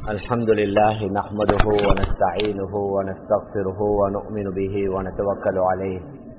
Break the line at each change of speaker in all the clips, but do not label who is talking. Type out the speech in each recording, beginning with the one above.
الحمد لله نحمده ونستعينه ونستغفره ونؤمن به ونتوكل عليه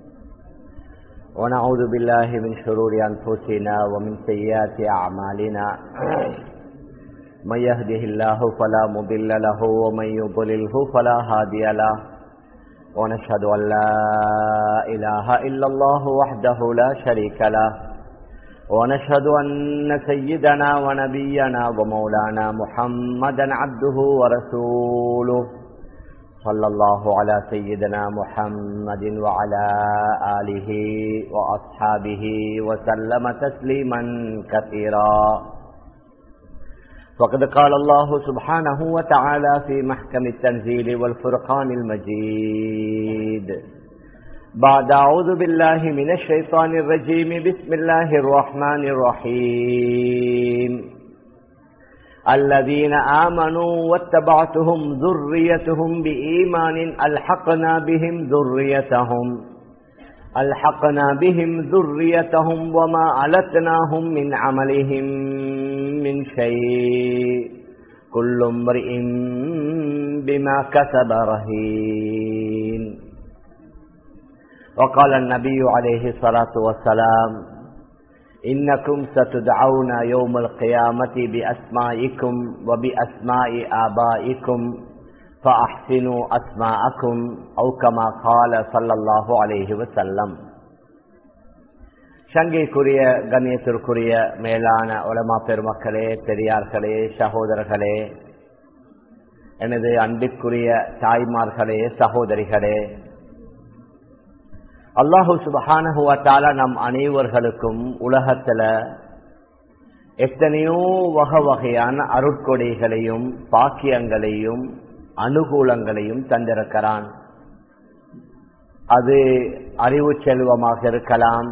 ونعوذ بالله من شرور أنفسنا ومن سيئات أعمالنا من يهده الله فلا مضل له ومن يضلله فلا هادي له ونشهد أن لا إله إلا الله وحده لا شريك له ونشهد أن سيدنا ونبينا ومولانا محمدا عبده ورسوله صلى الله على سيدنا محمد وعلى آله وأصحابه وسلم تسليما كثيرا وقد قال الله سبحانه وتعالى في محكم التنزيل والفرقان المجيد بعد أعوذ بالله من الشيطان الرجيم بسم الله الرحمن الرحيم الذين آمنوا واتبعتهم ذريتهم بإيمان ألحقنا بهم ذريتهم ألحقنا بهم ذريتهم وما ألتناهم من عملهم من شيء كل امرئ بما كسب رهين وقال النبي عليه الصلاة والسلام إنكم ستدعون يوم القيامة بأسمائكم وبأسماء آبائكم فأحسنوا أسماءكم أو كما قال صلى الله عليه وسلم சங்கைக்குரிய கண்ணியத்திற்குரிய மேலான உலமா பெருமக்களே பெரியார்களே சகோதரர்களே எனது அன்பிற்குரிய தாய்மார்களே சகோதரிகளே அல்லாஹு சுபஹானஹுவத்தால நம் அனைவர்களுக்கும் உலகத்துல எத்தனையோ வகை வகையான அருட்கொடைகளையும் பாக்கியங்களையும் அனுகூலங்களையும் தந்திருக்கிறான் அது அறிவு செல்வமாக இருக்கலாம்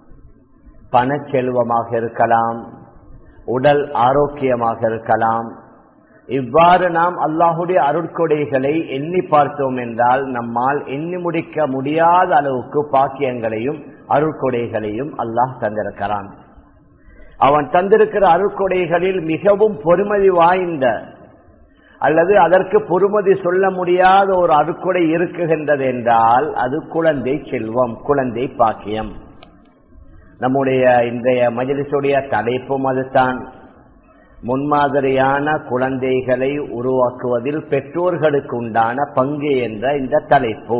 பணச்செல்வமாக இருக்கலாம் உடல் ஆரோக்கியமாக இருக்கலாம் இவ்வாறு நாம் அல்லாஹுடைய அருட்கொடைகளை எண்ணி பார்த்தோம் என்றால் நம்மால் எண்ணி முடிக்க முடியாத அளவுக்கு பாக்கியங்களையும் அருட்கொடைகளையும் அல்லாஹ் தந்திருக்கிறான் அவன் தந்திருக்கிற அருட்கொடைகளில் மிகவும் பொறுமதி வாய்ந்த அல்லது அதற்கு பொறுமதி சொல்ல முடியாத ஒரு அருட்கொடை இருக்குகின்றது என்றால் அது குழந்தை செல்வம் குழந்தை பாக்கியம் நம்முடைய இன்றைய மஜலிசுடைய தலைப்பும் அதுதான் முன்மாதிரியான குழந்தைகளை உருவாக்குவதில் பெற்றோர்களுக்கு உண்டான பங்கு என்ற இந்த தலைப்பு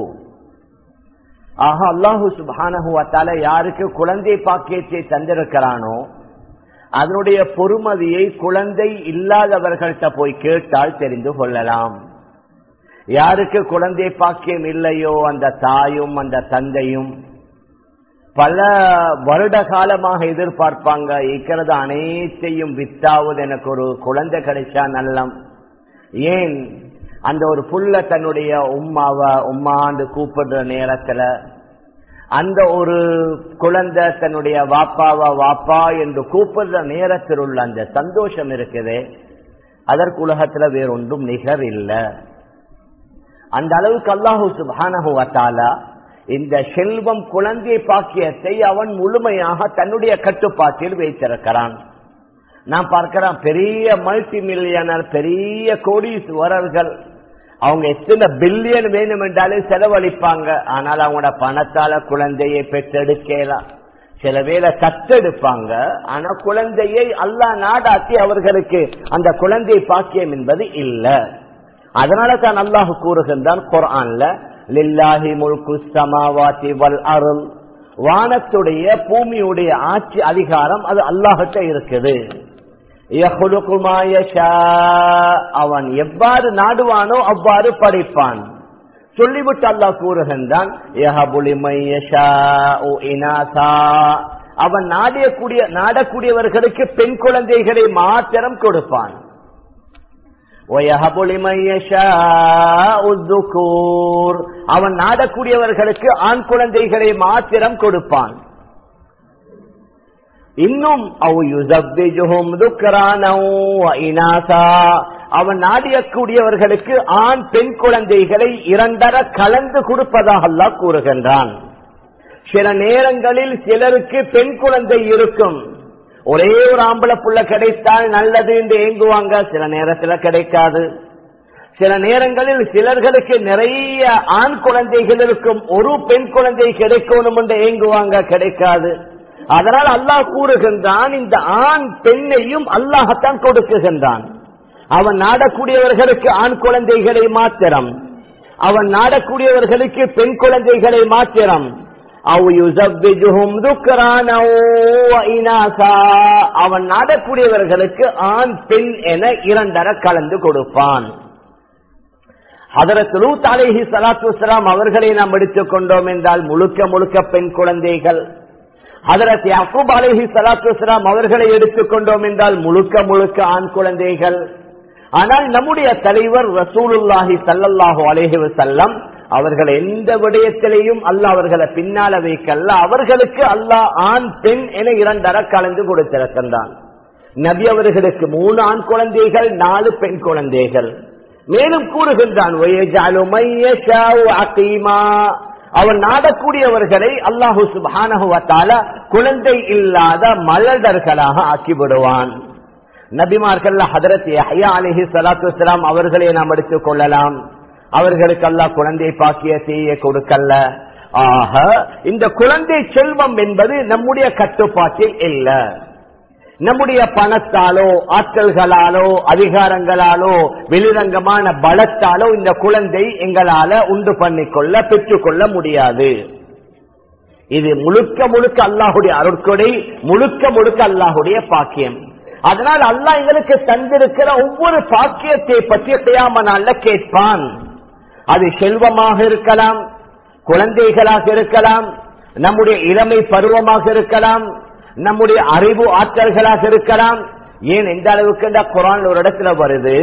ஆக அல்லாஹு சுபானகுவத்தால யாருக்கு குழந்தை பாக்கியத்தை தந்திருக்கிறானோ அதனுடைய பொறுமதியை குழந்தை இல்லாதவர்கள்ட்ட போய் கேட்டால் தெரிந்து கொள்ளலாம் யாருக்கு குழந்தை பாக்கியம் இல்லையோ அந்த தாயும் அந்த தந்தையும் பல வருட காலமாக எதிர்பார்ப்பாங்க இருக்கிறது அனைத்தையும் வித்தாவது எனக்கு ஒரு குழந்தை கிடைச்சா நல்லம் ஏன் அந்த ஒரு புள்ள தன்னுடைய உம்மாவ உம்மாண்டு கூப்பிடுற நேரத்துல அந்த ஒரு குழந்தை தன்னுடைய வாப்பாவா வாப்பா என்று கூப்பிடுற நேரத்தில் உள்ள அந்த சந்தோஷம் இருக்குது அதற்கு உலகத்துல வேறொன்றும் நிகர் இல்லை அந்த அளவுக்கு அல்லாஹூ சுபானஹுவத்தாலா இந்த செல்வம் குழந்தை பாக்கியத்தை அவன் முழுமையாக தன்னுடைய கட்டுப்பாட்டில் வைத்திருக்கிறான் நான் பார்க்கிறேன் பெரிய மல்டி மில்லியனர் பெரிய கோடீஸ்வரர்கள் அவங்க எத்தனை பில்லியன் வேணும் என்றாலே செலவழிப்பாங்க ஆனால் அவங்களோட பணத்தால குழந்தையை பெற்றெடுக்கலாம் சில வேலை கத்தெடுப்பாங்க ஆனா குழந்தையை அல்லா நாடாக்கி அவர்களுக்கு அந்த குழந்தை பாக்கியம் என்பது இல்லை அதனால தான் அல்லாஹு கூறுகின்றான் குரான்ல லில்லாஹி முல்கு சமாவாத்தி வல் அருள் வானத்துடைய பூமியுடைய ஆட்சி அதிகாரம் அது அல்லாஹிட்ட இருக்குது அவன் எவ்வாறு நாடுவானோ அவ்வாறு படைப்பான் சொல்லிவிட்டு அல்லாஹ் கூறுகின்றான் அவன் நாடக்கூடிய நாடக்கூடியவர்களுக்கு பெண் குழந்தைகளை மாத்திரம் கொடுப்பான் அவன் நாடக்கூடியவர்களுக்கு ஆண் குழந்தைகளை மாத்திரம் கொடுப்பான் இன்னும் அவன் நாடியக்கூடியவர்களுக்கு ஆண் பெண் குழந்தைகளை இரண்டர கலந்து கொடுப்பதாக அல்லா கூறுகின்றான் சில நேரங்களில் சிலருக்கு பெண் குழந்தை இருக்கும் ஒரே ஒரு ஆம்பளை புள்ள கிடைத்தால் நல்லது என்று ஏங்குவாங்க சில நேரத்துல கிடைக்காது சில நேரங்களில் சிலர்களுக்கு நிறைய ஆண் குழந்தைகள் இருக்கும் ஒரு பெண் குழந்தை கிடைக்கணும் என்று ஏங்குவாங்க கிடைக்காது அதனால் அல்லாஹ் கூறுகின்றான் இந்த ஆண் பெண்ணையும் அல்லாஹத்தான் கொடுக்குகின்றான் அவன் நாடக்கூடியவர்களுக்கு ஆண் குழந்தைகளை மாத்திரம் அவன் நாடக்கூடியவர்களுக்கு பெண் குழந்தைகளை மாத்திரம் அவன் நாடக்கூடியவர்களுக்கு ஆண் பெண் என இரண்டர கலந்து கொடுப்பான் ஹதரத் லூத் அலேஹி சலாத்து வலாம் அவர்களை நாம் எடுத்துக் கொண்டோம் என்றால் முழுக்க முழுக்க பெண் குழந்தைகள் ஹதரத் யாக்கூப் அலேஹி சலாத்து வலாம் அவர்களை எடுத்துக் கொண்டோம் என்றால் முழுக்க முழுக்க ஆண் குழந்தைகள் ஆனால் நம்முடைய தலைவர் ரசூலுல்லாஹி சல்லல்லாஹு அலேஹி வசல்லம் அவர்கள் எந்த விடயத்திலையும் அல்லாஹ் அவர்களை பின்னால வைக்கல்ல அவர்களுக்கு அல்லாஹ் ஆண் பெண் என இரண்டர கலந்து கொடுத்திருக்கின்றான் நபி அவர்களுக்கு மூணு ஆண் குழந்தைகள் நாலு பெண் குழந்தைகள் மேலும் கூறுகின்றான் அவன் நாடக்கூடியவர்களை அல்லாஹு சுபானகுவத்தால குழந்தை இல்லாத மலடர்களாக ஆக்கிவிடுவான் நபிமார்கள் ஹதரத் யஹ்யா அலிஹி சலாத்து வலாம் அவர்களை நாம் எடுத்துக் கொள்ளலாம் அவர்களுக்கு அல்லாஹ் குழந்தை பாக்கிய செய்ய கொடுக்கல்ல ஆக இந்த குழந்தை செல்வம் என்பது நம்முடைய கட்டுப்பாட்டில் இல்லை நம்முடைய பணத்தாலோ ஆற்றல்களாலோ அதிகாரங்களாலோ வெளிரங்கமான பலத்தாலோ இந்த குழந்தை எங்களால உண்டு பண்ணிக்கொள்ள பெற்றுக்கொள்ள முடியாது இது முழுக்க முழுக்க அல்லாஹுடைய அருட்கொடை முழுக்க முழுக்க அல்லாஹுடைய பாக்கியம் அதனால் அல்லாஹ் எங்களுக்கு தந்திருக்கிற ஒவ்வொரு பாக்கியத்தை பற்றி செய்யாம நாள்ல கேட்பான் அது செல்வமாக இருக்கலாம் குழந்தைகளாக இருக்கலாம் நம்முடைய இளமை பருவமாக இருக்கலாம் நம்முடைய அறிவு ஆற்றல்களாக இருக்கலாம் ஏன் எந்த அளவுக்கு இந்த குரான் ஒரு இடத்துல வருது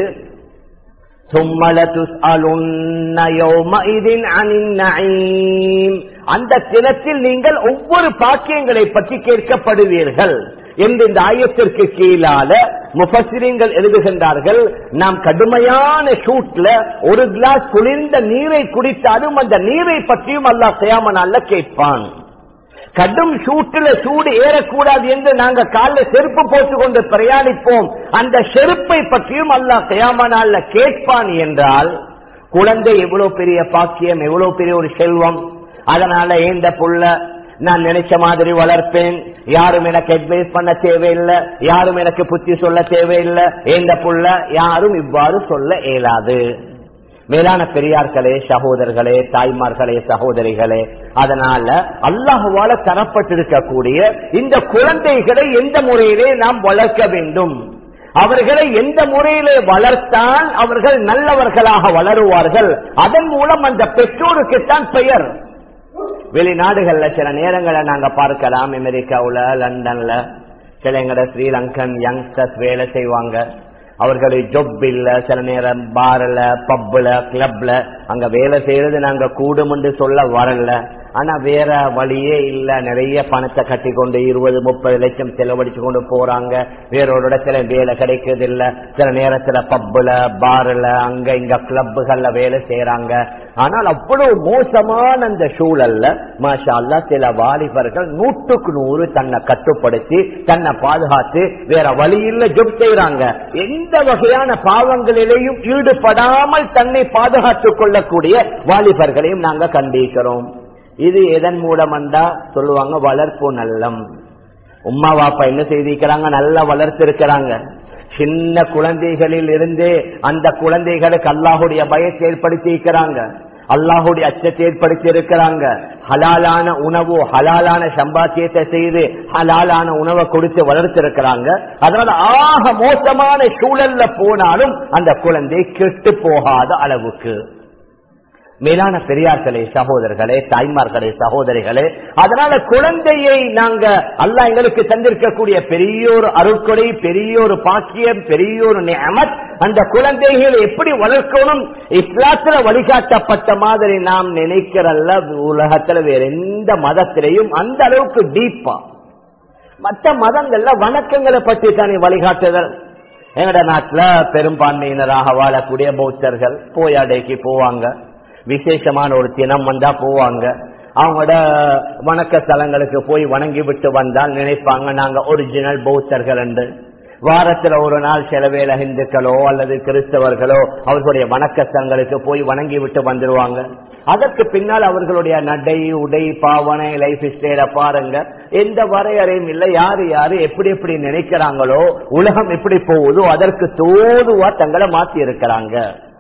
அந்த தினத்தில் நீங்கள் ஒவ்வொரு பாக்கியங்களை பற்றி கேட்கப்படுவீர்கள் என்று இந்த ஆயத்திற்கு கீழால முபசிரியங்கள் எழுதுகின்றார்கள் நாம் கடுமையான ஷூட்ல ஒரு கிளாஸ் குளிர்ந்த நீரை குடித்தாலும் அந்த நீரை பற்றியும் அல்லா செய்யாம நாள்ல கேட்பான் கடும் சூட்டுல சூடு ஏறக்கூடாது என்று நாங்க காலில் செருப்பு போட்டுக் கொண்டு பிரயாணிப்போம் அந்த செருப்பை பற்றியும் அல்லாஹ் செய்யாமனால கேட்பான் என்றால் குழந்தை எவ்வளவு பெரிய பாக்கியம் எவ்வளவு பெரிய ஒரு செல்வம் அதனால ஏந்த புள்ள நான் நினைச்ச மாதிரி வளர்ப்பேன் யாரும் எனக்கு அட்வைஸ் பண்ண தேவையில்லை யாரும் எனக்கு புத்தி சொல்ல தேவையில்லை ஏந்த புள்ள யாரும் இவ்வாறு சொல்ல இயலாது மேலான பெரியார்களே சகோதரர்களே தாய்மார்களே சகோதரிகளே அதனால அல்லாஹுவால தரப்பட்டிருக்கக்கூடிய இந்த குழந்தைகளை எந்த முறையிலே நாம் வளர்க்க வேண்டும் அவர்களை எந்த முறையிலே வளர்த்தால் அவர்கள் நல்லவர்களாக வளருவார்கள் அதன் மூலம் அந்த பெற்றோருக்குத்தான் பெயர் வெளிநாடுகள்ல சில நேரங்களை நாங்க பார்க்கலாம் அமெரிக்காவுல லண்டன்ல சில எங்கட ஸ்ரீலங்கன் யங்ஸ்டர்ஸ் வேலை செய்வாங்க அவர்களுக்கு ஜொப் இல்ல சில நேரம் பார்ல பப்ல கிளப்ல அங்க வேலை செய்யறது நாங்க கூடும் என்று சொல்ல வரல ஆனா வேற வழியே இல்ல நிறைய பணத்தை கட்டி கொண்டு இருபது முப்பது லட்சம் செலவழிச்சு கொண்டு போறாங்க வேறொரு இடத்துல வேலை கிடைக்கிறது இல்ல சில நேரத்துல பப்ல பார்ல அங்க இங்க கிளப்புகள்ல வேலை செய்யறாங்க ஆனால் அவ்வளவு மோசமான அந்த சூழல்ல மாஷா அல்லா சில வாலிபர்கள் நூற்றுக்கு நூறு தன்னை கட்டுப்படுத்தி தன்னை பாதுகாத்து வேற வழியில் ஜொப் செய்யறாங்க எந்த வகையான பாவங்களிலேயும் ஈடுபடாமல் தன்னை பாதுகாத்துக் கொள்ளக்கூடிய வாலிபர்களையும் நாங்க கண்டிக்கிறோம் இது எதன் மூலம் வந்தா சொல்லுவாங்க வளர்ப்பு நல்லம் உமா வாப்பா என்ன செய்திருக்கிறாங்க நல்லா வளர்த்து இருக்கிறாங்க சின்ன குழந்தைகளில் இருந்து அந்த குழந்தைகளுக்கு அல்லாஹுடைய பயத்தை ஏற்படுத்தி இருக்கிறாங்க அல்லாஹுடைய அச்சத்தை ஏற்படுத்தி இருக்கிறாங்க ஹலாலான உணவு ஹலாலான சம்பாத்தியத்தை செய்து ஹலாலான உணவை கொடுத்து வளர்த்திருக்கிறாங்க அதனால ஆக மோசமான சூழல்ல போனாலும் அந்த குழந்தை கெட்டு போகாத அளவுக்கு மேலான பெரியார்களே சகோதரர்களே தாய்மார்களே சகோதரிகளே அதனால குழந்தையை நாங்க அல்லா எங்களுக்கு தந்திருக்கக்கூடிய பெரியோர் அருட்கொடை பெரியோர் பாக்கியம் பெரியோர் நியமத் அந்த குழந்தைகளை எப்படி வளர்க்கணும் இஸ்லாத்துல வழிகாட்டப்பட்ட மாதிரி நாம் நினைக்கிறல்ல உலகத்துல வேற எந்த மதத்திலையும் அந்த அளவுக்கு டீப்பா மற்ற மதங்கள்ல வணக்கங்களை பற்றி தானே வழிகாட்டுதல் எங்கட நாட்டுல பெரும்பான்மையினராக வாழக்கூடிய பௌத்தர்கள் போயாடைக்கு போவாங்க விசேஷமான ஒரு தினம் வந்தா போவாங்க அவங்களோட வணக்க ஸ்தலங்களுக்கு போய் வணங்கி விட்டு வந்தால் நினைப்பாங்க நாங்க ஒரிஜினல் பௌத்தர்கள் என்று வாரத்துல ஒரு நாள் சில வேளை இந்துக்களோ அல்லது கிறிஸ்தவர்களோ அவர்களுடைய வணக்கஸ்தலங்களுக்கு போய் வணங்கி விட்டு வந்துருவாங்க அதற்கு பின்னால் அவர்களுடைய நடை உடை பாவனை லைஃப் ஸ்டைல பாருங்க எந்த வரையறையும் இல்லை யாரு யாரு எப்படி எப்படி நினைக்கிறாங்களோ உலகம் எப்படி போகுதோ அதற்கு தோதுவா தங்களை மாத்தி இருக்கிறாங்க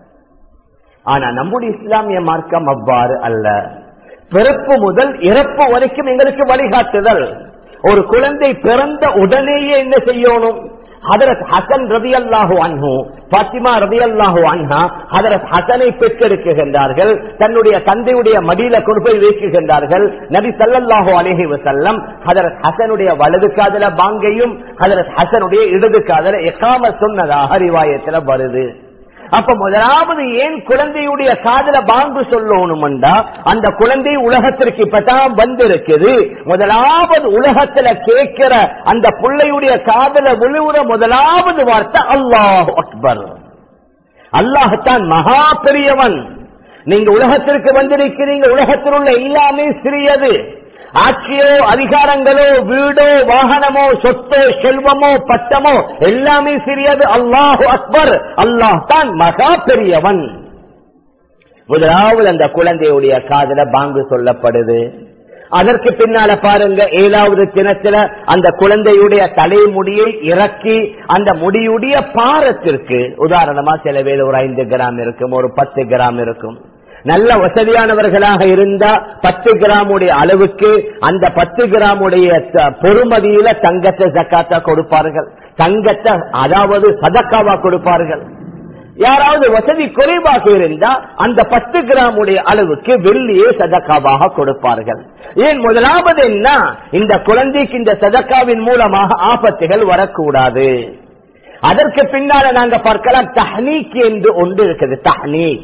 ஆனா நம்முடைய இஸ்லாமிய மார்க்கம் அவ்வாறு அல்ல பிறப்பு முதல் இறப்பு வரைக்கும் எங்களுக்கு வழிகாட்டுதல் ஒரு குழந்தை பிறந்த உடனேயே என்ன செய்யணும் ஹதரத் ஹசன் ரவி அல்லாஹு அன்ஹு பாத்திமா ரவி அல்லாஹு அன்ஹா ஹதரத் ஹசனை பெற்றெடுக்குகின்றார்கள் தன்னுடைய தந்தையுடைய மடியில கொண்டு போய் வைக்குகின்றார்கள் நபி சல்லல்லாஹு அலேஹி வசல்லம் ஹதரத் ஹசனுடைய வலது காதல பாங்கையும் ஹதரத் ஹசனுடைய இடது காதல எக்காம சொன்னதாக ரிவாயத்துல வருது அப்ப முதலாவது ஏன் குழந்தையுடைய காதல பாங்கு சொல்லணும்டா அந்த குழந்தை உலகத்திற்கு இப்பதான் வந்திருக்குது முதலாவது உலகத்துல கேட்கிற அந்த பிள்ளையுடைய காதல விழுவுற முதலாவது வார்த்தை அல்லாஹ் அக்பர் அல்லாஹத்தான் மகா பெரியவன் நீங்க உலகத்திற்கு வந்திருக்கிறீங்க உலகத்தில் உள்ள எல்லாமே சிறியது ஆட்சியோ அதிகாரங்களோ வீடோ வாகனமோ சொத்தோ செல்வமோ பட்டமோ எல்லாமே சிறியது அல்லாஹு அக்பர் அல்லாஹ் தான் மகா பெரியவன் முதலாவது அந்த குழந்தையுடைய காதல பாங்கு சொல்லப்படுது அதற்கு பின்னால பாருங்க ஏழாவது தினத்துல அந்த குழந்தையுடைய தலைமுடியை இறக்கி அந்த முடியுடைய பாரத்திற்கு உதாரணமா சில வேலை ஒரு ஐந்து கிராம் இருக்கும் ஒரு பத்து கிராம் இருக்கும் நல்ல வசதியானவர்களாக இருந்தா பத்து கிராமுடைய அளவுக்கு அந்த பத்து கிராமுடைய பொறுமதியில தங்கத்தை ஜக்காத்தா கொடுப்பார்கள் தங்கத்தை அதாவது சதக்காவா கொடுப்பார்கள் யாராவது வசதி குறைவாக இருந்தா அந்த பத்து கிராமுடைய அளவுக்கு வெள்ளியே சதக்காவாக கொடுப்பார்கள் ஏன் முதலாவது என்ன இந்த குழந்தைக்கு இந்த சதக்காவின் மூலமாக ஆபத்துகள் வரக்கூடாது அதற்கு பின்னால நாங்க பார்க்கலாம் தஹ்னீக் என்று ஒன்று இருக்குது தஹ்னீக்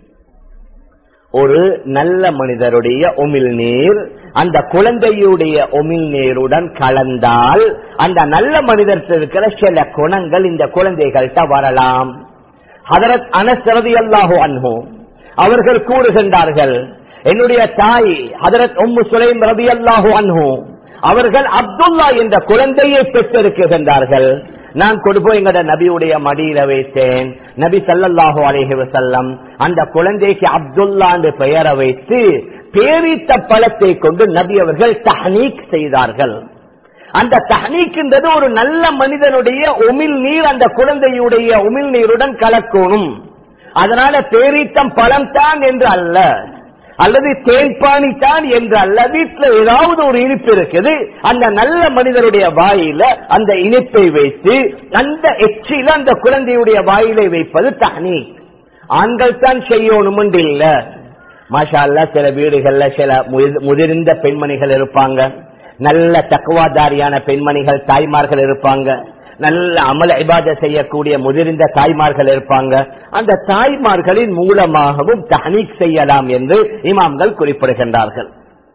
ஒரு நல்ல மனிதருடைய உமிழ் நீர் அந்த குழந்தையுடைய உமிழ் நீருடன் கலந்தால் அந்த நல்ல மனிதருக்கு இருக்கிற சில குணங்கள் இந்த குழந்தைகள்கிட்ட வரலாம் ஹதரத் அனசரதி அல்லாஹோ அன்ஹோ அவர்கள் கூறுகின்றார்கள் என்னுடைய தாய் ஹதரத் உம்மு சுலைம் ரவி அல்லாஹோ அன்ஹோ அவர்கள் அப்துல்லா என்ற குழந்தையை பெற்றிருக்கின்றார்கள் நான் கொண்டு போய் எங்கட நபியுடைய மடியில வைத்தேன் நபி சல்லல்லாஹு அலேஹி வசல்லம் அந்த குழந்தைக்கு அப்துல்லா என்று பெயரை வைத்து பேரித்த பழத்தை கொண்டு நபி அவர்கள் தஹனீக் செய்தார்கள் அந்த தஹனீக்ன்றது ஒரு நல்ல மனிதனுடைய உமிழ் நீர் அந்த குழந்தையுடைய உமிழ் நீருடன் கலக்கணும் அதனால பேரித்தம் பழம் தான் என்று அல்ல அல்லது தேன்பாணி தான் என்று அல்ல வீட்டுல ஏதாவது ஒரு இனிப்பு இருக்குது அந்த நல்ல மனிதருடைய வாயில அந்த இனிப்பை வைத்து அந்த எச்சில அந்த குழந்தையுடைய வாயிலை வைப்பது தனி ஆண்கள் தான் செய்யணும் இல்ல மாஷா சில வீடுகள்ல சில முதிர்ந்த பெண்மணிகள் இருப்பாங்க நல்ல தக்குவாதாரியான பெண்மணிகள் தாய்மார்கள் இருப்பாங்க நல்ல அமல இபாத செய்யக்கூடிய முதிர்ந்த தாய்மார்கள் இருப்பாங்க அந்த தாய்மார்களின் மூலமாகவும் தஹனீக் செய்யலாம் என்று இமாம்கள் குறிப்பிடுகின்றார்கள்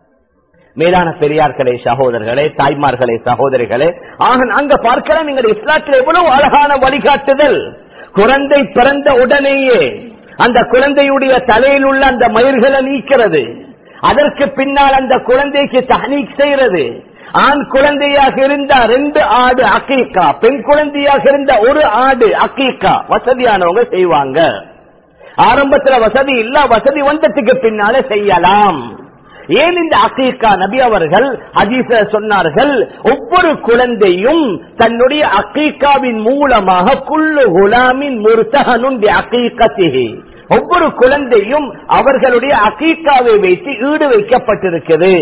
மேலான பெரியார்களே சகோதரர்களே தாய்மார்களே சகோதரிகளே ஆக அங்க பார்க்கலாம் நீங்கள் இஸ்லாத்தில் எவ்வளவு அழகான வழிகாட்டுதல் குழந்தை பிறந்த உடனேயே அந்த குழந்தையுடைய தலையில் உள்ள அந்த மயிர்களை நீக்கிறது அதற்கு பின்னால் அந்த குழந்தைக்கு தஹனீக் செய்யறது ஆண் குழந்தையாக இருந்த ரெண்டு ஆடு அக்கீக்கா பெண் குழந்தையாக இருந்த ஒரு ஆடு அக்கீக்கா வசதியானவங்க செய்வாங்க ஆரம்பத்துல வசதி இல்ல வசதி வந்ததுக்கு பின்னால செய்யலாம் ஏன் இந்த அக்கீக்கா நபி அவர்கள் ஹதீஸ சொன்னார்கள் ஒவ்வொரு குழந்தையும் தன்னுடைய அக்கீக்காவின் மூலமாக குள்ளு குலாமின் முர்த்தகனும் அக்கீக்கத்திகி ஒவ்வொரு குழந்தையும் அவர்களுடைய அக்கீக்காவை வைத்து ஈடு வைக்கப்பட்டிருக்கிறது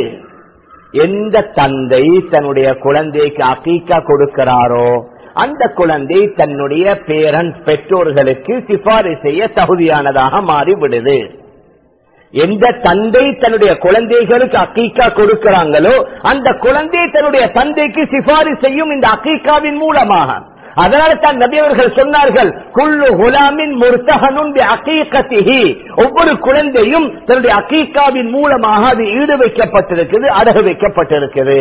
எந்த தந்தை தன்னுடைய குழந்தைக்கு அக்கீக்கா கொடுக்கிறாரோ அந்த குழந்தை தன்னுடைய பேரண்ட்ஸ் பெற்றோர்களுக்கு சிபாரிசு செய்ய தகுதியானதாக மாறிவிடுது எந்த தந்தை தன்னுடைய குழந்தைகளுக்கு அக்கீக்கா கொடுக்கிறாங்களோ அந்த குழந்தை தன்னுடைய தந்தைக்கு சிபாரிசு செய்யும் இந்த அக்கீக்காவின் மூலமாக அதனால தான் நபி அவர்கள் சொன்னார்கள் குள்ளு குலாமின் முர்த்தகனும் அக்கீக்கத்திகி ஒவ்வொரு குழந்தையும் தன்னுடைய அக்கீக்காவின் மூலமாக அது ஈடு வைக்கப்பட்டிருக்குது அடகு வைக்கப்பட்டிருக்குது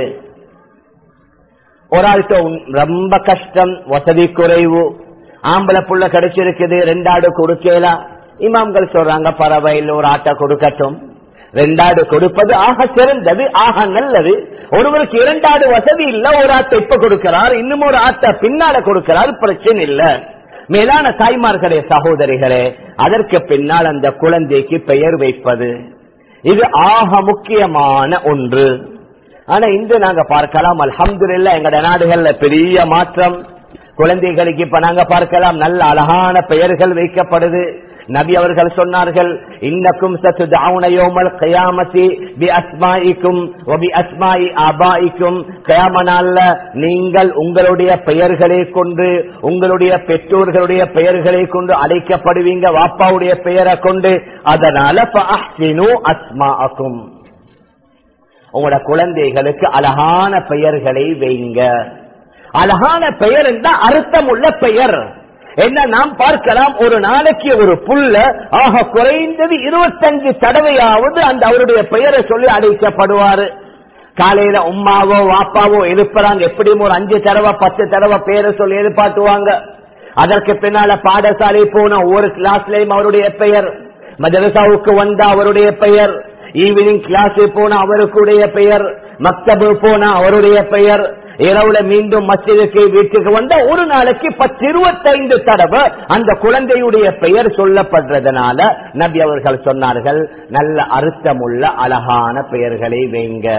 ஒரு ஆள்கிட்ட ரொம்ப கஷ்டம் வசதி குறைவு ஆம்பளை புள்ள கிடைச்சிருக்குது ரெண்டாடு கொடுக்கலாம் இமாம்கள் சொல்றாங்க பறவையில் ஒரு ஆட்டை கொடுக்கட்டும் ரெண்டாடு கொடுப்பது ஆக சிறந்தது ஆக நல்லது ஒருவருக்கு இரண்டாடு வசதி இல்ல ஒரு ஆட்டை இப்ப கொடுக்கிறார் இன்னும் ஒரு ஆட்டை பின்னால கொடுக்கிறார் பிரச்சனை இல்ல மேலான தாய்மார்களே சகோதரிகளே அதற்கு பின்னால் அந்த குழந்தைக்கு பெயர் வைப்பது இது ஆக முக்கியமான ஒன்று ஆனா இன்று நாங்க பார்க்கலாம் அல்ஹம்துலில்லா எங்கட நாடுகள்ல பெரிய மாற்றம் குழந்தைகளுக்கு இப்ப நாங்க பார்க்கலாம் நல்ல அழகான பெயர்கள் வைக்கப்படுது நபி அவர்கள் சொன்னார்கள் இன்னக்கும் சத்துதாவுனயோமல் கயாமத்தி பி அஸ்மாயிக்கும் ஒபி அஸ்மாயி ஆபாயிக்கும் கயாமனால நீங்கள் உங்களுடைய பெயர்களை கொண்டு உங்களுடைய பெற்றோர்களுடைய பெயர்களை கொண்டு அழைக்கப்படுவீங்க வாப்பாவுடைய பெயரை கொண்டு அதனால அஸ்மாக்கும் உங்களோட குழந்தைகளுக்கு அழகான பெயர்களை வைங்க அழகான பெயர் என்றால் அர்த்தம் உள்ள பெயர் என்ன நாம் பார்க்கலாம் ஒரு நாளைக்கு ஒரு புல்ல ஆக குறைந்தது இருபத்தஞ்சு தடவையாவது அந்த அவருடைய பெயரை சொல்லி அழைக்கப்படுவாரு காலையில உம்மாவோ வாப்பாவோ எழுப்புறாங்க எப்படியும் ஒரு அஞ்சு தடவை பத்து தடவை பேரை சொல்லி எதிர்பார்த்துவாங்க அதற்கு பின்னால பாடசாலை போன ஒவ்வொரு கிளாஸ்லயும் அவருடைய பெயர் மதரசாவுக்கு வந்த அவருடைய பெயர் ஈவினிங் கிளாஸ் போன அவருக்குடைய பெயர் மக்தபு போன அவருடைய பெயர் இரவுல மீண்டும் மசிதுக்கு வீட்டுக்கு வந்த ஒரு நாளைக்கு பத்து இருபத்தைந்து தடவை அந்த குழந்தையுடைய பெயர் சொல்லப்படுறதுனால நபி அவர்கள் சொன்னார்கள் நல்ல அர்த்தமுள்ள அழகான பெயர்களை வைங்க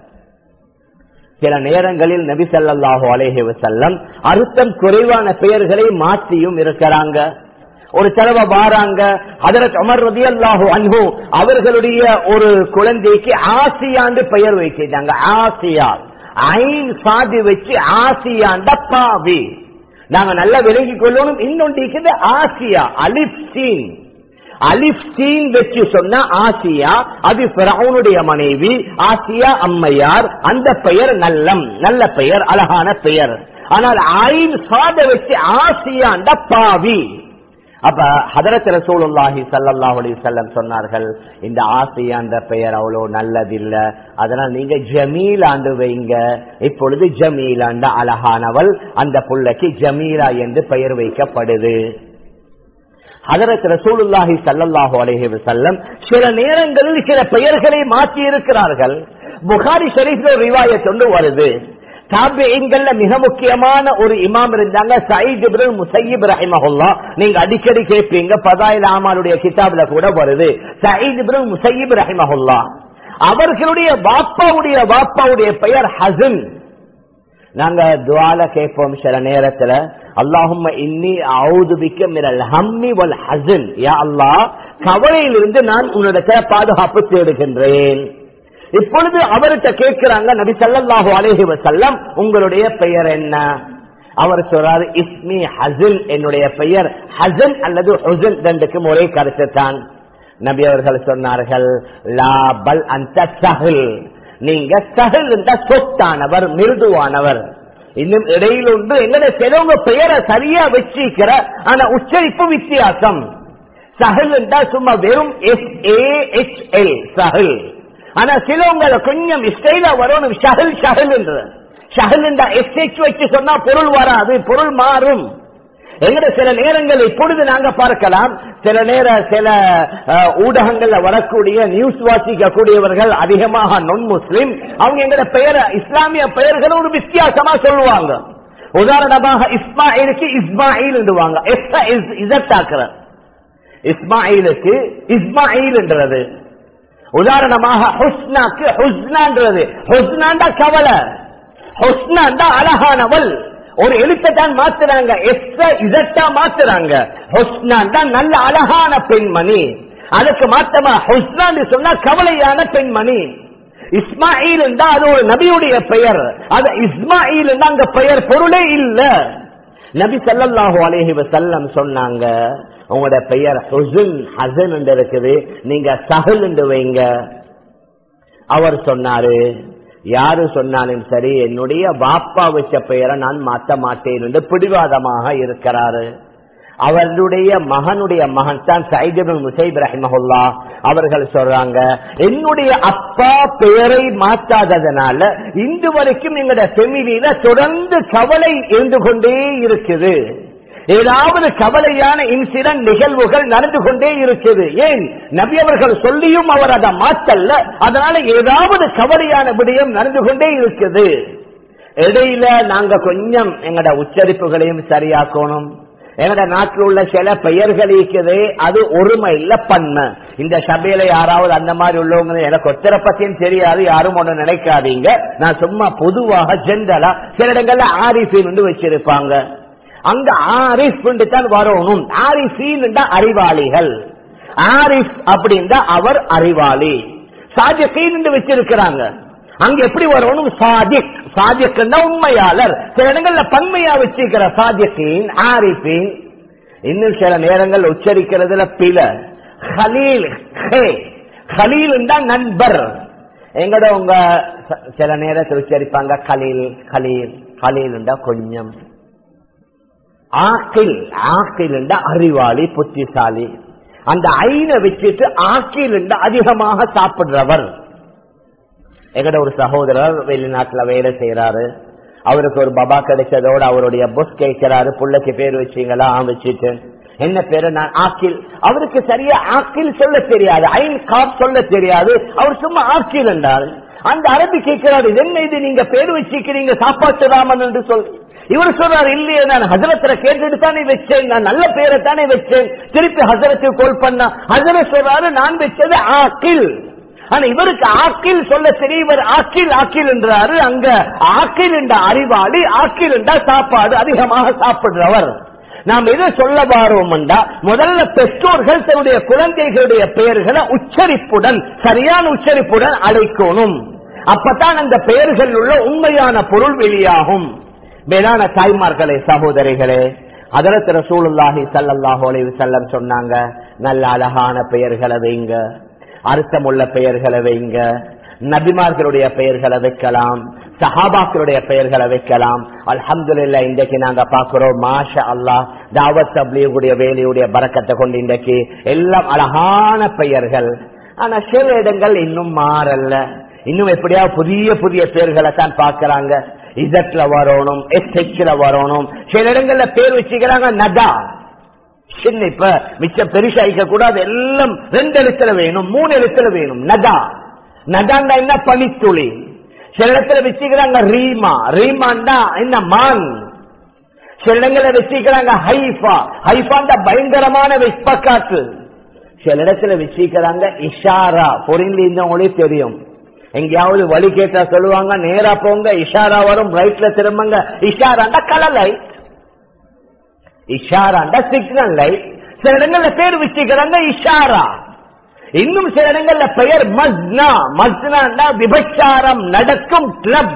சில நேரங்களில் நபி ஸல்லல்லாஹு அலைஹி வஸல்லம் அர்த்தம் குறைவான பெயர்களை மாற்றியும் இருக்கிறாங்க ஒரு தடவை வாராங்க அதற்கு அமர் ரதியல்லாஹு அன்ஹு அவர்களுடைய ஒரு குழந்தைக்கு ஆசியாண்டு பெயர் வைக்கிறாங்க ஆசியா ஐன் சாதி வச்சு ஆசியாண்ட பாவி நாங்க நல்லா விலகிக் கொள்ளணும் இன்னொன்று இருக்குது ஆசியா அலிப் சீன் அலிப் சீன் வச்சு சொன்ன ஆசியா அது பிரவுனுடைய மனைவி ஆசியா அம்மையார் அந்த பெயர் நல்லம் நல்ல பெயர் அழகான பெயர் ஆனால் ஐன் சாத வச்சு ஆசியாண்ட பாவி அப்ப ஹதரத் ரசூலுல்லாஹி ஸல்லல்லாஹு அலைஹி வஸல்லம் சொன்னார்கள் இந்த ஆசியான்ற பெயர் அவ்வளவு நல்லதில்ல அதனால் நீங்க ஜமீலாண்டு வைங்க இப்பொழுது ஜமீலாண்ட அழகானவள் அந்த புள்ளைக்கு ஜமீலா என்று பெயர் வைக்கப்படுது ஹதரத் ரசூலுல்லாஹி ஸல்லல்லாஹு அலைஹி வஸல்லம் சில நேரங்களில் சில பெயர்களை மாற்றி இருக்கிறார்கள் புகாரி ஷரீஃப்ல ரிவாயத் ஒன்று வருது தாபியங்கள்ல மிக முக்கியமான ஒரு இமாம் இருந்தாங்க சயீத் இப்ராஹிம் முசையீப் ரஹிமஹுல்லா நீங்க அடிக்கடி கேட்பீங்க பதாயில் ஆமானுடைய கிதாப்ல கூட வருது சயீத் இப்ராஹிம் முசையீப் ரஹிமஹுல்லா அவர்களுடைய வாப்பாவுடைய வாப்பாவுடைய பெயர் ஹசன் நாங்க துவால கேட்போம் சில நேரத்துல அல்லாஹும் இன்னி அவுதுபிக்க மிரல் ஹம்மி வல் ஹசன் யா அல்லாஹ் கவலையிலிருந்து நான் உன்னிடத்துல பாதுகாப்பு தேடுகின்றேன் இப்பொழுது அவர்கிட்ட கேட்கிறாங்க நபி சல்லாஹூ அலேஹி வசல்லம் உங்களுடைய பெயர் என்ன அவர் சொல்றாரு இஸ்மி ஹசன் என்னுடைய பெயர் ஹசன் அல்லது ஹுசன் ரெண்டுக்கும் ஒரே கருத்து தான் நபி அவர்கள் சொன்னார்கள் லா பல் அந்த சஹில் நீங்க சஹில் என்ற சொத்தானவர் மிருதுவானவர் இன்னும் இடையில் ஒன்று எங்களை சிலவங்க பெயரை சரியா வச்சிருக்கிற ஆனா உச்சரிப்பு வித்தியாசம் சஹில் என்றால் சும்மா வெறும் எஸ் ஏ எச் எல் சஹில் ஆனா சிலவங்களை கொஞ்சம் ஸ்டைலா வரணும் ஷஹல் ஷஹல் என்று ஷஹல் என்ற எஸ்ஹெச் வச்சு சொன்னா பொருள் வராது பொருள் மாறும் எங்கட சில நேரங்கள் இப்பொழுது நாங்க பார்க்கலாம் சில நேர சில ஊடகங்கள்ல வரக்கூடிய நியூஸ் வாசிக்க கூடியவர்கள் அதிகமாக நொன் முஸ்லிம் அவங்க எங்கட பெயரை இஸ்லாமிய பெயர்கள் ஒரு வித்தியாசமா சொல்லுவாங்க உதாரணமாக இஸ்மாயிலுக்கு இஸ்மாயில் என்றுவாங்க இசத்தாக்குற இஸ்மாயிலுக்கு இஸ்மாயில் என்றது உதாரணமாக ஹுஸ்னாக்கு ஹுஸ்னான்றது ஹுஸ்னாண்டா கவலை ஹுஸ்னாண்டா அழகானவள் ஒரு எழுத்தை தான் மாத்துறாங்க எஸ்ஸ இசட்டா மாத்துறாங்க ஹுஸ்னான் தான் நல்ல அழகான பெண்மணி அதுக்கு மாத்தமா ஹுஸ்னான் சொன்னா கவலையான பெண்மணி இஸ்மாயில் என்றா அது ஒரு நபியுடைய பெயர் அது இஸ்மாயில் அங்க பெயர் பொருளே இல்ல நபி சல்லாஹூ அலேஹி வசல்லம் சொன்னாங்க உங்களோட பெயர் ஹுசன் ஹசன் என்று இருக்குது நீங்க சஹல் என்று வைங்க அவர் சொன்னாரு யாரு சொன்னாலும் சரி என்னுடைய பாப்பா வச்ச பெயரை நான் மாற்ற மாட்டேன் என்று பிடிவாதமாக இருக்கிறாரு அவருடைய மகனுடைய மகன் தான் சைதபின் முசைப் ரஹிமஹுல்லா அவர்கள் சொல்றாங்க என்னுடைய அப்பா பெயரை மாற்றாததுனால இன்று வரைக்கும் எங்களுடைய செமிலியில தொடர்ந்து கவலை இருந்து கொண்டே இருக்குது ஏதாவது கவலையான இன்சிடென்ட் நிகழ்வுகள் நடந்து கொண்டே இருக்குது ஏன் நபி அவர்கள் சொல்லியும் அவர் அதை மாற்றல்ல அதனால ஏதாவது கவலையான விடயம் நடந்து கொண்டே இருக்குது இடையில நாங்க கொஞ்சம் எங்கட உச்சரிப்புகளையும் சரியாக்கணும் எங்கட நாட்டில் உள்ள சில பெயர்கள் இருக்குது அது ஒருமை இல்ல பன்மை இந்த சபையில யாராவது அந்த மாதிரி உள்ளவங்க எனக்கு ஒத்தரை பத்தியும் தெரியாது யாரும் ஒண்ணு நினைக்காதீங்க நான் சும்மா பொதுவாக ஜென்ரலா சில இடங்கள்ல ஆரிஃபின் வச்சிருப்பாங்க அங்க ஆரிஃப் தான் வரணும் ஆரிஃபீன் அறிவாளிகள் ஆரிஃப் அப்படின்னா அவர் அறிவாளி சாஜகீன் வச்சிருக்கிறாங்க அங்க எப்படி வரணும் சாதிக் சாதிக் உண்மையாளர் சில இடங்கள்ல பன்மையா வச்சிருக்கிற சாதிக்கின் ஆரிஃபின் இன்னும் சில நேரங்கள் உச்சரிக்கிறதுல பில ஹலீல் ஹே ஹலீல் தான் நண்பர் எங்கட உங்க ச- சில நேரத்தில் உச்சரிப்பாங்க கலீல் கலீல் கலீல் கொஞ்சம் ஆக்கில் ஆக்கில் அறிவாளி புத்திசாலி அந்த ஐனை வச்சுட்டு ஆக்கில் அதிகமாக சாப்பிடுறவர் எங்கட ஒரு சகோதரர் வெளிநாட்டுல வேலை செய்யறாரு அவருக்கு ஒரு பபா கிடைச்சதோட அவருடைய புஷ் கேட்கிறாரு புள்ளைக்கு பேர் வச்சீங்களா ஆ வச்சுட்டு என்ன பேரு நான் ஆக்கில் அவருக்கு சரியா ஆக்கில் சொல்ல தெரியாது ஐன் காப் சொல்ல தெரியாது அவர் சும்மா ஆக்கில் என்றார் அந்த அரபி கேட்கிறாரு "இது என்ன இது நீங்க பேர் வச்சிருக்கிறீங்க சாப்பாட்டு ராமன் என்று சொல் இவர் சொல்றாரு இல்லையே நான் ஹசரத்துல கேட்டுட்டு தானே வச்சேன் நான் நல்ல பேரை தானே வச்சேன் திருப்பி ஹசரத்துக்கு கால் பண்ணா ஹசரத் சொல்றாரு நான் வச்சது ஆக்கில் ஆனா இவருக்கு ஆக்கில் சொல்ல தெரிய இவர் ஆக்கில் ஆக்கில் என்றாரு அங்க ஆக்கில் என்ற அறிவாளி ஆக்கில் என்ற சாப்பாடு அதிகமாக சாப்பிடுறவர் நாம் எதை சொல்ல வாரோம் முதல்ல பெற்றோர்கள் தன்னுடைய குழந்தைகளுடைய பெயர்களை உச்சரிப்புடன் சரியான உச்சரிப்புடன் அழைக்கணும் அப்பதான் அந்த பெயர்கள் உள்ள உண்மையான பொருள் வெளியாகும் மேலான தாய்மார்களே சகோதரிகளே அதரத்து ரசூலுல்லாஹி ஸல்லல்லாஹு அலைஹி வஸல்லம் சொன்னாங்க நல்ல அழகான பெயர்களை வைங்க அர்த்தமுள்ள பெயர்களை வைங்க நபிமார்களுடைய பெயர்களை வைக்கலாம் சஹாபாக்களுடைய பெயர்களை வைக்கலாம் அல்ஹம்துலில்லாஹ் இன்றைக்கு நாங்க பாக்குறோம் மாஷா அல்லாஹ் தாவத் தப்லீகுடைய வேலையுடைய பறக்கத்தை கொண்டு இன்றைக்கு எல்லாம் அழகான பெயர்கள் ஆனா சில இடங்கள் இன்னும் மாறல்ல இன்னும் எப்படியா புதிய புதிய பேர்களை தான் பாக்குறாங்க இசட்ல வரணும் எஸ்ஹெச்ல வரணும் சில இடங்கள்ல பேர் வச்சுக்கிறாங்க நதா சின்ன இப்ப மிச்சம் பெருசாய்க்க கூடாது எல்லாம் ரெண்டு எழுத்துல வேணும் மூணு எழுத்துல வேணும் நதா நதாண்டா என்ன பனித்துளி சில இடத்துல வச்சுக்கிறாங்க ரீமா ரீமாண்டா என்ன மான் சில இடங்களை வச்சுக்கிறாங்க ஹைஃபா ஹைஃபாண்டா பயங்கரமான வெப்பக்காற்று சில இடத்துல வச்சுக்கிறாங்க இஷாரா பொறிந்து இருந்தவங்களே தெரியும் எங்கேயாவது வழி கேட்டா சொல்லுவாங்க நேரா போங்க இஷாரா வரும் ரைட்ல திரும்புங்க இஷாராண்டா கலர் லைட் இஷாராண்டா சிக்னல் லைட் சில இடங்கள்ல பேர் வச்சுக்கிறாங்க இஷாரா இன்னும் சில இடங்கள்ல பெயர் மஸ்னா மஸ்னாண்டா விபச்சாரம் நடக்கும் கிளப்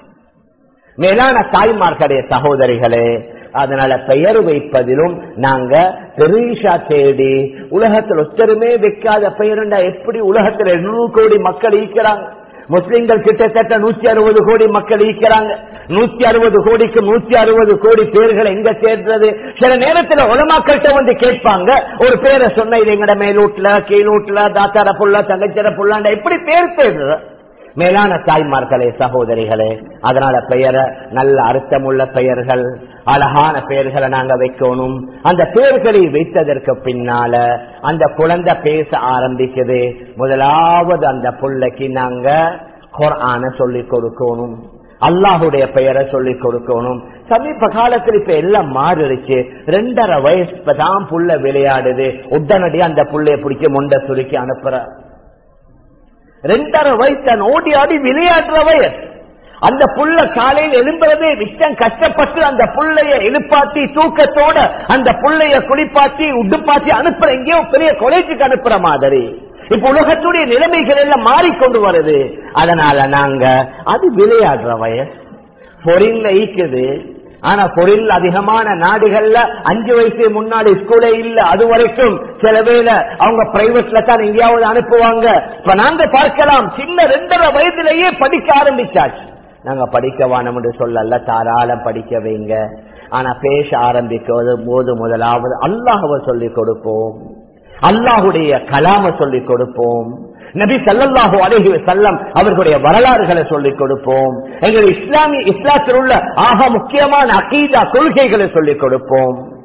மேலான தாய்மார்களே சகோதரிகளே அதனால பெயர் வைப்பதிலும் நாங்க பெருசா தேடி உலகத்தில் ஒத்தருமே வைக்காத பெயருண்டா எப்படி உலகத்தில் இருநூறு கோடி மக்கள் ஈக்கிறாங்க முஸ்லிம்கள் கிட்டத்தட்ட நூத்தி அறுபது கோடி மக்கள் ஈக்கிறாங்க நூத்தி அறுபது கோடிக்கு நூத்தி அறுபது கோடி பேர்களை எங்க சேர்றது சில நேரத்துல உலமாக்கள்கிட்ட வந்து கேட்பாங்க ஒரு பேரை சொன்ன இது எங்கட மேலூட்ல கீழூட்ல தாத்தார புள்ள தங்கச்சிர புள்ளாண்ட எப்படி பேர் தேடுற மேலான தாய்மார்களே சகோதரிகளே அதனால பெயரை நல்ல அர்த்தமுள்ள பெயர்கள் அழகான பெயர்களை நாங்க வைக்கணும் அந்த பெயர்களை வைத்ததற்கு பின்னால அந்த குழந்தை பேச ஆரம்பிக்குது முதலாவது அந்த பிள்ளைக்கு நாங்க குரான சொல்லி கொடுக்கணும் அல்லாஹுடைய பெயரை சொல்லி கொடுக்கணும் சமீப காலத்தில் இப்ப எல்லாம் மாறிடுச்சு ரெண்டரை வயசு தான் புள்ள விளையாடுது உடனடியாக அந்த புள்ளைய பிடிக்க முண்டை சுருக்கி அனுப்புற ரெண்டரை வயசு ஓடி ஆடி விளையாடுற வயசு அந்த புள்ள காலையில் எழும்புறதே விஷயம் கஷ்டப்பட்டு அந்த புள்ளைய எழுப்பாத்தி தூக்கத்தோட அந்த புள்ளைய குளிப்பாத்தி உடுப்பாத்தி அனுப்புற எங்கேயோ பெரிய கொலேஜுக்கு அனுப்புற மாதிரி இப்ப உலகத்துடைய நிலைமைகள் எல்லாம் மாறிக்கொண்டு வருது அதனால நாங்க அது விளையாடுற வயசு பொறின்ல ஈக்குது ஆனா பொருள் அதிகமான நாடுகள்ல அஞ்சு வயசு முன்னாடி ஸ்கூலே இல்ல அது வரைக்கும் சில வேளை அவங்க பிரைவேட்ல தான் எங்கேயாவது அனுப்புவாங்க இப்ப நாங்க பார்க்கலாம் சின்ன ரெண்டரை வயதிலேயே படிக்க ஆரம்பிச்சாச்சு நாங்க படிக்க வேணும் என்று சொல்லல தாராளம் படிக்க வைங்க ஆனா பேச ஆரம்பிக்கிறது போது முதலாவது அல்லாஹுவ சொல்லிக் கொடுப்போம் அல்லாஹுடைய கலாம சொல்லிக் கொடுப்போம் நபி சல்லல்லாஹு அலைஹி வஸல்லம் அவர்களுடைய வரலாறுகளை சொல்லிக் கொடுப்போம் எங்கள் இஸ்லாமிய இஸ்லாத்தில் உள்ள ஆக முக்கியமான அகீதா கொள்கைகளை சொல்லிக் கொடுப்போம்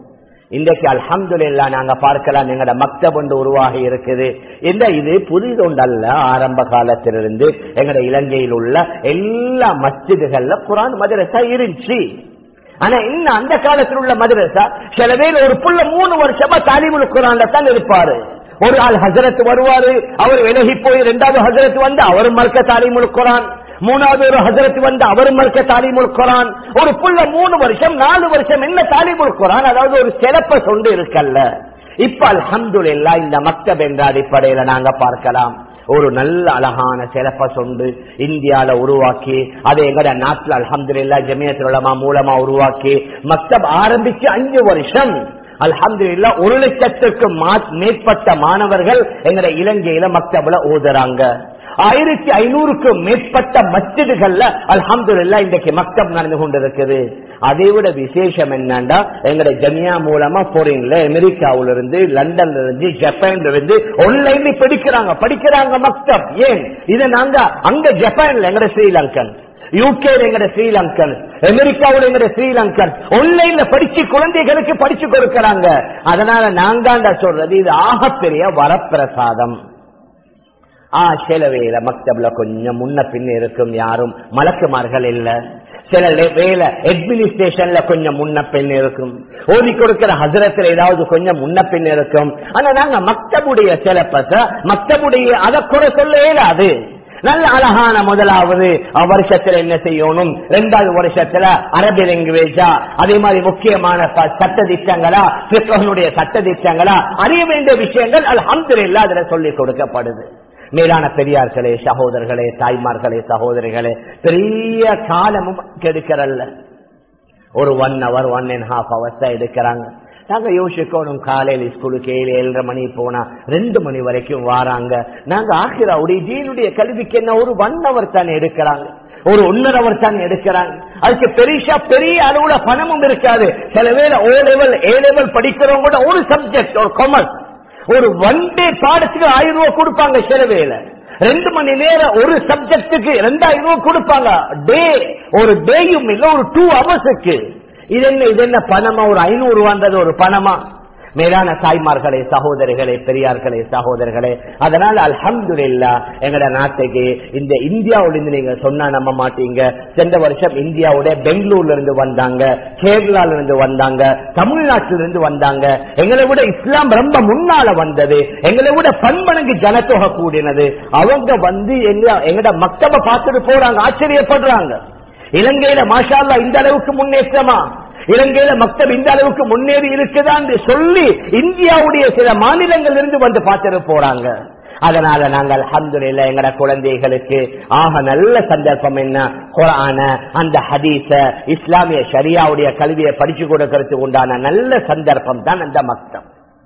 இன்றைக்கு அல்ஹம்துலில்லா நாங்க பார்க்கலாம் எங்கட மக்தப் ஒன்று உருவாகி இருக்குது இந்த இது புதிதொண்டல்ல ஆரம்ப காலத்திலிருந்து எங்கட இலங்கையில் உள்ள எல்லா மஸ்ஜிதுகள்ல குரான் மதரசா இருந்துச்சு ஆனா இன்னும் அந்த காலத்தில் உள்ள மதரசா சில பேர் ஒரு புள்ள மூணு வருஷமா தாலிமுல் குரான்ல தான் இருப்பாரு ஒரு ஆள் ஹசரத் வருவாரு அவர் விலகி போய் இரண்டாவது ஹசரத் வந்து அவரும் மறுக்க தாலிமுல் குரான் மூணாவது ஒரு ஹசரத் வந்து அவரும் மறுக்க தாலிமுல் குரான் ஒரு புள்ள மூணு வருஷம் நாலு வருஷம் என்ன தாலிமுல் குரான் அதாவது ஒரு சிறப்ப சொண்டு இருக்கல்ல இப்ப அல்ஹம்துலில்லா இந்த மக்தப் என்ற அடிப்படையில நாங்க பார்க்கலாம் ஒரு நல்ல அழகான சிறப்ப சொண்டு இந்தியால உருவாக்கி அதை எங்கட நாட்டுல அல்ஹம்துலில்லா ஜமியத் உலமா மூலமா உருவாக்கி மக்தப் ஆரம்பிச்சு அஞ்சு வருஷம் அல்ஹம்துலில்லா ஒரு லட்சத்துக்கு மேற்பட்ட மாணவர்கள் எங்கட இலங்கையில மக்தப்ல ஓதுறாங்க ஆயிரத்தி ஐநூறுக்கும் மேற்பட்ட மஸ்ஜிதுகள்ல அல்ஹம்துலில்லா இன்றைக்கு மக்தப் நடந்து கொண்டிருக்குது அதை விட விசேஷம் என்னண்டா எங்கட ஜமியா மூலமா போறீங்கள அமெரிக்காவில இருந்து லண்டன்ல இருந்து ஜப்பான்ல இருந்து ஆன்லைன்ல படிக்கிறாங்க படிக்கிறாங்க மக்தப் ஏன் இதை நாங்க அங்க ஜப்பான்ல எங்கட ஸ்ரீலங்கன் யூகே எங்கட ஸ்ரீலங்கன் அமெரிக்காவில் எங்கட ஸ்ரீலங்கன் ஆன்லைன்ல படிச்சு குழந்தைகளுக்கு படிச்சு கொடுக்கறாங்க அதனால நாங்க சொல்றது இது ஆகப்பெரிய வரப்பிரசாதம் ஆ சில வேலை மக்தப்ல கொஞ்சம் முன்ன பின்ன இருக்கும் யாரும் மலக்குமார்கள் இல்ல சில வேலை அட்மினிஸ்ட்ரேஷன்ல கொஞ்சம் முன்ன பின் இருக்கும் ஓதி கொடுக்கிற ஹசரத்துல ஏதாவது கொஞ்சம் முன்ன பின் இருக்கும் ஆனா நாங்க மக்தபுடைய சிலப்பச மக்தபுடைய அதை குறை சொல்ல இயலாது நல்ல அழகான முதலாவது வருஷத்துல என்ன செய்யணும் ரெண்டாவது வருஷத்துல அரபி லாங்குவேஜா அதே மாதிரி முக்கியமான சட்ட திட்டங்களா கிறிஸ்தவனுடைய சட்ட திட்டங்களா அறிய வேண்டிய விஷயங்கள் அல்ஹம்துலில்லாஹ் அதுல சொல்லிக் கொடுக்கப்படுது மேலான பெரியார்களே சகோதரர்களே தாய்மார்களே சகோதரிகளே பெரிய காலமும் கெடுக்கிறல்ல ஒரு one hour one and half hours தான் எடுக்கிறாங்க நாங்க யோசிக்கணும் காலையில் ஸ்கூலுக்கு ஏழு ஏழரை மணி போனா ரெண்டு மணி வரைக்கும் வாராங்க நாங்க ஆகிராவுடைய ஜீனுடைய கல்விக்கு என்ன ஒரு ஒன் ஹவர் தானே எடுக்கிறாங்க ஒரு ஒன்னரை அவர் தான் எடுக்கிறாங்க அதுக்கு பெரிசா பெரிய அளவுல பணமும் இருக்காது சில பேர் ஓ லெவல் ஏ லெவல் படிக்கிறவங்க கூட ஒரு சப்ஜெக்ட் ஒரு காமர்ஸ் ஒரு ஒன் டே பாடத்துக்கு ஆயிரம் ரூபாய் கொடுப்பாங்க சில வேலை ரெண்டு மணி நேரம் ஒரு சப்ஜெக்டுக்கு ரெண்டாயிரம் ரூபாய் கொடுப்பாங்க டே ஒரு டேயும் இல்ல ஒரு டூ ஹவர்ஸுக்கு இது என்ன இது என்ன பணமா ஒரு ஐநூறு ரூபான்றது ஒரு பணமா மேலான தாய்மார்களே சகோதரிகளே பெரியார்களே சகோதரர்களே அதனால அல்ஹம்துலில்லா எங்கட நாட்டுக்கு இந்த இந்தியாவிலிருந்து நீங்க சொன்னா நம்ப மாட்டீங்க சென்ற வருஷம் இந்தியாவுடைய பெங்களூர்ல இருந்து வந்தாங்க கேரளால இருந்து வந்தாங்க தமிழ்நாட்டிலிருந்து வந்தாங்க எங்களை விட இஸ்லாம் ரொம்ப முன்னால வந்தது எங்களை விட பன்மடங்கு ஜனத்தொகை கூடினது அவங்க வந்து எங்க எங்கட மக்தப பார்த்துட்டு போறாங்க ஆச்சரியப்படுறாங்க இலங்கையில மாஷால்லா இந்த அளவுக்கு முன்னேற்றமா இலங்கையில மக்தப் இந்த அளவுக்கு முன்னேறி இருக்குதான் சொல்லி இந்தியாவுடைய சில மாநிலங்கள் இருந்து வந்து பார்த்துட்டு போறாங்க அதனால நாங்கள் அல்ஹம்துலில்லாஹ் எங்கட குழந்தைகளுக்கு ஆக நல்ல சந்தர்ப்பம் என்ன குரான அந்த ஹதீஸ இஸ்லாமிய ஷரியாவுடைய கல்வியை படிச்சு கொடுக்கறதுக்கு உண்டான நல்ல சந்தர்ப்பம் தான் அந்த மக்தம்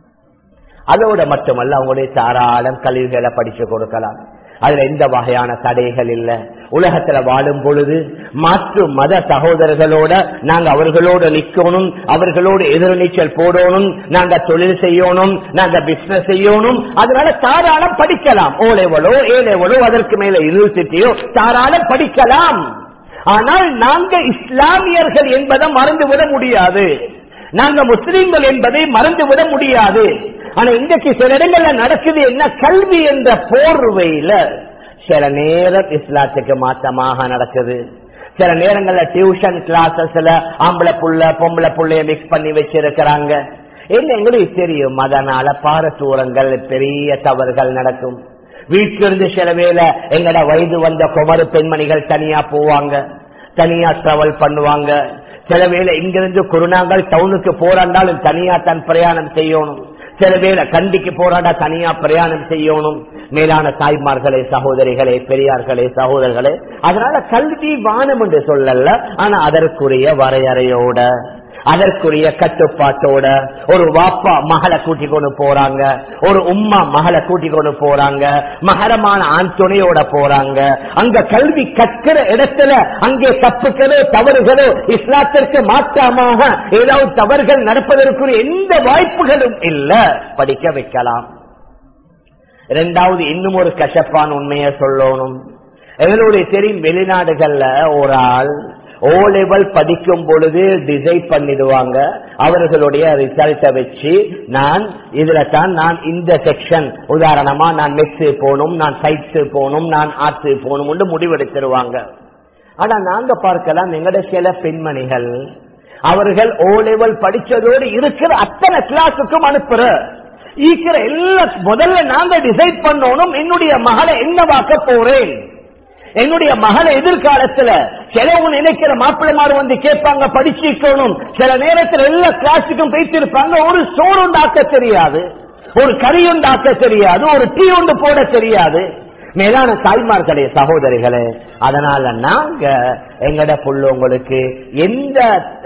அதோட மட்டுமல்ல அவங்களுடைய தாராளம் கல்விகளை படிச்சு கொடுக்கலாம் அதுல எந்த வகையான தடைகள் இல்ல உலகத்துல வாழும் பொழுது மாற்று மத சகோதரர்களோட நாங்க அவர்களோட நிக்கணும் அவர்களோட எதிர்நீச்சல் போடணும் நாங்க தொழில் செய்யணும் நாங்க பிசினஸ் செய்யணும் அதனால தாராளம் படிக்கலாம் ஓ லெவலோ ஏ லெவலோ அதற்கு மேல யூனிவர்சிட்டியோ தாராளம் படிக்கலாம் ஆனால் நாங்க இஸ்லாமியர்கள் என்பதை மறந்துவிட முடியாது நாங்க முஸ்லீம்கள் என்பதை மறந்துவிட முடியாது ஆனா இன்றைக்கு சில இடங்கள்ல நடக்குது என்ன கல்வி என்ற போர்வையில சில நேரம் இஸ்லாத்துக்கு மாற்றமாக நடக்குது சில நேரங்கள்ல டியூஷன் கிளாஸஸ்ல ஆம்பளை புள்ள பொம்பளை புள்ளைய மிக்ஸ் பண்ணி வச்சிருக்கிறாங்க என்ன எங்களுக்கு தெரியும் அதனால பாரசூரங்கள் பெரிய தவறுகள் நடக்கும் வீட்டிலிருந்து சில வேலை எங்கட வயது வந்த குமரு பெண்மணிகள் தனியா போவாங்க தனியா டிராவல் பண்ணுவாங்க சில வேலை இங்கிருந்து குருநாங்கள் டவுனுக்கு போறாண்டாலும் தனியா தன் பிரயாணம் செய்யணும் சில வேலை கண்டிக்கு போராடா தனியா பிரயாணம் செய்யணும் மேலான தாய்மார்களே சகோதரிகளே பெரியார்களே சகோதரர்களே அதனால கல்வி வானம் என்று சொல்லல ஆனா அதற்குரிய வரையறையோட அதற்குரிய கட்டுப்பாட்டோட ஒரு வாப்பா மகளை கூட்டி கொண்டு போறாங்க ஒரு உம்மா மகளை கூட்டி கொண்டு போறாங்க மகரமான ஆண் துணையோட போறாங்க அங்க கல்வி கற்கிற இடத்துல அங்கே தப்புகளோ தவறுகளோ இஸ்லாத்திற்கு மாற்றமாக ஏதாவது தவறுகள் நடப்பதற்குரிய எந்த வாய்ப்புகளும் இல்ல படிக்க வைக்கலாம் இரண்டாவது இன்னும் ஒரு கசப்பான உண்மையை சொல்லணும் எங்களுடைய தெரியும் வெளிநாடுகள்ல ஒரு ஆள் ஓ லெவல் படிக்கும் பொழுது டிசைட் பண்ணிடுவாங்க அவர்களுடைய ரிசல்ட்டை வச்சு நான் இதுல தான் நான் இந்த செக்ஷன் உதாரணமா நான் மெக்ஸ் போகணும் நான் சைட்ஸ் போகணும் நான் ஆர்ட்ஸ் போகணும் முடிவெடுத்துருவாங்க ஆனா நாங்க பார்க்கலாம் எங்கட சில பெண்மணிகள் அவர்கள் ஓ லெவல் படிச்சதோடு இருக்கிற அத்தனை கிளாஸுக்கும் அனுப்புற இருக்கிற எல்லா முதல்ல நாங்க டிசைட் பண்ணணும் என்னுடைய மகளை என்னவாக்க போறேன் என்னுடைய மகளை எதிர்காலத்துல சிலவங்க நினைக்கிற மாப்பிள்ளைமார் வந்து கேட்பாங்க படிச்சிருக்கணும் சில நேரத்தில் எல்லா கிளாஸுக்கும் வைத்திருப்பாங்க ஒரு சோறு உண்டாக்க தெரியாது ஒரு கறி உண்டாக்க தெரியாது ஒரு டீ ஒன்று போட தெரியாது மேலான தாய்மார்களே சகோதரிகளே அதனால நாங்க எங்கட புள்ளவங்களுக்கு எந்த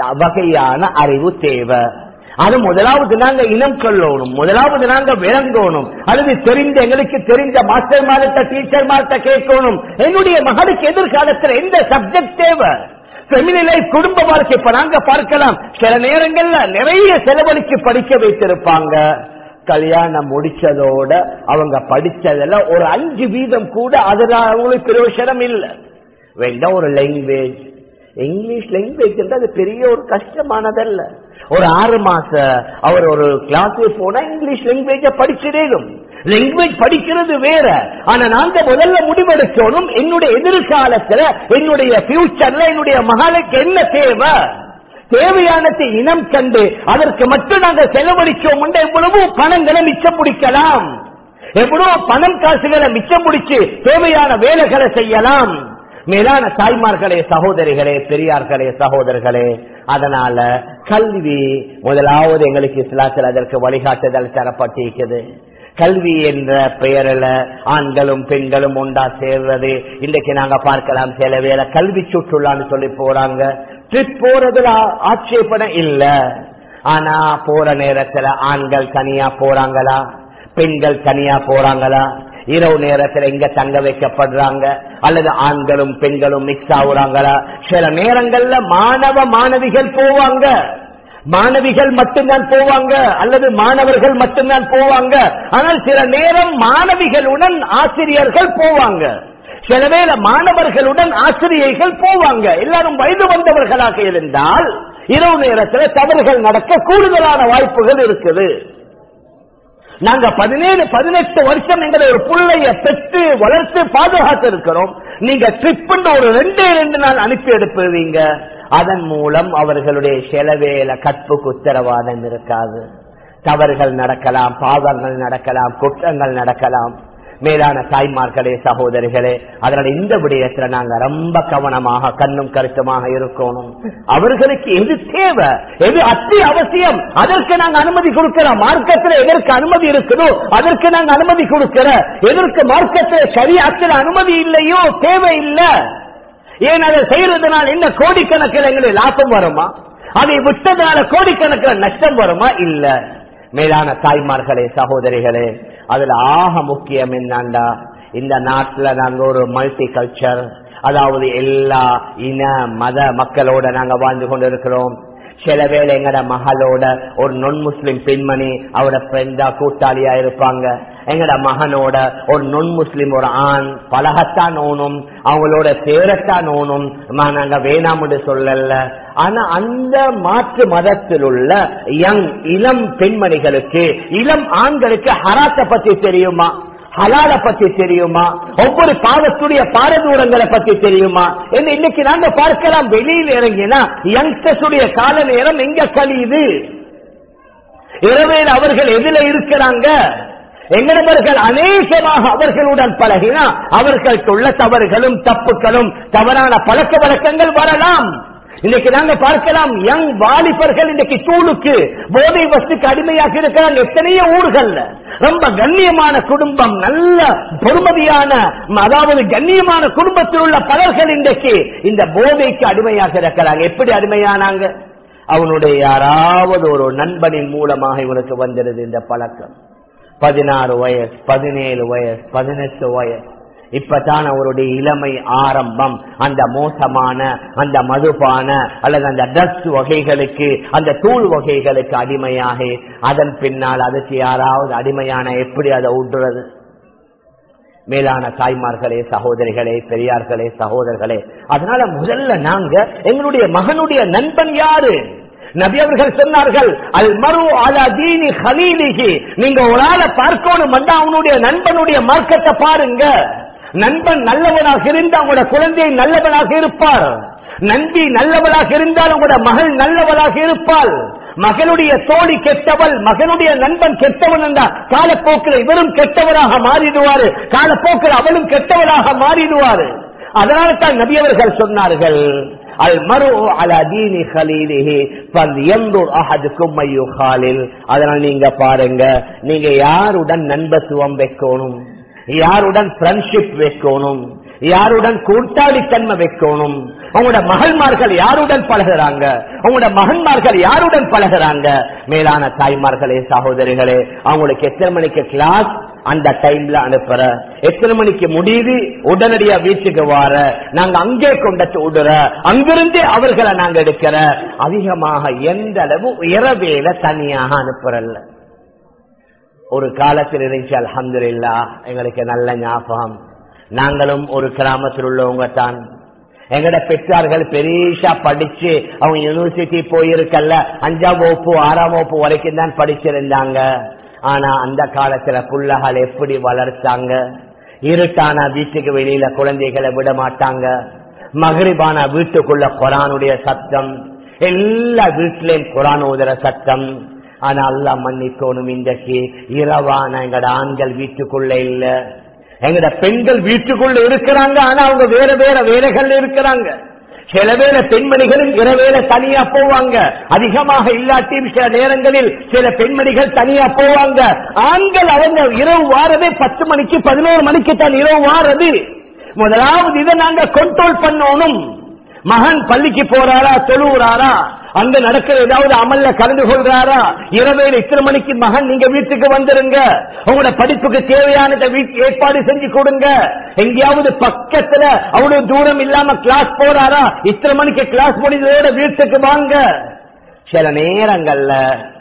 வகையான அறிவு தேவை அது முதலாவது நாங்க இனம் கொள்ளணும் முதலாவது நாங்க விளங்கணும் அல்லது தெரிந்த எங்களுக்கு தெரிந்த மாஸ்டர் மார்ட்ட டீச்சர் மார்ட்ட கேட்கணும் என்னுடைய மகளுக்கு எதிர்காலத்தில் எந்த சப்ஜெக்ட் தேவை ஃபெமினி குடும்ப வாழ்க்கை இப்ப நாங்க பார்க்கலாம் சில நேரங்கள்ல நிறைய செலவழிச்சு படிக்க வைத்திருப்பாங்க கல்யாணம் முடிச்சதோட அவங்க படிச்சதுல ஒரு அஞ்சு வீதம் கூட அதுல அவங்களுக்கு பிரயோசனம் இல்லை வேண்டாம் ஒரு லாங்குவேஜ் இங்கிலீஷ் லாங்குவேஜ் அது பெரிய ஒரு கஷ்டமானதல்ல ஒரு ஆறு மாச அவர் ஒரு கிளாஸ் போனா இங்கிலீஷ் லாங்குவேஜ படிச்சிடணும் லாங்குவேஜ் படிக்கிறது வேற ஆனா நாங்க முதல்ல முடிவெடுக்கணும் என்னுடைய எதிர்காலத்துல என்னுடைய பியூச்சர்ல என்னுடைய மகளுக்கு என்ன தேவை தேவையானதை இனம் கண்டு அதற்கு மட்டும் நாங்கள் செலவழிச்சோம் எவ்வளவு பணங்களை மிச்சம் பிடிக்கலாம் எவ்வளவு பணம் காசுகளை மிச்சம் பிடிச்சு தேவையான வேலைகளை செய்யலாம் மேலான தாய்மார்களே சகோதரிகளே பெரியார்களே சகோதரர்களே அதனால கல்வி முதலாவது எங்களுக்கு இஸ்லாத்தில் அதற்கு வழிகாட்டுதல் தரப்பட்டிருக்குது கல்வி என்ற பெயரில் ஆண்களும் பெண்களும் ஒன்றா சேர்றது இன்றைக்கு நாங்க பார்க்கலாம் சில வேலை கல்வி சுற்றுலான்னு சொல்லி போறாங்க ட்ரிப் போறதுல ஆட்சேபனை இல்ல ஆனா போற நேரத்துல ஆண்கள் தனியா போறாங்களா பெண்கள் தனியா போறாங்களா இரவு நேரத்தில் எங்க தங்க வைக்கப்படுறாங்க அல்லது ஆண்களும் பெண்களும் மிக்ஸ் ஆகுறாங்களா சில நேரங்கள்ல மாணவ மாணவிகள் போவாங்க மாணவிகள் மட்டும்தான் போவாங்க அல்லது மாணவர்கள் மட்டும்தான் போவாங்க ஆனால் சில நேரம் மாணவிகளுடன் ஆசிரியர்கள் போவாங்க சில வேளை மாணவர்களுடன் ஆசிரியர்கள் போவாங்க எல்லாரும் வயது வந்தவர்களாக இருந்தால் இரவு நேரத்தில் தவறுகள் நடக்க கூடுதலான வாய்ப்புகள் இருக்குது நாங்க பதினேழு பதினெட்டு வருஷம் எங்களை ஒரு பிள்ளைய பெற்று வளர்த்து பாதுகாத்து இருக்கிறோம் நீங்க ட்ரிப் ஒரு ரெண்டே ரெண்டு நாள் அனுப்பி எடுப்பீங்க அதன் மூலம் அவர்களுடைய செலவேல கற்புக்கு உத்தரவாதம் இருக்காது தவறுகள் நடக்கலாம் பாவங்கள் நடக்கலாம் குற்றங்கள் நடக்கலாம் மேலான தாய்மார்களே சகோதரிகளே அதனால இந்த விடயத்துல நாங்க ரொம்ப கவனமாக கண்ணும் கருத்துமாக இருக்கணும் அவர்களுக்கு எது தேவை எது அத்தி அவசியம் அதற்கு நாங்க அனுமதி கொடுக்கிறோம் மார்க்கத்தில் எதற்கு அனுமதி இருக்குதோ அதற்கு நாங்க அனுமதி கொடுக்கிற எதற்கு மார்க்கத்தில் சரியாத்தில் அனுமதி இல்லையோ தேவை இல்லை ஏன் அதை செய்யறதுனால என்ன கோடிக்கணக்கில் எங்களுக்கு லாபம் வருமா அதை விட்டதால கோடிக்கணக்கில் நஷ்டம் வருமா இல்ல மேலான தாய்மார்களே சகோதரிகளே அதுல ஆக முக்கியம் என்னண்டா இந்த நாட்டுல நாங்க ஒரு மல்டி கல்ச்சர் அதாவது எல்லா இன மத மக்களோட நாங்க வாழ்ந்து கொண்டிருக்கிறோம் சில வேளை எங்கட மகளோட ஒரு நொன் முஸ்லிம் பெண்மணி அவட ஃப்ரெண்டா கூட்டாளியா இருப்பாங்க எங்கட மகனோட ஒரு நொன் முஸ்லிம் ஒரு ஆண் பழகத்தான் ஓணும் அவங்களோட சேரத்தான் ஓணும் நாங்க வேணாம்னு சொல்லல ஆனா அந்த மாற்று மதத்தில் உள்ள யங் இளம் பெண்மணிகளுக்கு இளம் ஆண்களுக்கு ஹராத்தை பத்தி தெரியுமா ஹலால பத்தி தெரியுமா ஒவ்வொரு பாவத்துடைய பாரதூரங்களை பத்தி தெரியுமா என்ன இன்னைக்கு நாங்க பார்க்கலாம் வெளியில் இறங்கினா யங்ஸ்டர்ஸுடைய கால நேரம் எங்க கழியுது இரவேல் அவர்கள் எதுல இருக்கிறாங்க எங்களவர்கள் அநேகமாக அவர்களுடன் பழகினா அவர்களுக்குள்ள தவறுகளும் தப்புகளும் தவறான பழக்க வழக்கங்கள் வரலாம் இன்னைக்கு நாங்க பார்க்கலாம் யங் வாலிபர்கள் இன்னைக்கு தூளுக்கு போதை வஸ்துக்கு அடிமையாக இருக்கிறாங்க எத்தனையோ ஊர்கள்ல ரொம்ப கண்ணியமான குடும்பம் நல்ல பொறுமதியான அதாவது கண்ணியமான குடும்பத்தில் உள்ள பலர்கள் இன்றைக்கு இந்த போதைக்கு அடிமையாக இருக்கிறாங்க எப்படி அடிமையானாங்க அவனுடைய யாராவது ஒரு நண்பனின் மூலமாக இவனுக்கு வந்துடுது இந்த பழக்கம் பதினாறு வயசு பதினேழு வயசு பதினெட்டு வயசு இப்பதான் அவருடைய இளமை ஆரம்பம் அந்த மோசமான அந்த மதுபான அல்லது அந்த ட்ரக்ஸ் வகைகளுக்கு அந்த தூள் வகைகளுக்கு அடிமையாக அதன் பின்னால் அதுக்கு யாராவது அடிமையான எப்படி அதை விடுறது மேலான தாய்மார்களே சகோதரிகளே பெரியார்களே சகோதரர்களே அதனால முதல்ல நாங்க எங்களுடைய மகனுடைய நண்பன் யாரு நபி அவர்கள் சொன்னார்கள் அல் மரு அலா தீனி ஹலீலிஹி நீங்க ஒரு ஆளை பார்க்கணும் அவனுடைய நண்பனுடைய மார்க்கத்தை பாருங்க நண்பன் நல்லவனாக இருந்தால் உங்களோட குழந்தை நல்லவனாக இருப்பார் நன்றி நல்லவளாக இருந்தால் உங்களோட மகள் நல்லவளாக இருப்பாள் மகளுடைய தோழி கெட்டவள் மகனுடைய நண்பன் கெட்டவன் என்றால் காலப்போக்கில் இவரும் கெட்டவராக மாறிடுவாரு காலப்போக்கில் அவளும் கெட்டவராக மாறிடுவாரு அதனால தான் நபியவர்கள் சொன்னார்கள் அல் மரு அல தீனி ஹலீலிஹி பல்யந்தூர் அஹதுக்கும் ஐயோ ஹாலில் அதனால் நீங்க பாருங்க நீங்க யாருடன் நண்பத்துவம் வைக்கணும் யாருடன் ஃப்ரெண்ட்ஷிப் வைக்கணும் யாருடன் கூட்டாளித்தன்மை வைக்கணும் உங்களோட மகள்மார்கள் யாருடன் பழகுறாங்க உங்களோட மகன்மார்கள் யாருடன் பழகுறாங்க மேலான தாய்மார்களே சகோதரிகளே அவங்களுக்கு எத்தனை மணிக்கு கிளாஸ் அந்த டைம்ல அனுப்புற எத்தனை மணிக்கு முடியுது உடனடியா வீட்டுக்கு வார நாங்க அங்கே கொண்டு விடுற அங்கிருந்தே அவர்களை நாங்க எடுக்கிற அதிகமாக எந்த அளவு இரவேல தனியாக அனுப்புறல்ல ஒரு காலத்தில் இருந்துச்சு அலமதுல்லா எங்களுக்கு நல்ல ஞாபகம் நாங்களும் ஒரு கிராமத்தில் உள்ளவங்க தான் எங்கட பெற்றார்கள் பெரியஷா படிச்சு அவங்க யூனிவர்சிட்டி போயிருக்கல்ல அஞ்சாம் வகுப்பு ஆறாம் வகுப்பு வரைக்கும் தான் படிச்சிருந்தாங்க ஆனா அந்த காலத்துல புள்ளகள் எப்படி வளர்த்தாங்க இருட்டான வீட்டுக்கு வெளியில குழந்தைகளை விட மாட்டாங்க மகரிபான வீட்டுக்குள்ள குரானுடைய சத்தம் எல்லா வீட்டிலையும் குரான் ஓதுற சத்தம் ஆனா அல்லா மன்னிக்கணும் இன்றைக்கு இரவான எங்கட ஆண்கள் வீட்டுக்குள்ள இல்ல எங்கட பெண்கள் வீட்டுக்குள்ள இருக்கிறாங்க ஆனா அவங்க வேற வேற வேலைகள் இருக்கிறாங்க சில வேலை பெண்மணிகளும் இரவேல தனியா போவாங்க அதிகமாக இல்லாட்டியும் சில நேரங்களில் சில பெண்மணிகள் தனியா போவாங்க ஆண்கள் அவங்க இரவு வாரதே பத்து மணிக்கு பதினோரு மணிக்கு தான் இரவு வாரது முதலாவது இதை நாங்க கண்ட்ரோல் பண்ணணும் மகன் பள்ளிக்கு போறாரா தொழுவுறாரா அங்க நடக்கிற ஏதாவது அமல்ல கலந்து கொள்றாரா இரவேல இத்தனை மணிக்கு மகன் நீங்க வீட்டுக்கு வந்துருங்க உங்களோட படிப்புக்கு தேவையானதை வீட்டு ஏற்பாடு செஞ்சு கொடுங்க எங்கேயாவது பக்கத்துல அவ்வளவு தூரம் இல்லாம கிளாஸ் போறாரா இத்தனை மணிக்கு கிளாஸ் முடிஞ்சதோட வீட்டுக்கு வாங்க சில நேரங்கள்ல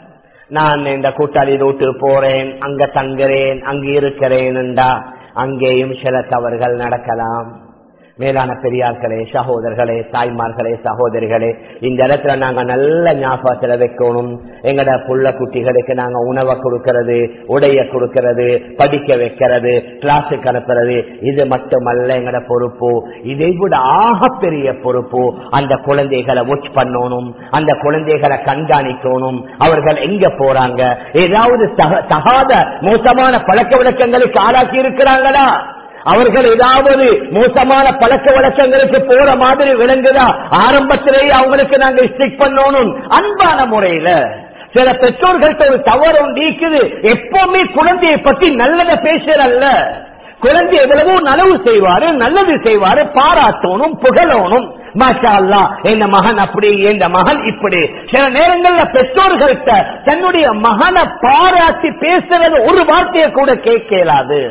நான் இந்த கூட்டாளி ரூட்டு போறேன் அங்க தங்குறேன் அங்க இருக்கிறேன்டா அங்கேயும் சில தவறுகள் நடக்கலாம் மேலான பெரியார்களே சகோதரர்களே தாய்மார்களே சகோதரிகளே இந்த இடத்துல நாங்க நல்ல ஞாபகத்துல வைக்கணும் எங்கட புள்ள குட்டிகளுக்கு நாங்க உணவை கொடுக்கறது உடைய கொடுக்கறது படிக்க வைக்கிறது கிளாஸுக்கு அனுப்புறது இது மட்டுமல்ல எங்கட பொறுப்பு இதை விட ஆகப்பெரிய பொறுப்பு அந்த குழந்தைகளை வாட்ச் பண்ணணும் அந்த குழந்தைகளை கண்காணிக்கணும் அவர்கள் எங்க போறாங்க ஏதாவது தகாத மோசமான பழக்க வழக்கங்களுக்கு ஆளாக்கி இருக்கிறாங்களா அவர்கள் ஏதாவது மோசமான பழக்க வழக்கங்களுக்கு போற மாதிரி விளங்குதா ஆரம்பத்திலேயே அவங்களுக்கு நாங்க ஸ்டிக் பண்ணணும் அன்பான முறையில சில பெற்றோர்கள்ட்ட ஒரு தவறு நீக்குது எப்பவுமே குழந்தையை பத்தி நல்லத பேசுறல்ல குழந்தை எவ்வளவோ நலவு செய்வாரு நல்லது செய்வாரு பாராட்டணும் புகழணும் மாஷா அல்லா என் மகன் அப்படி என் மகன் இப்படி சில நேரங்கள்ல பெற்றோர்கள்ட்ட தன்னுடைய மகனை பாராட்டி பேசுறது ஒரு வார்த்தையை கூட கேட்கலாது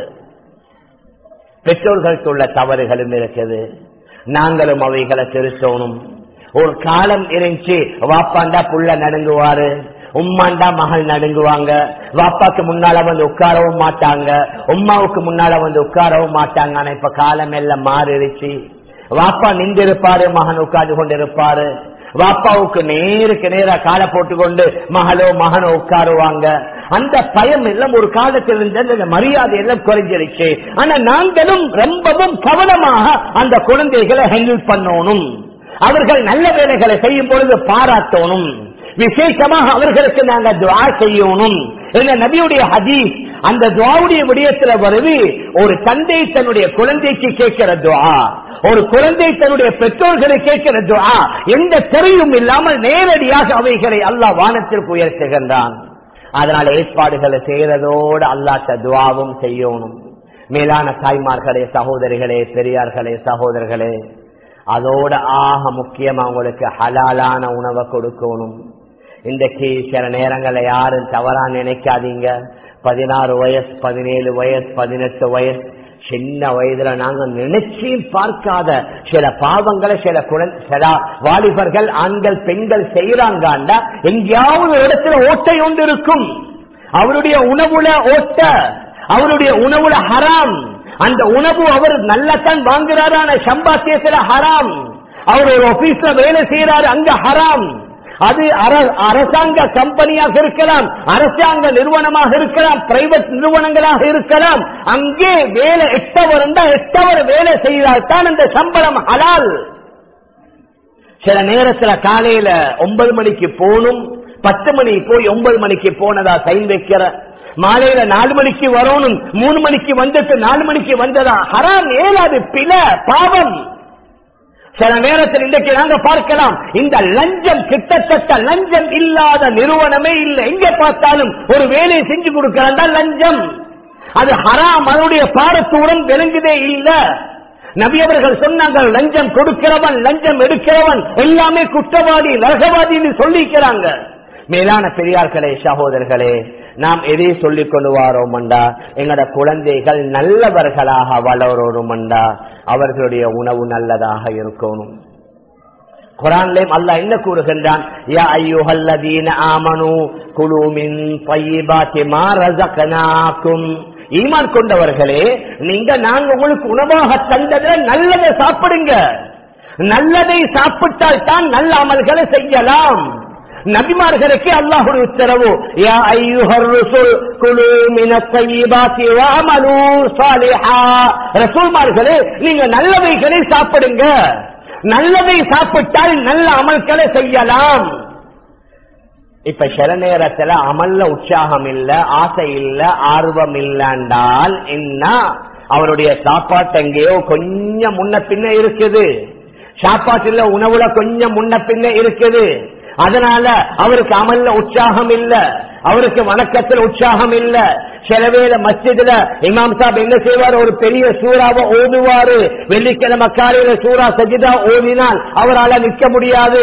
பெற்றோர்களுக்கு உள்ள தவறுகளும் இருக்குது நாங்களும் அவைகளை திருத்தணும் ஒரு காலம் இருந்துச்சு வாப்பாண்டா புள்ள நடுங்குவாரு உம்மாண்டா மகள் நடுங்குவாங்க வாப்பாக்கு முன்னால வந்து உட்காரவும் மாட்டாங்க உம்மாவுக்கு முன்னால வந்து உட்காரவும் மாட்டாங்க ஆனா இப்ப காலம் எல்லாம் மாறிடுச்சு வாப்பா நின்று இருப்பாரு மகன் உட்கார்ந்து கொண்டு இருப்பாரு வாப்பாவுக்கு நேருக்கு நேரா காலை போட்டுக்கொண்டு மகளோ மகனோ உட்காருவாங்க அந்த பயம் எல்லாம் ஒரு காலத்தில் இருந்த அந்த மரியாதை எல்லாம் குறைஞ்சிருச்சு ஆனா நாங்களும் ரொம்பவும் கவனமாக அந்த குழந்தைகளை ஹேண்டில் பண்ணணும் அவர்கள் நல்ல வேலைகளை செய்யும் பொழுது பாராட்டணும் விசேஷமாக அவர்களுக்கு நாங்க துவா செய்யணும் எங்க நபியுடைய ஹதீஸ் அந்த துவாவுடைய விடயத்துல வருது ஒரு தந்தை தன்னுடைய குழந்தைக்கு கேட்கிற துவா ஒரு குழந்தை தன்னுடைய பெற்றோர்களை கேட்கிற துவா எந்த தெரியும் இல்லாமல் நேரடியாக அவைகளை அல்லாஹ் வானத்திற்கு உயர்த்துகின்றான் அதனால ஏற்பாடுகளை செய்யறதோடு அல்லாட்ட துவாவும் செய்யணும் மேலான தாய்மார்களே சகோதரிகளே பெரியார்களே சகோதரர்களே அதோட ஆக முக்கியம் அவங்களுக்கு ஹலாலான உணவை கொடுக்கணும் இன்றைக்கு சில நேரங்களை யாரும் தவறா நினைக்காதீங்க பதினாறு வயசு பதினேழு வயசு பதினெட்டு வயசு சின்ன வயதுல நாங்க நினைச்சும் பார்க்காத சில பாவங்களை சில குழந்தை சில வாலிபர்கள் ஆண்கள் பெண்கள் செய்யறாங்கண்டா எங்கேயாவது இடத்துல ஓட்டை ஒன்று இருக்கும் அவருடைய உணவுல ஓட்ட அவருடைய உணவுல ஹராம் அந்த உணவு அவர் நல்லத்தான் வாங்குறாரு ஆனா சம்பாத்தியத்துல ஹராம் அவர் ஒரு ஆபீஸ்ல வேலை செய்யறாரு அங்க ஹராம் அது அர- அரசாங்க கம்பெனியாக இருக்கலாம் அரசாங்க நிறுவனமாக இருக்கலாம் பிரைவேட் நிறுவனங்களாக இருக்கலாம் அங்கே வேலை எட்டவர் இருந்தா எட்டவர் வேலை செய்தால் தான் அந்த சம்பளம் ஹலால் சில நேரத்துல காலையில ஒன்பது மணிக்கு போகணும் பத்து மணி போய் ஒன்பது மணிக்கு போனதா சைன் வைக்கிற மாலையில நாலு மணிக்கு வரணும் மூணு மணிக்கு வந்துட்டு நாலு மணிக்கு வந்ததா ஹராம் ஏலாது பில பாவம் சில நேரத்தில் இன்றைக்கு நாங்க பார்க்கலாம் இந்த லஞ்சம் கிட்டத்தட்ட லஞ்சம் இல்லாத நிறுவனமே இல்லை எங்க பார்த்தாலும் ஒரு வேலையை செஞ்சு கொடுக்கிறதா லஞ்சம் அது ஹராம் அதனுடைய பாரத்துடன் விளங்குதே இல்ல நபி அவர்கள் சொன்னாங்க லஞ்சம் கொடுக்கிறவன் லஞ்சம் எடுக்கிறவன் எல்லாமே குற்றவாளி நரகவாதின்னு சொல்லிக்கிறாங்க மேலான பெரியார்களே சகோதரர்களே நாம் எதை சொல்லிக் கொண்டு வாரோமண்டா எங்கட குழந்தைகள் நல்லவர்களாக வளரோருமண்டா அவர்களுடைய உணவு நல்லதாக இருக்கணும் குரான்லேயும் அல்லாஹ் என்ன கூறுகின்றான் யா ஐயுஹல்லதீன ஆமனு குலு மின் தையிபாத்தி மா ரஸக்னாக்கும் ஈமான் கொண்டவர்களே நீங்க நாங்க உங்களுக்கு உணவாக தந்ததுல நல்லதை சாப்பிடுங்க நல்லதை சாப்பிட்டால் தான் நல்ல அமல்களை செய்யலாம் நபிமார்களுக்கு அல்லாஹுடைய உத்தரவு யா ஐயுஹர் ருசுல் குலு மினத் தையிபாத்தி வஅமலு ஸாலிஹா ரசூல்மார்களே நீங்க நல்லவைகளை சாப்பிடுங்க நல்லதை சாப்பிட்டால் நல்ல அமல்களை செய்யலாம் இப்ப சில நேரத்துல அமல்ல உற்சாகம் இல்ல ஆசை இல்ல ஆர்வம் இல்லைன்றால் என்ன அவருடைய சாப்பாட்டு எங்கேயோ கொஞ்சம் முன்ன பின்ன இருக்குது சாப்பாட்டுல உணவுல கொஞ்சம் முன்ன பின்ன இருக்குது அதனால அவருக்கு அமல்ல உற்சாகம் இல்ல அவருக்கு வணக்கத்தில் உற்சாகம் இல்ல சிலவேல மஸ்ஜிதுல இமாம் சாப் என்ன செய்வார் ஒரு பெரிய சூறாவை ஓதுவாரு வெள்ளிக்கிழமை காலையில சூறா சஜிதா ஓதினால் அவரால நிற்க முடியாது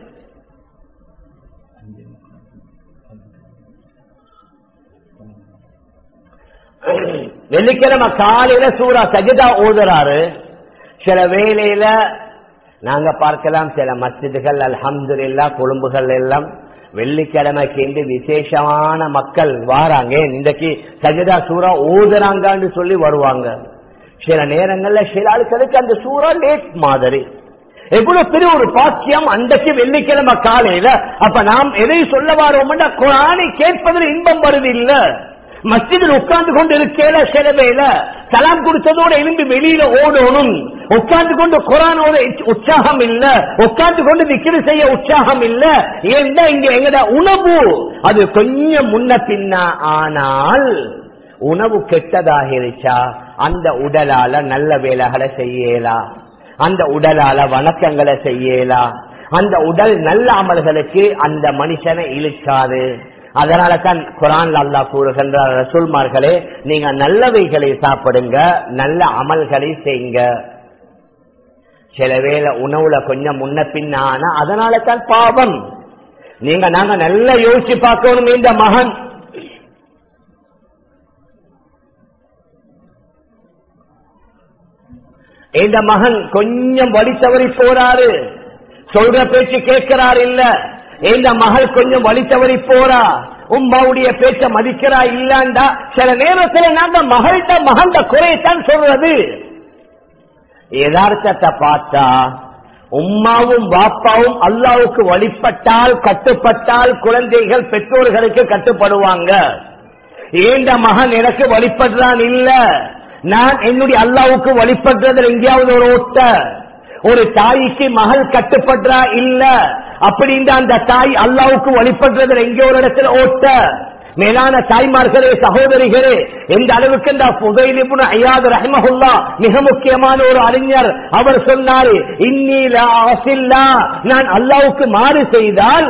வெள்ளிக்கிழமை காலையில சூறா சஜிதா ஓதுறாரு சில வேளையில நாங்க பார்க்கலாம் சில மஸ்ஜிதுகள் அல்ஹம்துலில்லா கொழும்புகள் எல்லாம் வெள்ளிக்கிழமைக்கு என்று விசேஷமான மக்கள் வாராங்க இன்றைக்கு சஜிதா சூறா ஓதுறாங்கன்னு சொல்லி வருவாங்க சில நேரங்கள்ல சில ஆட்களுக்கு அந்த சூறா லேட் மாதிரி எவ்வளவு பெரிய ஒரு பாக்கியம் அன்றைக்கு வெள்ளிக்கிழமை காலையில அப்ப நாம் எதை சொல்ல வரோம்னா குரானை கேட்பதில் இன்பம் வருது இல்ல மஸ்ஜிதில் உட்கார்ந்து கொண்டு இருக்கேல சில வேல சலாம் கொடுத்ததோட எழும்பி வெளியில ஓடணும் உட்கார்ந்து கொண்டு குரானோட உற்சாகம் இல்ல உட்கார்ந்து கொண்டு விக்கிரி செய்ய உற்சாகம் இல்ல ஏன்னா இங்க எங்கட உணவு அது கொஞ்சம் முன்ன பின்ன ஆனால் உணவு கெட்டதாக இருச்சா அந்த உடலால நல்ல வேலைகளை செய்யலாம் அந்த உடலால வணக்கங்களை செய்யலாம் அந்த உடல் நல்ல அமல்களுக்கு அந்த மனுஷனை இழுக்காது அதனால தான் குரான் அல்லா கூறுகின்ற ரசூல்மார்களே நீங்க நல்லவைகளை சாப்பிடுங்க நல்ல அமல்களை செய்யுங்க சில வேளை உணவுல கொஞ்சம் முன்ன பின்ன ஆனா அதனால தான் பாவம் நீங்க நாங்க நல்லா யோசிச்சு பார்க்கணும் இந்த மகன் இந்த மகன் கொஞ்சம் வழி தவறி போறாரு சொல்ற பேச்சு கேட்கிறார் இல்ல இந்த மகள் கொஞ்சம் வழி தவறி போறா உம்மாவுடைய பேச்ச மதிக்கிறா இல்லாண்டா சில நேரத்துல நாங்க மகள்கிட்ட மகந்த குறையத்தான் சொல்றது யதார்த்தத்தை பார்த்தா உம்மாவும் பாப்பாவும் அல்லாவுக்கு வழிபட்டால் கட்டுப்பட்டால் குழந்தைகள் பெற்றோர்களுக்கு கட்டுப்படுவாங்க ஏண்ட மகன் எனக்கு வழிபடுறான் இல்ல நான் என்னுடைய அல்லாவுக்கு வழிபடுறதுல எங்கேயாவது ஒரு ஓட்ட ஒரு தாய்க்கு மகள் கட்டுப்படுறா இல்ல அப்படின்னு அந்த தாய் அல்லாவுக்கு வழிபடுறதுல எங்கே ஒரு இடத்துல ஓட்ட மேலான தாய்மார்களே சகோதரிகளே எந்த அளவுக்கு இந்த புதையிலிபுன ஐயாது ரஹமஹுல்லா மிக முக்கியமான ஒரு அறிஞர் அவர் சொன்னாரு இன்னில ஆசில்லா நான் அல்லாவுக்கு மாறு செய்தால்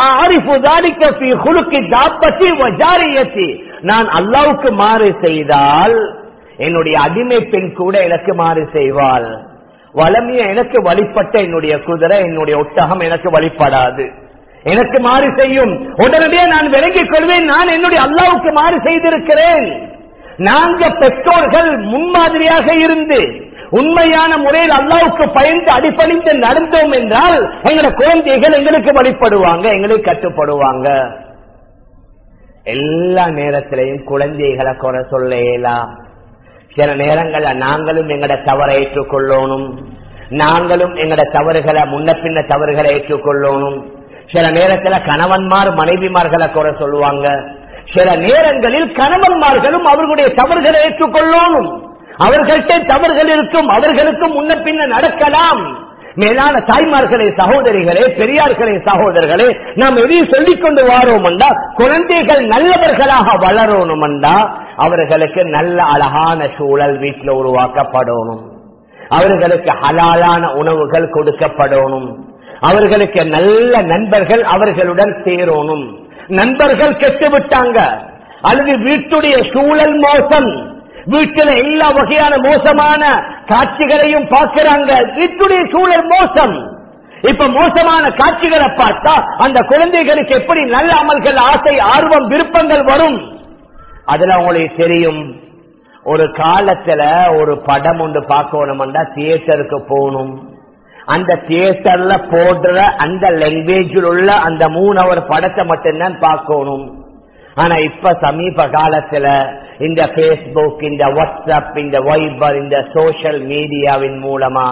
நான் அல்லாவுக்கு மாறு செய்தால் என்னுடைய அடிமை பெண் கூட எனக்கு மாறு செய்வாள் வளமைய எனக்கு வழிபட்ட என்னுடைய குதிரை என்னுடைய ஒட்டகம் எனக்கு வழிபடாது எனக்கு மாறு செய்யும் உடனடியே நான் விளங்கிக் கொள்வேன் நான் என்னுடைய அல்லாவுக்கு மாறு செய்திருக்கிறேன் நாங்க பெற்றோர்கள் முன்மாதிரியாக இருந்து உண்மையான முறையில் அல்லாவுக்கு பயந்து அடிப்பணிந்து நடந்தோம் என்றால் எங்களோட குழந்தைகள் எங்களுக்கு வழிபடுவாங்க எங்களுக்கு கட்டுப்படுவாங்க எல்லா நேரத்திலையும் குழந்தைகளை குறை சொல்ல இயலாம் சில நேரங்கள்ல நாங்களும் எங்கட தவறை ஏற்றுக்கொள்ளணும் நாங்களும் எங்கட தவறுகளை முன்ன பின்ன தவறுகளை ஏற்றுக்கொள்ளணும் சில நேரத்துல கணவன்மார் மனைவிமார்களை குறை சொல்லுவாங்க சில நேரங்களில் கணவன்மார்களும் அவர்களுடைய தவறுகளை ஏற்றுக்கொள்ளணும் அவர்கள்ட்ட தவறுகள் இருக்கும் அவர்களுக்கும் முன்ன பின்ன நடக்கலாம் மேலான தாய்மார்களே சகோதரிகளே பெரியார்களே சகோதரர்களே நாம் எதையும் சொல்லிக் கொண்டு வாரோம்டா குழந்தைகள் நல்லவர்களாக வளரணும்டா அவர்களுக்கு நல்ல அழகான சூழல் வீட்டில் உருவாக்கப்படணும் அவர்களுக்கு ஹலாலான உணவுகள் கொடுக்கப்படணும் அவர்களுக்கு நல்ல நண்பர்கள் அவர்களுடன் சேரணும் நண்பர்கள் கெட்டு விட்டாங்க அல்லது வீட்டுடைய சூழல் மோசம் வீட்டில் எல்லா வகையான மோசமான காட்சிகளையும் பார்க்கிறாங்க வீட்டுடைய சூழல் மோசம் இப்ப மோசமான காட்சிகளை பார்த்தா அந்த குழந்தைகளுக்கு எப்படி நல்ல அமல்கள் ஆசை ஆர்வம் விருப்பங்கள் வரும் அதுல உங்களுக்கு தெரியும் ஒரு காலத்துல ஒரு படம் ஒன்று பார்க்கணும்டா தியேட்டருக்கு போகணும் அந்த தியேட்டர்ல போடுற அந்த லாங்குவேஜில் உள்ள அந்த மூணு அவர் படத்தை மட்டும்தான் பார்க்கணும் ஆனா இப்ப சமீப காலத்துல இந்த பேஸ்புக் இந்த வாட்ஸ்அப் இந்த வைபர் இந்த சோசியல் மீடியாவின் மூலமா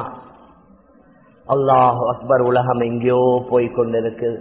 அல்லாஹ் அக்பர் உலகம் எங்கேயோ போய் கொண்டிருக்குது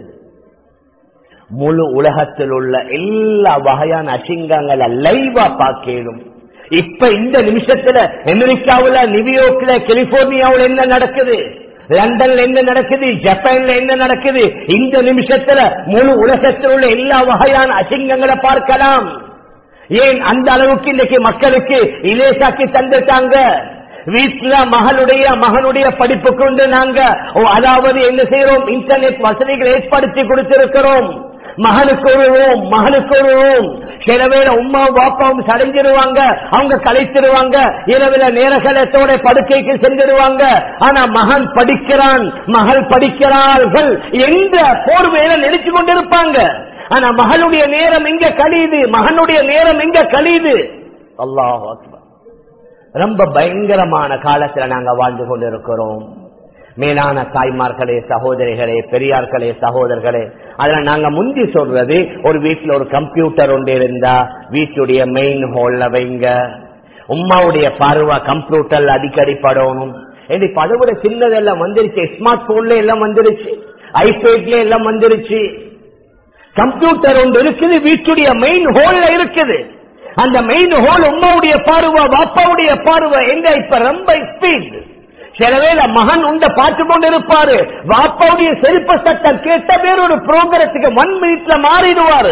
முழு உலகத்தில் உள்ள எல்லா வகையான அசிங்கங்களை லைவா பார்க்கலும் இப்ப இந்த நிமிஷத்துல அமெரிக்காவுல நியூயார்க்ல கலிபோர்னியாவுல என்ன நடக்குது லண்டன்ல என்ன நடக்குது ஜப்பான்ல என்ன நடக்குது இந்த நிமிஷத்துல முழு உலகத்தில் உள்ள எல்லா வகையான அசிங்கங்களை பார்க்கலாம் ஏன் அந்த அளவுக்கு இன்னைக்கு மக்களுக்கு இலேசாக்கி தந்துட்டாங்க வீட்டுல மகளுடைய மகனுடைய படிப்பு கொண்டு நாங்க அதாவது என்ன செய்யறோம் இன்டர்நெட் வசதிகளை ஏற்படுத்தி கொடுத்திருக்கிறோம் மகனுக்கு ஒரு ரூம் மகனுக்கு ஒரு ரூம் சில வேளை உமாவும் பாப்பாவும் சடைஞ்சிருவாங்க அவங்க கலைத்திருவாங்க இரவுல நேரகலத்தோட படுக்கைக்கு சென்றிருவாங்க ஆனா மகன் படிக்கிறான் மகள் படிக்கிறார்கள் என்ற போர்வையில நினைச்சு கொண்டிருப்பாங்க ஆனா மகளுடைய நேரம் எங்க கழியுது மகனுடைய நேரம் எங்க கழியுது அல்லாஹ் ரொம்ப பயங்கரமான காலத்துல நாங்க வாழ்ந்து கொண்டிருக்கிறோம் மேலான தாய்மார்களே சகோதரிகளே பெரியார்களே சகோதரர்களே அதுல நாங்க முந்தி சொல்றது ஒரு வீட்டுல ஒரு கம்ப்யூட்டர் ஒன்று இருந்தா வீட்டுடைய மெயின் ஹோல்ல வைங்க உமாவுடைய பார்வை கம்ப்யூட்டர்ல அடிக்கடி படணும் இப்ப அதை விட சின்னதெல்லாம் வந்துருச்சு ஸ்மார்ட் போன்ல எல்லாம் வந்துருச்சு ஐபேட்ல எல்லாம் வந்துருச்சு கம்ப்யூட்டர் ஒன்று இருக்குது வீட்டுடைய மெயின் ஹோல்ல இருக்குது அந்த மெயின் ஹோல் உமாவுடைய பார்வை பாப்பாவுடைய பார்வை எங்க இப்ப ரொம்ப ஸ்பீட் சிலவேளை மகன் உண்ட பார்த்து கொண்டு இருப்பாரு வாப்பாவுடைய செருப்ப சட்டம் கேட்ட பேர் ஒரு புரோகிரத்துக்கு ஒன் மினிட்ல மாறிடுவாரு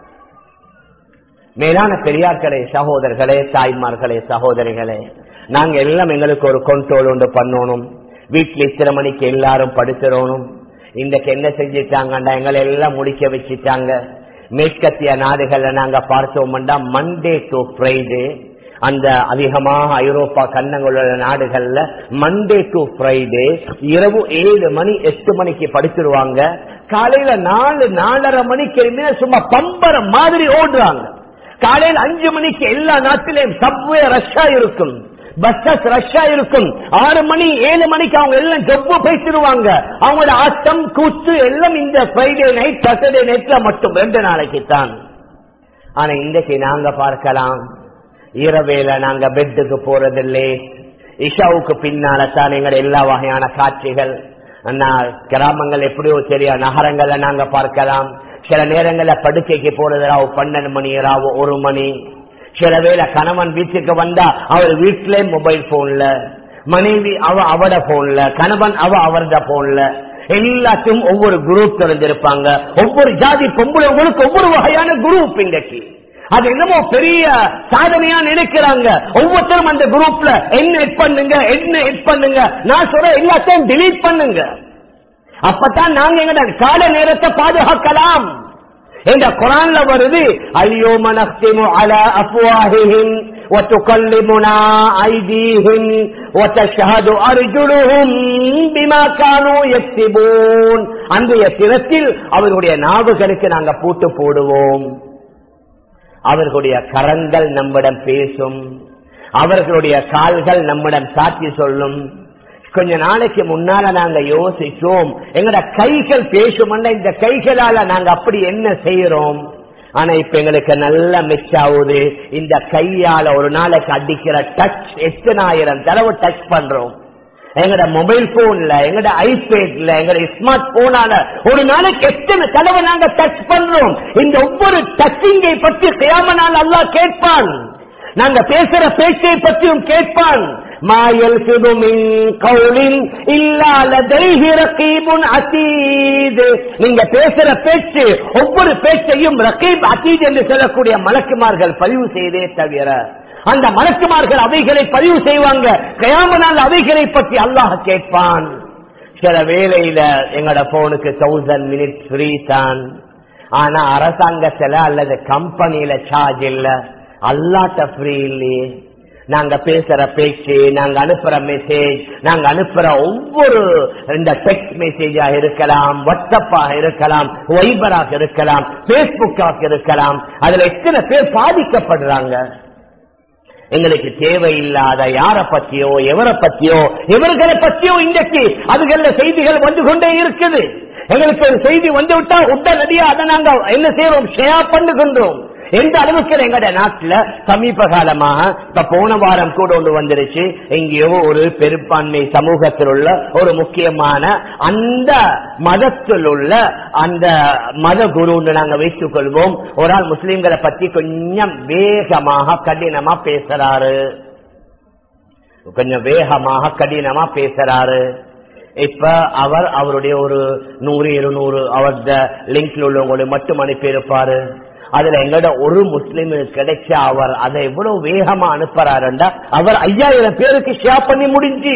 மேலான பெரியார்களே சகோதரர்களே தாய்மார்களே சகோதரிகளே நாங்க எல்லாம் எங்களுக்கு ஒரு கண்ட்ரோல் ஒன்று பண்ணணும் வீட்டுல இத்தனை மணிக்கு எல்லாரும் படுத்துறோனும் இன்றைக்கு என்ன செஞ்சிட்டாங்கண்டா எங்களை எல்லாம் முடிக்க வச்சுட்டாங்க மேற்கத்திய நாடுகள்ல நாங்க பார்த்தோம்டா மண்டே டு ஃப்ரைடே அந்த அதிகமாக ஐரோப்பா கண்ணங்களுள்ள நாடுகள்ல மண்டே டு ஃப்ரைடே இரவு ஏழு மணி எட்டு மணிக்கு படிச்சிருவாங்க காலையில நாலு நாலரை மணிக்கு எழுந்தின சும்மா பம்பரம் மாதிரி ஓடுறாங்க காலையில் அஞ்சு மணிக்கு எல்லா நாட்டிலையும் சப்வே ரஷ்ஷா இருக்கும் பஸ்ஸஸ் ரஷ்ஷா இருக்கும் ஆறு மணி ஏழு மணிக்கு அவங்க எல்லாம் ஜப்பு பேசிடுவாங்க அவங்களோட ஆட்டம் கூத்து எல்லாம் இந்த ஃப்ரைடே நைட் சாட்டர்டே நைட்ல மட்டும் ரெண்டு நாளைக்கு தான் ஆனா இன்றைக்கு நாங்க பார்க்கலாம் இரவேல நாங்க பெட்டுக்கு போறதில்லை இஷாவுக்கு பின்னால தான் எங்க எல்லா வகையான காட்சிகள் கிராமங்கள் எப்படியோ தெரியா நகரங்கள்ல நாங்க பார்க்கலாம் சில நேரங்கள்ல படுக்கைக்கு போறது ராவு பன்னெண்டு மணி ராவு ஒரு மணி சில வேளை கணவன் வீட்டுக்கு வந்தா அவர் வீட்டிலே மொபைல் போன்ல மனைவி அவ அவட போன்ல கணவன் அவ அவரத போன்ல எல்லாத்தையும் ஒவ்வொரு குரூப் திறந்திருப்பாங்க ஒவ்வொரு ஜாதி பொம்பளைங்களுக்கு ஒவ்வொரு வகையான குரூப் இன்றைக்கு அது என்னமோ பெரிய சாதனையா நினைக்கிறாங்க ஒவ்வொருத்தரும் அந்த குரூப்ல என்ன எட் பண்ணுங்க என்ன எட் பண்ணுங்க நான் சொல்ற எல்லாத்தையும் டிலீட் பண்ணுங்க அப்பதான் நாங்க எங்க கால நேரத்தை பாதுகாக்கலாம் இந்த குரான்ல வருது ஐயோ மனஸ்திமு அல அஃப்வாஹிஹிம் وتكلمنا أيديهم وتشهد أرجلهم بما كانوا يكسبون அன்றைய தினத்தில் அவர்களுடைய நாவுகளுக்கு நாங்க பூட்டு போடுவோம் அவர்களுடைய கரங்கள் நம்மிடம் பேசும் அவர்களுடைய கால்கள் நம்மிடம் சாட்சி சொல்லும் கொஞ்ச நாளைக்கு முன்னால நாங்க யோசிச்சோம் எங்கட கைகள் பேசும் இந்த கைகளால நாங்க அப்படி என்ன செய்யறோம் ஆனா இப்ப எங்களுக்கு நல்ல மெச்சாவுது இந்த கையால ஒரு நாளைக்கு அடிக்கிற டச் எத்தனாயிரம் தடவை டச் பண்றோம் எங்கட மொபைல் போன்ல எங்கட ஐபேட்ல எங்கட ஸ்மார்ட் போனால ஒரு நாளைக்கு எத்தனை தடவை நாங்க டச் பண்றோம் இந்த ஒவ்வொரு டச்சிங்கை பற்றி கியாமனால் அல்லாஹ் கேட்பான் நாங்க பேசுற பேச்சை பற்றியும் கேட்பான் மாயல் சிதுமின் கவுலின் இல்லாத ரகீபுன் அசீது நீங்க பேசுற பேச்சு ஒவ்வொரு பேச்சையும் ரகீப் அசீத் என்று சொல்லக்கூடிய மலக்குமார்கள் பதிவு செய்தே தவிர அந்த மலக்குமார்கள் அவைகளை பதிவு செய்வாங்க கயாமனால் அவைகளை பற்றி அல்லாஹ் கேட்பான் சில வேளையில எங்கட போனுக்கு தௌசண்ட் மினிட்ஸ் ஃப்ரீ தான் ஆனா அரசாங்கத்துல அல்லது கம்பெனியில சார்ஜ் இல்ல அல்லாட்ட ஃப்ரீ இல்லையே நாங்க பேசுற பேச்சு நாங்க அனுப்புற மெசேஜ் நாங்க அனுப்புற ஒவ்வொரு இந்த டெக்ஸ்ட் மெசேஜா இருக்கலாம் வாட்ஸ்அப்பாக இருக்கலாம் வைபராக இருக்கலாம் பேஸ்புக்காக இருக்கலாம் அதுல எத்தனை பேர் பாதிக்கப்படுறாங்க எங்களுக்கு தேவையில்லாத யார பத்தியோ எவரை பத்தியோ எவர்களை பத்தியோ இன்றைக்கு அதுகள செய்திகள் வந்து கொண்டே இருக்குது எங்களுக்கு ஒரு செய்தி வந்து விட்டா உடனடியா அதை நாங்க என்ன செய்யறோம் ஷேர் பண்ணுகின்றோம் எந்த அளவுக்கு எங்கட நாட்டுல சமீப காலமாக இப்ப போன வாரம் கூட ஒன்று வந்துருச்சு எங்கேயோ ஒரு பெரும்பான்மை சமூகத்தில் உள்ள ஒரு முக்கியமான அந்த மதத்தில் உள்ள அந்த மத குருன்னு நாங்க வைத்துக் கொள்வோம் ஒரு ஆள் முஸ்லிம்களை பத்தி கொஞ்சம் வேகமாக கடினமா பேசுறாரு கொஞ்சம் வேகமாக கடினமா பேசுறாரு இப்ப அவர் அவருடைய ஒரு நூறு இருநூறு அவரது லிங்க்ல உள்ளவங்களை மட்டும் அனுப்பியிருப்பாரு அதுல எங்கட ஒரு முஸ்லிமுக்கு கிடைச்ச அவர் அதை எவ்வளவு வேகமா அனுப்புறாருண்டா அவர் ஐயாயிரம் பேருக்கு ஷேர் பண்ணி முடிஞ்சு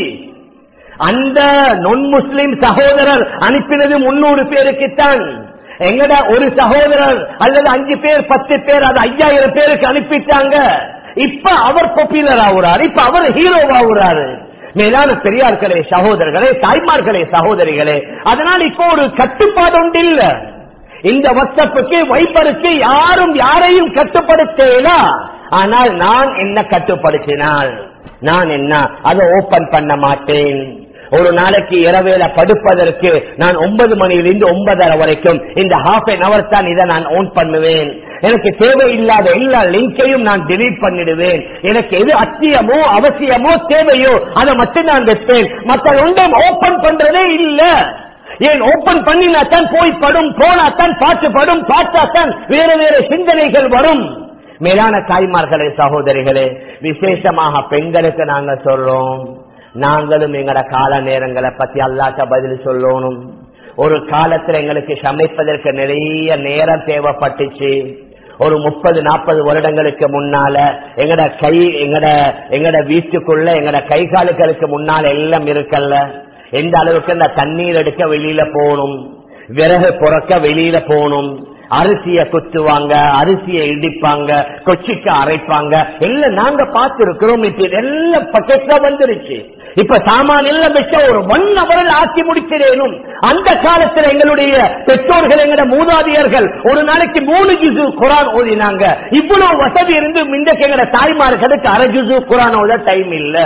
அந்த நொன் முஸ்லிம் சகோதரர் அனுப்பினது முன்னூறு பேருக்குத்தான் எங்கட ஒரு சகோதரர் அல்லது அஞ்சு பேர் பத்து பேர் அது ஐயாயிரம் பேருக்கு அனுப்பிட்டாங்க இப்ப அவர் பாப்புலர் ஆகுறாரு இப்ப அவர் ஹீரோ ஆகுறாரு மேலான பெரியார்களே சகோதரர்களே தாய்மார்களே சகோதரிகளே அதனால் இப்போ ஒரு கட்டுப்பாடு ஒன்று இல்ல இந்த வாட்ஸ்அப்புக்கு வைபருக்கு யாரும் யாரையும் கட்டுப்படுத்தல ஆனால் நான் என்ன கட்டுப்படுத்தினால் நான் என்ன அதை ஓபன் பண்ண மாட்டேன் ஒரு நாளைக்கு இரவேல படுப்பதற்கு நான் ஒன்பது மணியிலிருந்து ஒன்பதரை வரைக்கும் இந்த ஹாஃப் அன் அவர் தான் இதை நான் ஓன் பண்ணுவேன் எனக்கு தேவையில்லாத எல்லா லிங்கையும் நான் delete பண்ணிடுவேன் எனக்கு எது அத்தியமோ அவசியமோ தேவையோ அதை மட்டும் நான் வைப்பேன் மற்ற ஒன்றும் ஓபன் பண்றதே இல்ல ஏன் ஓபன் பண்ணினா தான் போய் படும் போனா தான் பாட்டு படும் பார்த்தாத்தான் வேற வேற சிந்தனைகள் வரும் மேலான தாய்மார்களே சகோதரிகளே விசேஷமாக பெண்களுக்கு நாங்க சொல்றோம் நாங்களும் எங்கட கால நேரங்களை பத்தி அல்லாட்ட பதில் சொல்லணும் ஒரு காலத்துல எங்களுக்கு சமைப்பதற்கு நிறைய நேரம் தேவைப்பட்டுச்சு ஒரு முப்பது நாற்பது வருடங்களுக்கு முன்னால எங்கட கை எங்கட எங்கட வீட்டுக்குள்ள எங்கட கை காலுகளுக்கு முன்னால எல்லாம் இருக்கல்ல எந்த அளவுக்கு இந்த தண்ணீர் எடுக்க வெளியில போகணும் விறகு புறக்க வெளியில போகணும் அரிசிய குத்துவாங்க அரிசியை இடிப்பாங்க கொச்சிக்க அரைப்பாங்க எல்லாம் நாங்க பார்த்திருக்கிறோம் இப்ப இதெல்லாம் பக்கெட்ல வந்துருச்சு இப்ப சாமான் எல்லாம் வச்ச ஒரு ஒன் அவரில் ஆக்கி முடிச்சிடணும் அந்த காலத்துல எங்களுடைய பெற்றோர்கள் எங்களோட மூதாதியர்கள் ஒரு நாளைக்கு மூணு ஜிசு குரான் ஓதினாங்க இவ்வளவு வசதி இருந்து இன்றைக்கு எங்களோட தாய்மார்களுக்கு அரை ஜிசு குரான் ஓத டைம் இல்ல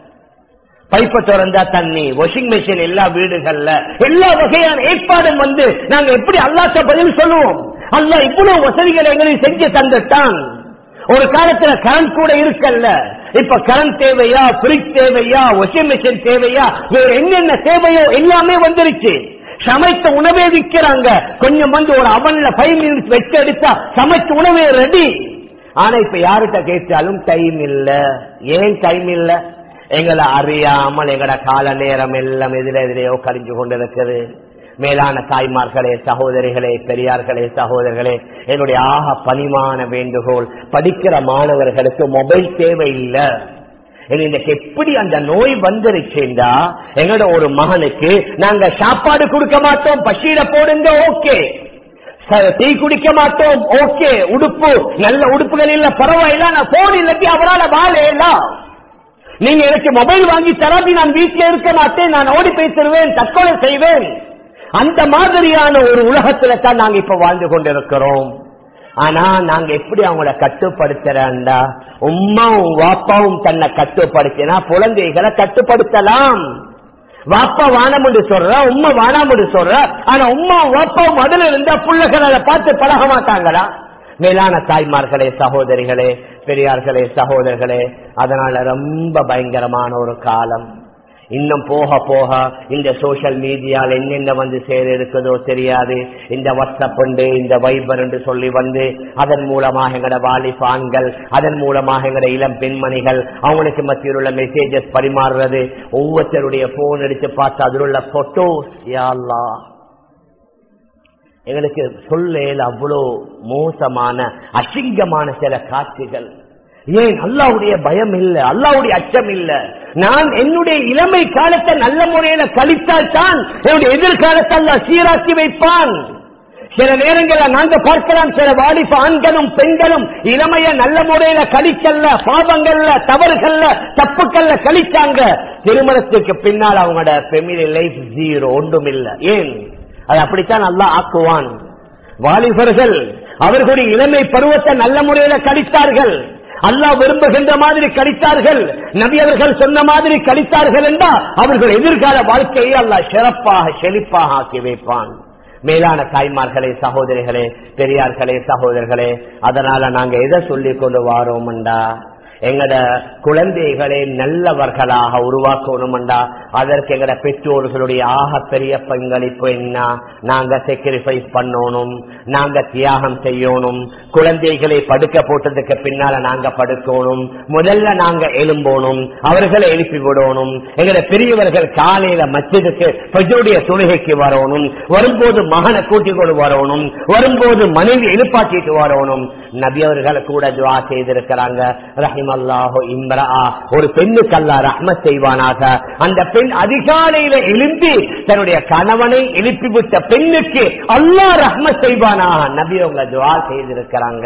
பைப்ப திறந்தா தண்ணி வாஷிங் மிஷின் எல்லா வீடுகள்ல எல்லா வகையான ஏற்பாடும் வந்து நாங்க எப்படி அல்லாட்ட பதில் சொல்லுவோம் அல்ல இவ்வளவு வசதிகளை எங்களுக்கு செஞ்சு தந்துட்டான் ஒரு காலத்துல கரண்ட் கூட இருக்கல்ல இப்ப கரண்ட் தேவையா பிரிட்ஜ் தேவையா வாஷிங் மிஷின் தேவையா வேற என்னென்ன தேவையோ எல்லாமே வந்துருச்சு சமைத்த உணவே விற்கிறாங்க கொஞ்சம் வந்து ஒரு அவன்ல ஃபைவ் மினிட்ஸ் வச்சு எடுத்தா சமைச்ச உணவே ரெடி ஆனா இப்ப யார்கிட்ட கேட்டாலும் டைம் இல்ல ஏன் டைம் இல்ல எங்களை அறியாமல் எங்கட கால நேரம் எல்லாம் எதிரே எதிரையோ கழிஞ்சு கொண்டிருக்கிறது மேலான தாய்மார்களே சகோதரிகளே பெரியார்களே சகோதரர்களே என்னுடைய ஆக பணிமான வேண்டுகோள் படிக்கிற மாணவர்களுக்கு மொபைல் தேவையில்லை இன்னைக்கு எப்படி அந்த நோய் வந்துருச்சுண்டா எங்களோட ஒரு மகனுக்கு நாங்க சாப்பாடு கொடுக்க மாட்டோம் பசியில போடுங்க ஓகே டீ குடிக்க மாட்டோம் ஓகே உடுப்பு நல்ல உடுப்புகள் இல்ல பரவாயில்ல நான் போன் இல்லாட்டி அவரால் வாழையெல்லாம் நீங்க எனக்கு மொபைல் வாங்கி தராதி நான் வீட்டில் இருக்க மாட்டேன் நான் ஓடி பேசிடுவேன் தற்கொலை செய்வேன் அந்த மாதிரியான ஒரு உலகத்துல தான் நாங்க இப்ப வாழ்ந்து கொண்டிருக்கிறோம் ஆனா நாங்க எப்படி அவங்கள கட்டுப்படுத்துறா உமாவும் வாப்பாவும் தன்னை கட்டுப்படுத்தினா குழந்தைகளை கட்டுப்படுத்தலாம் வாப்பா வானம் என்று சொல்ற உம்மா வானாம் என்று சொல்ற ஆனா உமா வாப்பாவும் அதுல இருந்தா பிள்ளைகள் அதை பார்த்து பழக மாட்டாங்களா மேலான தாய்மார்களே சகோதரிகளே பெரியார்களே சகோதரர்களே அதனால ரொம்ப பயங்கரமான ஒரு காலம் இன்னும் போக போக இந்த சோசியல் மீடியால என்னென்ன வந்து சேர இருக்குதோ தெரியாது இந்த வாட்ஸ்அப் உண்டு இந்த வைபர் என்று சொல்லி வந்து அதன் மூலமாக எங்கட வாலிபான்கள் அதன் மூலமாக எங்கட இளம் பெண்மணிகள் அவங்களுக்கு மத்தியில் உள்ள மெசேஜஸ் பரிமாறுறது ஒவ்வொருத்தருடைய போன் எடுத்து பார்த்து அதில் உள்ள போட்டோஸ் யாழ்லா எங்களுக்கு சொல்லேல் அவ்வளோ மோசமான அசிங்கமான சில காட்சிகள் ஏன் அல்லாவுடைய பயம் இல்ல அல்லாவுடைய அச்சம் இல்ல நான் என்னுடைய இளமை காலத்தை நல்ல முறையில கழித்தால் தான் என்னுடைய எதிர்காலத்தை அல்லா சீராக்கி வைப்பான் சில நேரங்களில் நாங்க பார்க்கலாம் சில வாலிப ஆண்களும் பெண்களும் இளமைய நல்ல முறையில கழிக்கல்ல பாவங்கள்ல தவறுகள்ல தப்புக்கள்ல கழிச்சாங்க திருமணத்துக்கு பின்னால் அவங்களோட ஃபெமிலி லைஃப் ஜீரோ ஒன்றும் இல்ல ஏன் அது அப்படித்தான் நல்லா ஆக்குவான் வாலிபர்கள் அவர்களுடைய இளமை பருவத்தை நல்ல முறையில கழித்தார்கள் அல்லாஹ் விரும்புகின்ற மாதிரி கழித்தார்கள் நபி அவர்கள் சொன்ன மாதிரி கழித்தார்கள் என்றால் அவர்கள் எதிர்கால வாழ்க்கையை அல்லாஹ் சிறப்பாக செழிப்பாக ஆக்கி வைப்பான் மேலான தாய்மார்களே சகோதரிகளே பெரியார்களே சகோதரர்களே அதனால நாங்க எதை சொல்லிக் கொண்டு வாரோம்டா எங்கட குழந்தைகளை நல்லவர்களாக உருவாக்கணும்டா அதற்கு எங்கட பெற்றோர்களுடைய ஆக பெரிய பங்களிப்பு என்ன நாங்க சாக்ரிஃபைஸ் பண்ணணும் நாங்க தியாகம் செய்யணும் குழந்தைகளை படுக்க போட்டதுக்கு பின்னால நாங்க படுக்கணும் முதல்ல நாங்க எழும்போணும் அவர்களை எழுப்பி விடணும் எங்கட பெரியவர்கள் காலையில மச்சதுக்கு பஜருடைய தொழுகைக்கு வரணும் வரும்போது மகனை கூட்டிக் கொண்டு வரணும் வரும்போது மனைவி எழுப்பாட்டிட்டு வரணும் நபி அவர்களை கூட துவா செய்திருக்கிறாங்க ரஹிம் அல்லாஹோ இம்ரா ஒரு பெண்ணுக்கு அல்லா ரஹ்மத் செய்வானாக அந்த பெண் அதிகாலையில எழும்பி தன்னுடைய கணவனை எழுப்பிவிட்ட பெண்ணுக்கு அல்லாஹ் ரஹ்மத் செய்வானாக நபி அவங்க துவா செய்திருக்கிறாங்க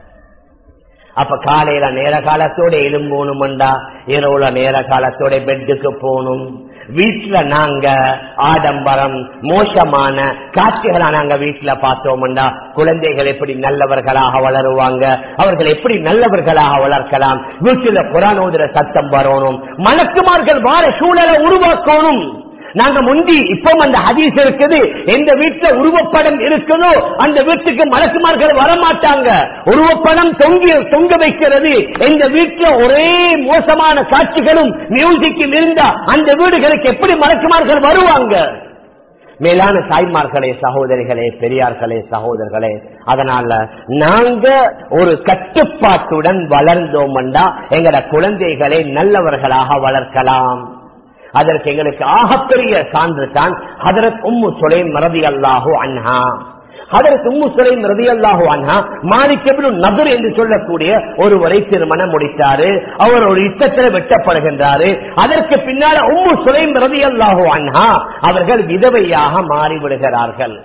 அப்ப காலையில நேர காலத்தோட எழும்போணும்டா இரவுல நேர காலத்தோட பெட்டுக்கு போகணும் வீட்டுல நாங்க ஆடம்பரம் மோசமான காட்சிகளை நாங்க வீட்டுல பார்த்தோம்டா குழந்தைகள் எப்படி நல்லவர்களாக வளருவாங்க அவர்கள் எப்படி நல்லவர்களாக வளர்க்கலாம் வீட்டுல புறானோதுற சத்தம் வரணும் மலக்குமார்கள் வார சூழலை உருவாக்கணும் நாங்க முந்தி இப்போ அந்த ஹதீஸ் இருக்குது எந்த வீட்டுல உருவப்படம் இருக்குதோ அந்த வீட்டுக்கு மலக்குமார்கள் வரமாட்டாங்க உருவப்படம் தொங்கி தொங்க வைக்கிறது எந்த வீட்டுல ஒரே மோசமான காட்சிகளும் மியூசிக்கும் இருந்தா அந்த வீடுகளுக்கு எப்படி மலக்குமார்கள் வருவாங்க மேலான தாய்மார்களே சகோதரிகளே பெரியார்களே சகோதரர்களே அதனால நாங்க ஒரு கட்டுப்பாட்டுடன் வளர்ந்தோம்டா எங்கட குழந்தைகளை நல்லவர்களாக வளர்க்கலாம் அதற்கு எங்களுக்கு ஆகப்பெரிய சான்று தான் ஹதரத் உம்மு சுலைம் ரதி அல்லாஹு அன்ஹா அதற்கு உம்மு சுலைம் ரதி அல்லாஹு அன்ஹா மாணிக்கபின் நகர் என்று சொல்லக்கூடிய ஒருவரை திருமணம் முடித்தாரு அவர் ஒரு யுத்தத்தில் வெட்டப்படுகின்றாரு அதற்கு பின்னால உம்மு சுலைம் ரதி அல்லாஹு அன்ஹா அவர்கள் விதவையாக மாறிவிடுகிறார்கள்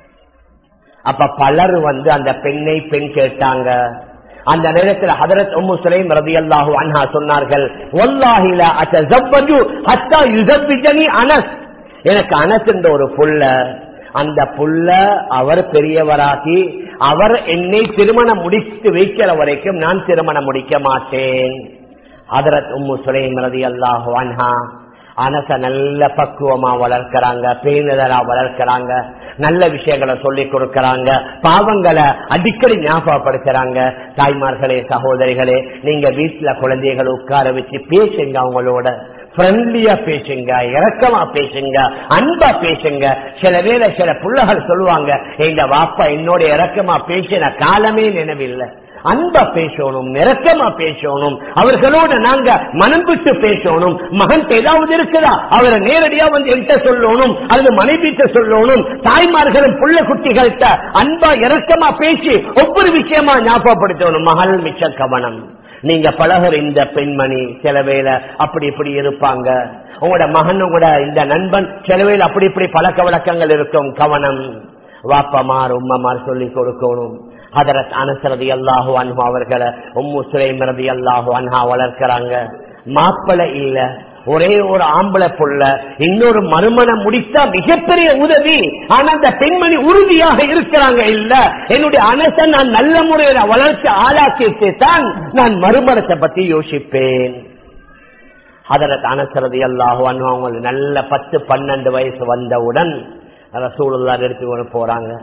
அப்ப பலர் வந்து அந்த பெண்ணை பெண் கேட்டாங்க அந்த நேரத்தில் ஹதரத் உம்மு சுலைம் ரதி அல்லாஹு அன்ஹா சொன்னார்கள் ஒல்லாஹில அத்தஜவ்வஜு ஹத்தா யுஸவ்விஜனி அனஸ் எனக்கு அனஸ் என்ற ஒரு புள்ள அந்த புள்ள அவர் பெரியவராகி அவர் என்னை திருமணம் முடித்து வைக்கிற வரைக்கும் நான் திருமணம் முடிக்க மாட்டேன் ஹதரத் உம்மு சுலைம் ரதி அல்லாஹு அன்ஹா அனச நல்ல பக்குவமா வளர்க்கிறாங்க பேணுதலா வளர்க்கிறாங்க நல்ல விஷயங்களை சொல்லி கொடுக்கறாங்க பாவங்களை அடிக்கடி ஞாபகப்படுத்துறாங்க தாய்மார்களே சகோதரிகளே நீங்க வீட்டுல குழந்தைகளை உட்கார வச்சு பேசுங்க அவங்களோட ஃப்ரெண்ட்லியா பேசுங்க இறக்கமா பேசுங்க அன்பா பேசுங்க சில வேளை சில பிள்ளைகள் சொல்லுவாங்க எங்க வாப்பா என்னோட இறக்கமா பேசின காலமே நினைவில்லை அன்பா பேசணும் நிறக்கமா பேசணும் அவர்களோட நாங்க மனம் விட்டு பேசணும் மகன் ஏதாவது இருக்குதா அவரை நேரடியா வந்து என்கிட்ட சொல்லணும் அல்லது மனைவிட்ட சொல்லணும் தாய்மார்களும் புள்ள குட்டிகள்கிட்ட அன்பா இறக்கமா பேசி ஒவ்வொரு விஷயமா ஞாபகப்படுத்தணும் மகள் மிச்ச கவனம் நீங்க பழகுற இந்த பெண்மணி சில வேளை அப்படி இப்படி இருப்பாங்க உங்களோட மகன் உங்களோட இந்த நண்பன் சில வேளை அப்படி இப்படி பழக்க வழக்கங்கள் இருக்கும் கவனம் வாப்பமார் உம்மமார் சொல்லி கொடுக்கணும் ஹதரத் அனசரதி அல்லாஹு அன்ஹா அவர்களை உம்மு சுலைம் ரதி அல்லாஹு அன்ஹா வளர்க்கிறாங்க மாப்பிளை இல்ல ஒரே ஒரு ஆம்பளை புள்ள இன்னொரு மறுமணம் முடித்தா மிகப்பெரிய உதவி ஆனா அந்த பெண்மணி உறுதியாக இருக்கிறாங்க இல்ல என்னுடைய அனச நான் நல்ல முறையில வளர்ச்சி ஆளாக்கிட்டு தான் நான் மறுமணத்தை பத்தி யோசிப்பேன் அதற்கு அனசரதி அல்லாஹு அன்ஹா அவங்களுக்கு நல்ல பத்து பன்னெண்டு வயசு வந்தவுடன் ரசூலுல்லா எடுத்து கொண்டு போறாங்க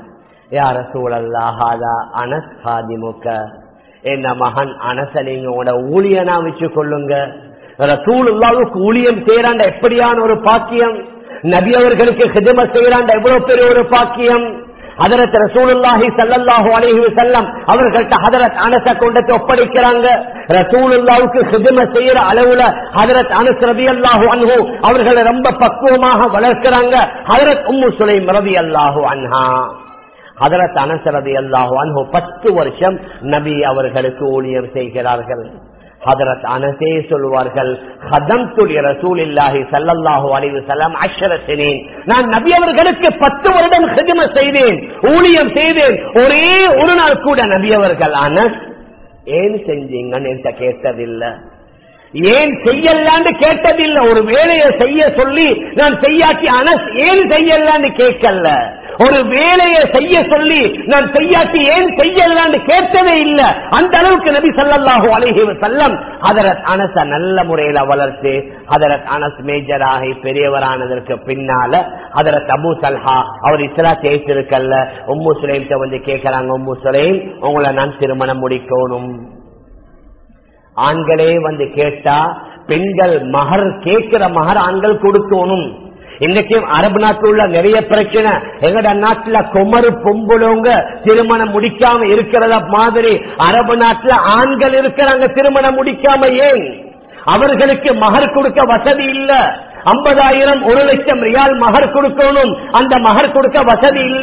யார சூழல்லாஹாதா அனஸ் ஹாதிமுக என்ன மகன் அனச நீங்க உங்களோட ஊழியனா வச்சு கொள்ளுங்க ரசூலுல்லாவுக்கு ஊழியம் செய்யறாண்ட எப்படியான ஒரு பாக்கியம் நபி அவர்களுக்கு ஹிதம செய்யறாண்ட எவ்வளவு பெரிய ஒரு பாக்கியம் ஹதரத் ரசூலுல்லாஹி ஸல்லல்லாஹு அலைஹி வஸல்லம் அவர்கள்ட்ட ஹதரத் அனஸ கொண்டு ஒப்படைக்கிறாங்க ரசூலுல்லாஹ்வுக்கு ஹிதம செய்யற அளவுல ஹதரத் அனஸ் ரலியல்லாஹு அன்ஹு அவர்களை ரொம்ப பக்குவமாக வளர்க்கறாங்க ஹதரத் உம்மு சுலைம் ரலியல்லாஹு அன்ஹா ஹதரத் அனஸ் ரலியல்லாஹு அன்ஹு 10 வருஷம் நபி அவர்களுக்கு ஊழியம் செய்கிறார்கள் ஹதரத் அனசே சொல்வார்கள் ஹதம்துல் ரசூலில்லாஹி ஸல்லல்லாஹு அலைஹி வஸல்லம் அஷ்ரசினேன் நான் நபி அவர்களுக்கு 10 வருடம் ஹிதமத் செய்தேன் ஊழியம் செய்தேன் ஒரே ஒரு நாள் கூட நபி அவர்கள் அனஸ் ஏன் செஞ்சீங்கன்னு என்கிட்ட கேட்டதில்லை ஏன் செய்யலான்னு கேட்டதில்லை ஒரு வேலையை செய்ய சொல்லி நான் செய்யாட்டி அனஸ் ஏன் செய்யலான்னு கேட்கல ஒரு வேலையை செய்ய சொல்லி நான் செய்யாட்டி ஏன் செய்யலான்னு கேட்டதே இல்ல அந்த அளவுக்கு நபி ஸல்லல்லாஹு அலைஹி வஸல்லம் ஹதரத் அனஸ நல்ல முறையில வளர்த்து ஹதரத் அனஸ் மேஜராகி பெரியவரானதற்கு பின்னால ஹதரத் அபூ சல்ஹா அவர் இஸ்லாத்தை ஏற்றிருக்கல்ல உம்மு சுலைம்கிட்ட வந்து கேட்கறாங்க உம்மு சுலைம் உங்களை நான் திருமணம் முடிக்கணும் ஆண்களே வந்து கேட்டா பெண்கள் மகர் கேட்கிற மகர் ஆண்கள் கொடுக்கணும் இன்னைக்கு அரபு நாட்டில் உள்ள நிறைய பிரச்சனை எங்கட நாட்டுல குமரு பொம்புலவங்க திருமணம் முடிக்காம இருக்கிறத மாதிரி அரபு நாட்டுல ஆண்கள் இருக்கிறாங்க திருமணம் முடிக்காம ஏன் அவர்களுக்கு மகர் கொடுக்க வசதி இல்ல ஐம்பதாயிரம் ஒரு லட்சம் ரியால் மகர் கொடுக்கணும் அந்த மகர் கொடுக்க வசதி இல்ல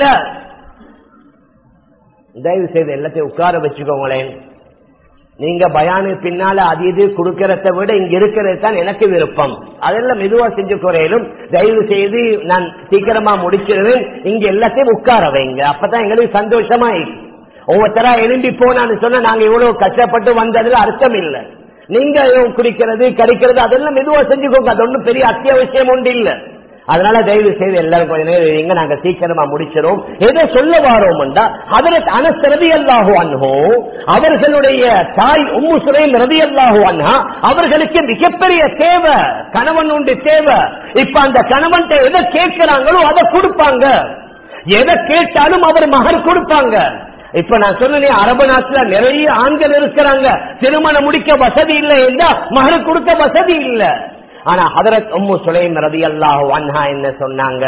தயவு செய்து எல்லாத்தையும் உட்கார வச்சுக்கோங்களேன் நீங்க பயானு பின்னால அது இது கொடுக்கறத விட இங்க இருக்கிறது தான் எனக்கு விருப்பம் அதெல்லாம் மெதுவா செஞ்சு குறையிலும் தயவு செய்து நான் சீக்கிரமா முடிச்சிருவேன் இங்க எல்லாத்தையும் உட்கார வைங்க அப்பதான் எங்களுக்கு சந்தோஷமா இருக்கு ஒவ்வொருத்தரா எழும்பி போனான்னு சொன்னா நாங்க இவ்வளவு கஷ்டப்பட்டு வந்ததுல அர்த்தம் இல்லை நீங்க குடிக்கிறது கறிக்கிறது அதெல்லாம் மெதுவா செஞ்சுக்கோங்க அது ஒன்றும் பெரிய அத்தியாவசியம் ஒன்று இல்ல அதனால தயவு செய்து எல்லாரும் கொஞ்ச நேரம் எங்க நாங்க சீக்கிரமா முடிச்சிடும் எதை சொல்ல வாரோம்டா அதற்கு அனஸ் ரதி அல்லாஹு அன்ஹோ அவர்களுடைய தாய் உம்மு சுரைம் ரதி அல்லாஹு அன்ஹா அவர்களுக்கு மிகப்பெரிய தேவை கணவன் உண்டு தேவை இப்ப அந்த கணவன் எதை கேட்கிறாங்களோ அதை கொடுப்பாங்க எதை கேட்டாலும் அவர் மகர் கொடுப்பாங்க இப்ப நான் சொன்னேன் அரபு நாட்டுல நிறைய ஆண்கள் இருக்கிறாங்க திருமணம் முடிக்க வசதி இல்லை என்றா மகர் கொடுக்க வசதி இல்லை ஆனா ஹதரத் உம்மு சுலைம் ரதி அல்லாஹு அன்ஹா என்ன சொன்னாங்க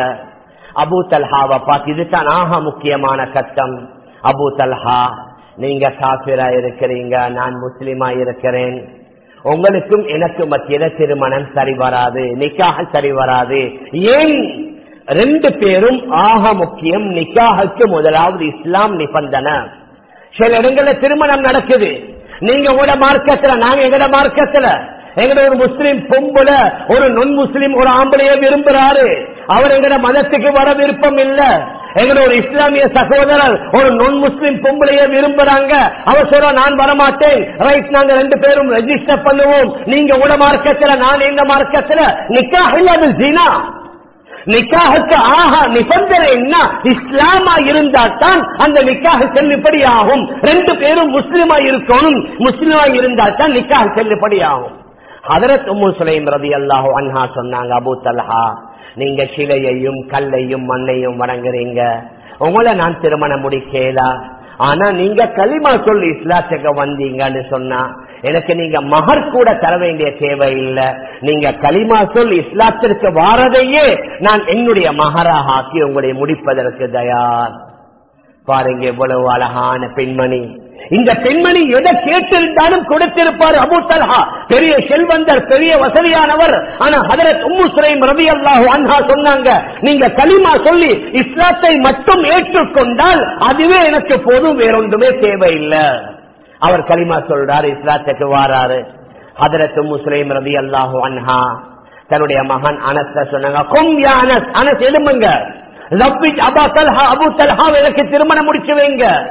அபு தல்ஹாவை பார்த்து இதுதான் ஆக முக்கியமான கட்டம் அபு தல்ஹா நீங்க காபிரா இருக்கிறீங்க நான் முஸ்லிமா இருக்கிறேன் உங்களுக்கும் எனக்கு மத்தியில திருமணம் சரி வராது நிக்காக சரி வராது ஏன் ரெண்டு பேரும் ஆக முக்கியம் நிக்காகுக்கு முதலாவது இஸ்லாம் நிபந்தனை சில இடங்கள்ல திருமணம் நடக்குது நீங்க உங்களோட மார்க்கத்துல நாங்க எங்கட மார்க்கத்துல எங்கட ஒரு முஸ்லீம் பொம்புல ஒரு நொன் முஸ்லீம் ஒரு ஆம்பளைய விரும்புறாரு அவர் எங்கட மதத்துக்கு வர விருப்பம் இல்ல எங்கட ஒரு இஸ்லாமிய சகோதரர் ஒரு நொன் முஸ்லீம் பொம்பளைய விரும்புறாங்க அவர் சொல்ற நான் வரமாட்டேன் ரைட் நாங்க ரெண்டு பேரும் ரெஜிஸ்டர் பண்ணுவோம் நீங்க உட மார்க்கத்துல நான் எங்க மார்க்கத்துல நிக்கா இல்லாத ஜீனா நிக்காகுக்கு ஆஹா நிபந்தனை என்ன இஸ்லாமா இருந்தா தான் அந்த நிக்காக செல்லுபடி ஆகும் ரெண்டு பேரும் முஸ்லிமா இருக்கணும் முஸ்லிமா இருந்தா தான் நிக்காக செல்லுபடி ஆகும் ஹதரத் உம்மு சுலைம் ரதி அல்லாஹு அன்ஹா சொன்னாங்க அபு தல்ஹா நீங்க சிலையையும் கல்லையும் மண்ணையும் வணங்குறீங்க உங்களை நான் திருமணம் முடிக்கலா ஆனா நீங்க களிமா சொல்லி இஸ்லாத்துக்கு வந்தீங்கன்னு சொன்னா எனக்கு நீங்க மகர் கூட தர வேண்டிய தேவை இல்லை நீங்க களிமா சொல் இஸ்லாத்திற்கு வாரதையே நான் என்னுடைய மகராக ஆக்கி உங்களை முடிப்பதற்கு தயார் பாருங்க எவ்வளவு அழகான பெண்மணி இந்த பெண்மணி எதை கேட்டிருந்தாலும் கொடுத்திருப்பார் அபு தல்ஹா பெரிய செல்வந்தர் பெரிய வசதியானவர் ஆனா ஹதரத் உம்மு சுரைம் ரவி அல்லாஹு அன்ஹா சொன்னாங்க நீங்க களிமா சொல்லி இஸ்லாத்தை மட்டும் ஏற்றுக்கொண்டால் அதுவே எனக்கு போதும் வேறொன்றுமே தேவையில்லை அவர் களிமா சொல்றாரு இஸ்லாத்துக்கு வாராரு ஹதரத் உம்மு சுரைம் ரவி அல்லாஹு அன்ஹா தன்னுடைய மகன் அனஸ்த சொன்னாங்க கொம் யா அனஸ் அனஸ் எழும்புங்க லப்பிஜ் அபா தல்ஹா அபு தல்ஹா எனக்கு திருமணம் முடிச்சு வைங்க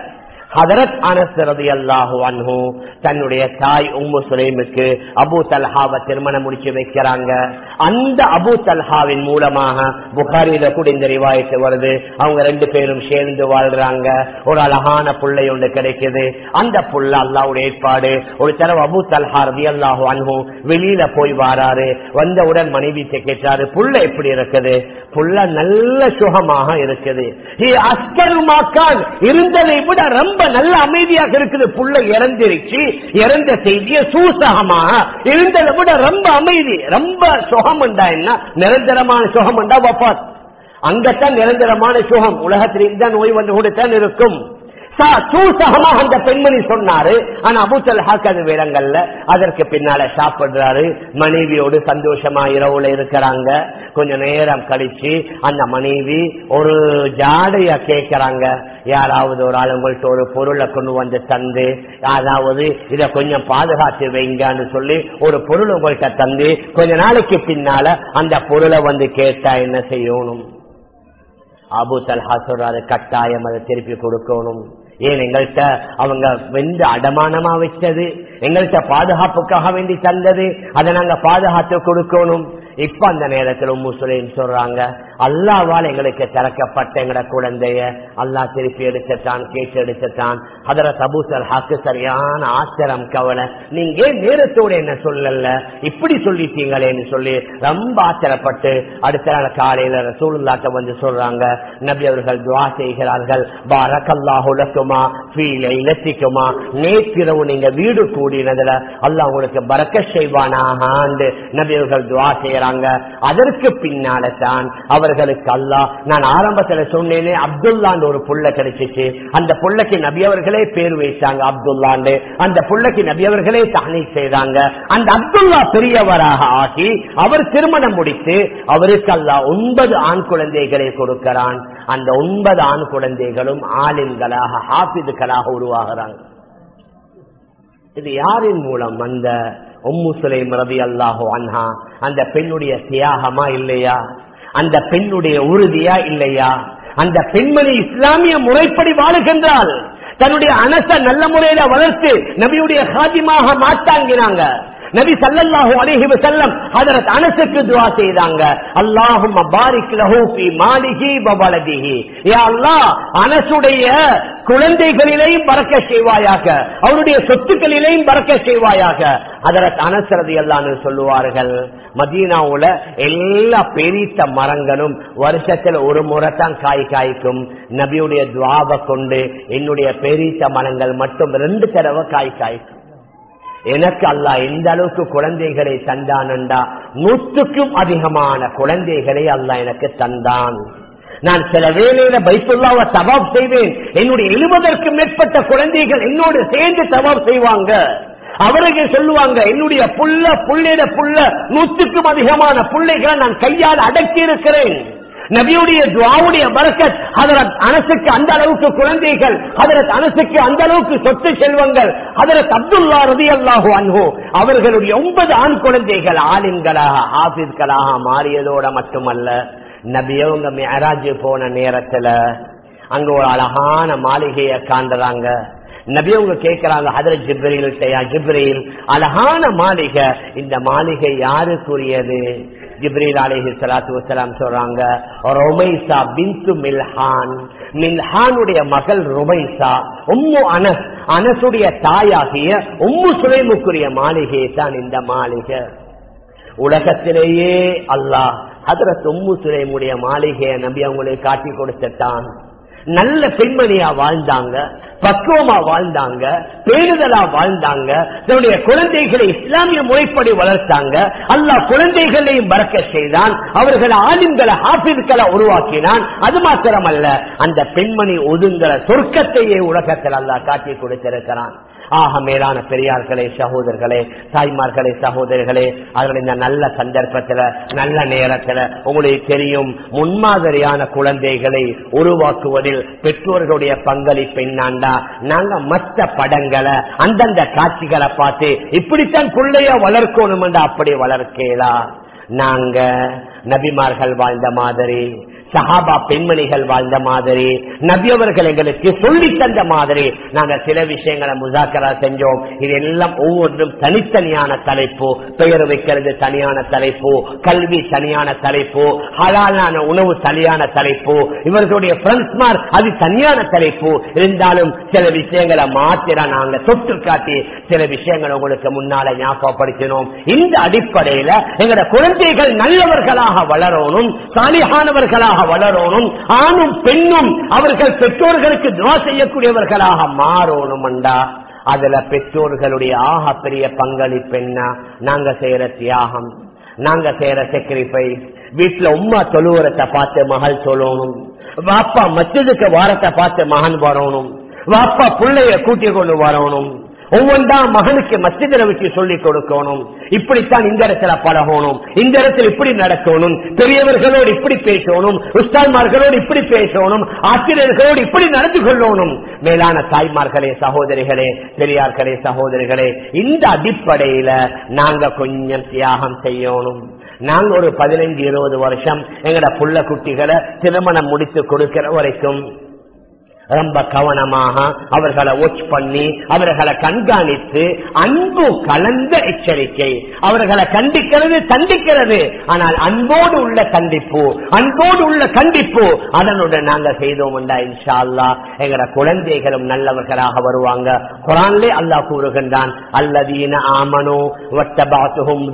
ஹதரத் அனசரது அல்லாஹு அன்ஹு தன்னுடைய தாய் உம்மு சுலைமுக்கு அபு தல்ஹாவை திருமணம் முடிச்சு வைக்கிறாங்க அந்த அபு தல்ஹாவின் மூலமாக புகாரில கூட இந்த ரிவாயத்து வருது அவங்க ரெண்டு பேரும் சேர்ந்து வாழ்றாங்க ஒரு அழகான புள்ளை ஒன்று கிடைக்குது அந்த புள்ள அல்லாவுடைய ஏற்பாடு ஒரு தடவை அபு தல்ஹா ரதி அல்லாஹு அன்ஹு வெளியில போய் வாராரு வந்தவுடன் மனைவி கேட்டாரு புள்ள எப்படி இருக்குது புள்ள நல்ல சுகமாக இருக்குது அஸ்கருமாக்கான் இருந்ததை விட ரொம்ப நல்ல அமைதியாக இருக்குது புள்ள இறந்திருச்சு இறந்த செய்திய சூசகமாக இருந்ததை விட ரொம்ப அமைதி ரொம்ப சுகம் உண்டா என்ன நிரந்தரமான சுகம் உண்டா வப்பாத் அங்கத்தான் நிரந்தரமான சுகம் உலகத்தில் இந்த நோய் வந்து கூடத்தான் இருக்கும் சூசகமாக அந்த பெண்மணி சொன்னாரு ஆனா அபுத்தல் ஹாக் அது வேடங்கள்ல அதற்கு பின்னால சாப்பிடுறாரு மனைவியோடு சந்தோஷமா இரவுல இருக்கிறாங்க கொஞ்ச நேரம் கழிச்சு அந்த மனைவி ஒரு ஜாடைய கேட்கிறாங்க யாராவது ஒரு ஆள் உங்கள்ட்ட ஒரு பொருளை கொண்டு வந்து தந்து அதாவது இத கொஞ்சம் பாதுகாத்து வைங்கன்னு சொல்லி ஒரு பொருள் உங்கள்கிட்ட தந்து கொஞ்ச நாளைக்கு பின்னால அந்த பொருளை வந்து கேட்டா என்ன செய்யணும் அபு தல்ஹா சொல்றாரு கட்டாயம் அதை திருப்பி கொடுக்கணும் ஏன் எங்கள்கிட்ட அவங்க வெந்து அடமானமா வச்சது எங்கள்கிட்ட பாதுகாப்புக்காக வேண்டி தந்தது அதை நாங்க பாதுகாத்து கொடுக்கணும் இப்ப அந்த நேரத்தில் முஸ்லிம் சொல்றாங்க அல்லாவால் எங்களுக்கு திறக்கப்பட்ட எங்கட குழந்தைய அல்லா திருப்பி எடுத்துட்டான் கேட்டு எடுத்துட்டான் அதர தபூசல் ஹாக்கு சரியான ஆச்சரம் கவலை நீங்க ஏன் நேரத்தோட என்ன சொல்லல இப்படி சொல்லிட்டீங்களேன்னு சொல்லி ரொம்ப ஆச்சரப்பட்டு அடுத்த நாள் காலையில ரசூலுல்லாட்ட வந்து சொல்றாங்க நபி அவர்கள் துவா செய்கிறார்கள் பாரக்கல்லாஹுலக்குமா ஃபீல இலத்திக்குமா நேற்றிரவு நீங்க வீடு கூடினதுல அல்லாஹ் உங்களுக்கு பறக்க செய்வானாக ஆண்டு நபி அவர்கள் துவா செய்யறாங்க அதற்கு பின்னால தான் அவர்களுக்கு அல்லாஹ் நான் ஆரம்பத்துல சொன்னேனே அப்துல்லாண்டு ஒரு புள்ள கிடைச்சிச்சு அந்த புள்ளைக்கு நபி அவர்களே பேர் வைத்தாங்க அப்துல்லாண்டு அந்த புள்ளைக்கு நபி அவர்களே தானே செய்தாங்க அந்த அப்துல்லா பெரியவராக ஆகி அவர் திருமணம் முடித்து அவருக்கு அல்லாஹ் ஒன்பது ஆண் குழந்தைகளை கொடுக்கிறான் அந்த ஒன்பது ஆண் குழந்தைகளும் ஆலிம்களாக ஹாபிதுகளாக உருவாகிறாங்க இது யாரின் மூலம் அந்த உம்மு சுலைம் ரவி அல்லாஹோ அன்ஹா அந்த பெண்ணுடைய தியாகமா இல்லையா அந்த பெண்ணுடைய உறுதியா இல்லையா அந்த பெண்மணி இஸ்லாமிய முறைப்படி வாழுகின்றால் தன்னுடைய அனச நல்ல முறையில வளர்த்து நபியுடைய சாதியமாக மாட்டாங்கினாங்க நபி சல்லல்லாஹு அலைஹி வஸல்லம் ஹஜரத் அனஸுக்கு துஆ செய்தாங்க அல்லாஹும்ம பாரிக் லஹு ஃபீ மாலிஹி வ வலதிஹி யா அல்லாஹ் அனஸுடைய குழந்தைகளிலேயும் பறக்க செய்வாயாக அவருடைய சொத்துக்களிலேயும் பறக்க செய்வாயாக ஹஜரத் அனஸ் ரலியல்லாஹு சொல்லுவார்கள் மதீனாவுல எல்லா பெரிய மரங்களும் வருஷத்துல ஒரு முறை தான் காய் காய்க்கும் நபியுடைய துவாவை கொண்டு என்னுடைய பெரிய மரங்கள் மட்டும் ரெண்டு தடவை காய் காய்க்கும் எனக்கு அல்லா எந்த அளவுக்கு குழந்தைகளை தந்தானண்டா நூற்றுக்கும் அதிகமான குழந்தைகளை அல்லா எனக்கு தந்தான் நான் சில வேலையில பைத்துல்லாவை தவாப் செய்வேன் என்னுடைய எழுபதற்கும் மேற்பட்ட குழந்தைகள் என்னோடு சேர்ந்து தவாப் செய்வாங்க அவர்கள் சொல்லுவாங்க என்னுடைய புள்ள புள்ளிட புள்ள நூற்றுக்கும் அதிகமான புள்ளைகளை நான் கையால் அடக்கி இருக்கிறேன் நபியுடைய துவாவுடைய பரக்கத் அதரத் அனசுக்கு அந்த அளவுக்கு குழந்தைகள் அதரத் அனசுக்கு அந்த அளவுக்கு சொத்து செல்வங்கள் அதரத் அப்துல்லா ரதி அல்லாஹு அன்ஹோ அவர்களுடைய ஒன்பது ஆண் குழந்தைகள் ஆலிம்களாக ஆபிஸ்களாக மாறியதோட மட்டுமல்ல நபியவங்க மேராஜ் போன நேரத்துல அங்க ஒரு அழகான மாளிகையை காண்றாங்க நபியவங்க கேட்கிறாங்க ஹதரத் ஜிப்ரீல் ஜிப்ரீல் அழகான மாளிகை இந்த மாளிகை யாருக்குரியது ஜிப்ரீல் அலேஹி சலாத்து வசலாம் சொல்றாங்க ரொமைசா பிந்து மில்ஹான் மில்ஹானுடைய மகள் ரொமைசா உம்மு அனஸ் அனசுடைய தாயாகிய உம்மு சுலைமுக்குரிய மாளிகை தான் இந்த மாளிகை உலகத்திலேயே அல்லாஹ் ஹதரத் உம்மு சுலைமுடைய மாளிகையை நம்பி அவங்களை காட்டி கொடுத்துட்டான் நல்ல பெண்மணியா வாழ்ந்தாங்க பக்குவமா வாழ்ந்தாங்க பேருதலா வாழ்ந்தாங்க தன்னுடைய குழந்தைகளை இஸ்லாமிய முறைப்படி வளர்த்தாங்க அல்லாஹ் குழந்தைகளையும் பறக்க செய்தான் அவர்கள் ஆலிம்களை ஹாபிஸ்களை உருவாக்கினான் அது மாத்திரமல்ல அந்த பெண்மணி ஒதுங்கிற சொர்க்கத்தையே உலகத்தில் அல்லாஹ் காட்டி கொடுத்திருக்கிறான் ஆக மேலான பெரியார்களே சகோதரர்களே தாய்மார்களே சகோதரர்களே அவர்கள் இந்த நல்ல சந்தர்ப்பத்துல நல்ல நேரத்துல உங்களுக்கு தெரியும் முன்மாதிரியான குழந்தைகளை உருவாக்குவதில் பெற்றோர்களுடைய பங்களிப்பு என்னாண்டா நாங்க மற்ற படங்களை அந்தந்த காட்சிகளை பார்த்து இப்படித்தான் பிள்ளைய வளர்க்கணும் என்று அப்படி வளர்க்கலாம் நாங்க நபிமார்கள் வாழ்ந்த மாதிரி சஹாபா பெண்மணிகள் வாழ்ந்த மாதிரி நபியவர்கள் எங்களுக்கு சொல்லி தந்த மாதிரி நாங்க சில விஷயங்களை முசாக்கரா செஞ்சோம் இது எல்லாம் ஒவ்வொன்றும் தனித்தனியான தலைப்பு பெயர் வைக்கிறது தனியான தலைப்பு கல்வி தனியான தலைப்பு ஹலாலான உணவு தனியான தலைப்பு இவர்களுடைய பிரெண்ட்ஸ்மார் அது தனியான தலைப்பு இருந்தாலும் சில விஷயங்களை மாத்திர நாங்க தொட்டு காட்டி சில விஷயங்களை உங்களுக்கு முன்னால ஞாபகப்படுத்தினோம் இந்த அடிப்படையில எங்களோட குழந்தைகள் நல்லவர்களாக வளரணும் சாலிகானவர்களாக வளரணும் ஆணும் பெண்ணும் அவர்கள் பெற்றோர்களுக்கு துவா செய்யக்கூடியவர்களாக மாறணும் அதுல பெற்றோர்களுடைய ஆக பெரிய பங்களிப்பு என்ன நாங்க செய்யற தியாகம் நாங்க செய்யற செக்ரிஃபைஸ் வீட்டுல உமா தொழுவரத்தை பார்த்து மகள் சொல்லணும் வாப்பா மச்சதுக்கு வாரத்தை பார்த்து மகன் வரணும் வாப்பா பிள்ளைய கூட்டி கொண்டு வரணும் ஒவ்வொன்றா மகனுக்கு மத்தியில வச்சு சொல்லிக் கொடுக்கணும் இப்படித்தான் இந்த இடத்துல பழகணும் இந்த இடத்துல இப்படி நடக்கணும் பெரியவர்களோடு இப்படி பேசணும் உஸ்தான்மார்களோடு இப்படி பேசணும் ஆசிரியர்களோடு இப்படி நடந்து கொள்ளணும் மேலான தாய்மார்களே சகோதரிகளே பெரியார்களே சகோதரிகளே இந்த அடிப்படையில நாங்க கொஞ்சம் தியாகம் செய்யணும் நாங்க ஒரு பதினைஞ்சு இருபது வருஷம் எங்கட புள்ள குட்டிகளை திருமணம் முடித்து கொடுக்கிற வரைக்கும் ரொம்ப கவனமாக அவர்களை வாட்ச் பண்ணி அவர்களை கண்காணித்து அன்பு கலந்த எச்சரிக்கை அவர்களை கண்டிக்கிறது தண்டிக்கிறது ஆனால் அன்போடு உள்ள கண்டிப்பு அன்போடு உள்ள கண்டிப்பு அதனுடன் நாங்க செய்தோம் இன்ஷா அல்லா எங்கட குழந்தைகளும் நல்லவர்களாக வருவாங்க குரான்லே அல்லாஹ் கூறுகின்றான் அல்லதீன ஆமனோ வட்டபாத்துகும்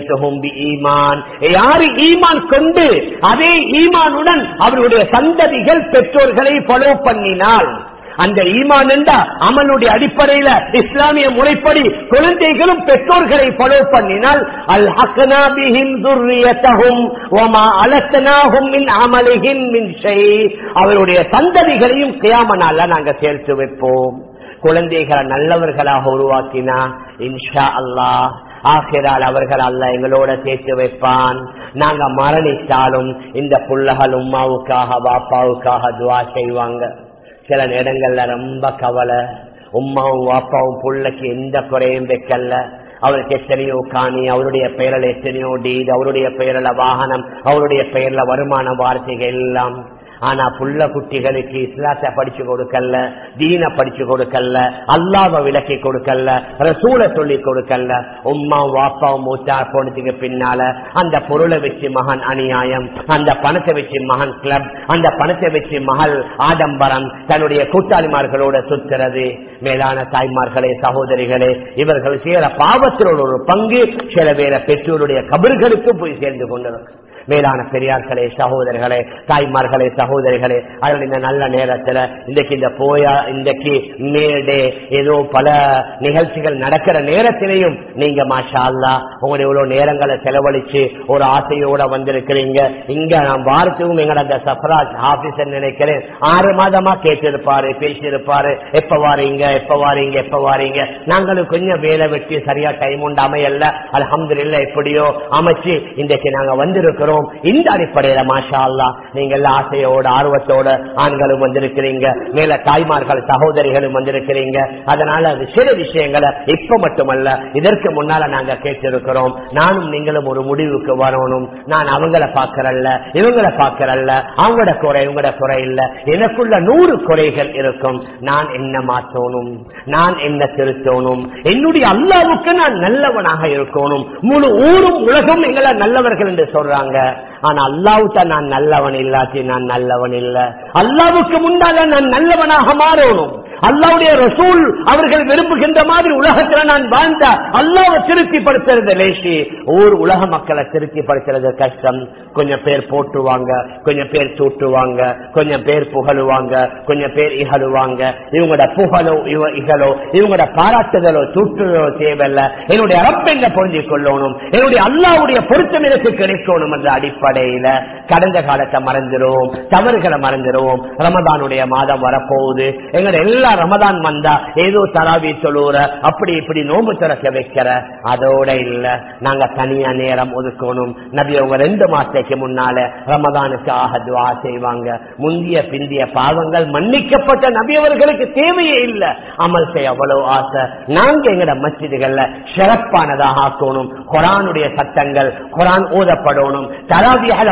ஈமான் யாரு ஈமான் கொண்டு அதே ஈமானுடன் அவருடைய சந்ததிகள் பெற்றோர்களை ஃபாலோ பண்ணி பண்ணினால் அந்த ஈமான் என்றா அமலுடைய அடிப்படையில இஸ்லாமிய முறைப்படி குழந்தைகளும் பெற்றோர்களை ஃபாலோ பண்ணினால் அல் ஹக்னாபிஹிம் துர்ரியத்தஹும் வமா அலத்தனாஹும் மின் அமலிஹிம் மின் ஷை அவருடைய சந்ததிகளையும் கியாமனால நாங்க சேர்த்து வைப்போம் குழந்தைகளை நல்லவர்களாக உருவாக்கினா இன்ஷா அல்லாஹ் ஆகிறால் அவர்கள் அல்ல எங்களோட சேர்த்து வைப்பான் நாங்க மரணித்தாலும் இந்த புள்ளகள் உமாவுக்காக பாப்பாவுக்காக துவா செய்வாங்க சில நேரங்கள்ல ரொம்ப கவலை உமாவும் வாப்பாவும் புள்ளைக்கு எந்த குறையும் வைக்கல அவருக்கு எத்தனையோ காணி அவருடைய பெயரில் எத்தனையோ டீட் அவருடைய பெயரில் வாகனம் அவருடைய பெயர்ல வருமான வார்த்தைகள் எல்லாம் ஆனா புள்ள குட்டிகளுக்கு இஸ்லாத்தை படிச்சு கொடுக்கல தீன படிச்சு கொடுக்கல அல்லாவ விளக்கி கொடுக்கல ரசூலை சொல்லி கொடுக்கல உம்மா வாப்பாவும் மூத்தா போனதுக்கு பின்னால அந்த பொருளை வச்சு மகன் அநியாயம் அந்த பணத்தை வச்சு மகன் கிளப் அந்த பணத்தை வச்சு மகள் ஆடம்பரம் தன்னுடைய கூட்டாளிமார்களோட சுத்துறது மேலான தாய்மார்களே சகோதரிகளே இவர்கள் செய்யற பாவத்திலோட ஒரு பங்கு சில பேர பெற்றோருடைய கபர்களுக்கு போய் சேர்ந்து கொண்டிருக்கு மேலான பெரியார்களே சகோதரர்களே தாய்மார்களே சகோதரிகளே அதில் இந்த நல்ல நேரத்துல இன்றைக்கு இந்த போயா இன்றைக்கு மேடே ஏதோ பல நிகழ்ச்சிகள் நடக்கிற நேரத்திலையும் நீங்க மாஷா அல்லா உங்களுடைய இவ்வளவு நேரங்களை செலவழிச்சு ஒரு ஆசையோட வந்திருக்கிறீங்க இங்க நான் வாரத்துக்கும் எங்களோட அந்த சஃபராஜ் ஆபீஸ் நினைக்கிறேன் ஆறு மாதமா கேட்டிருப்பாரு பேசியிருப்பாரு எப்ப வாரீங்க எப்ப வாரீங்க எப்ப வாரீங்க நாங்களும் கொஞ்சம் வேலை வெட்டி சரியா டைம் உண்டு அமையல்ல அலமதுல்ல எப்படியோ அமைச்சு இன்றைக்கு நாங்க வந்திருக்கிறோம் இந்த அடிப்படையில மாஷா அல்லா நீங்க எல்லாம் ஆசையோட ஆர்வத்தோட ஆண்களும் வந்திருக்கிறீங்க மேல தாய்மார்கள் சகோதரிகளும் வந்திருக்கிறீங்க அதனால அது சில விஷயங்களை இப்ப மட்டுமல்ல இதற்கு முன்னால நாங்க கேட்டிருக்கிறோம் நானும் நீங்களும் ஒரு முடிவுக்கு வரணும் நான் அவங்கள பாக்கிறல்ல இவங்களை பாக்கிறல்ல அவங்களோட குறை இவங்களோட குறை இல்ல எனக்குள்ள நூறு குறைகள் இருக்கும் நான் என்ன மாற்றணும் நான் என்ன திருத்தணும் என்னுடைய அல்லாவுக்கு நான் நல்லவனாக இருக்கணும் முழு ஊரும் உலகம் எங்களை நல்லவர்கள் என்று சொல்றாங்க ஆனா அல்லாவுட்ட நான் நல்லவன் இல்லாட்டி நான் நல்லவன் இல்ல அல்லாவுக்கு முன்னால நான் நல்லவனாக மாறணும் அல்லாவுடைய ரசூல் அவர்கள் விரும்புகின்ற மாதிரி உலகத்துல நான் வாழ்ந்த அல்லாவை திருப்திப்படுத்துறது லேசி ஊர் உலக மக்களை திருப்திப்படுத்துறது கஷ்டம் கொஞ்சம் பேர் போட்டுவாங்க கொஞ்சம் பேர் சூட்டுவாங்க கொஞ்சம் பேர் புகழுவாங்க கொஞ்சம் பேர் இகழுவாங்க இவங்களோட புகழோ இவ இகழோ இவங்களோட பாராட்டுதலோ சூட்டுதலோ தேவையில்ல என்னுடைய அரப்பெங்க பொருந்திக் கொள்ளணும் என்னுடைய அல்லாவுடைய பொருத்தம் எனக்கு கிடைக்கணும் என்ற அடிப்படையில கடந்த காலத்தை மறந்துடும் தவறுகளை மறந்துடும் ரமதானுடைய மாதம் வரப்போகுது எங்களோட எல்லா ரமதான் வந்தா ஏதோ தராவி சொல்லுற அப்படி இப்படி நோம்பு திறக்க வைக்கிற அதோட இல்ல நாங்க தனியா நேரம் ஒதுக்கணும் நபி அவங்க ரெண்டு மாசத்துக்கு முன்னால ரமதானுக்காக துவா செய்வாங்க முந்திய பிந்திய பாவங்கள் மன்னிக்கப்பட்ட நபி அவர்களுக்கு தேவையே இல்ல அமல் செய்ய அவ்வளவு ஆசை நாங்க எங்கட மஸ்ஜிதுகள்ல சிறப்பானதாக ஆக்கணும் குரானுடைய சட்டங்கள் குரான் ஓதப்படணும் தராவியால முழுமையாக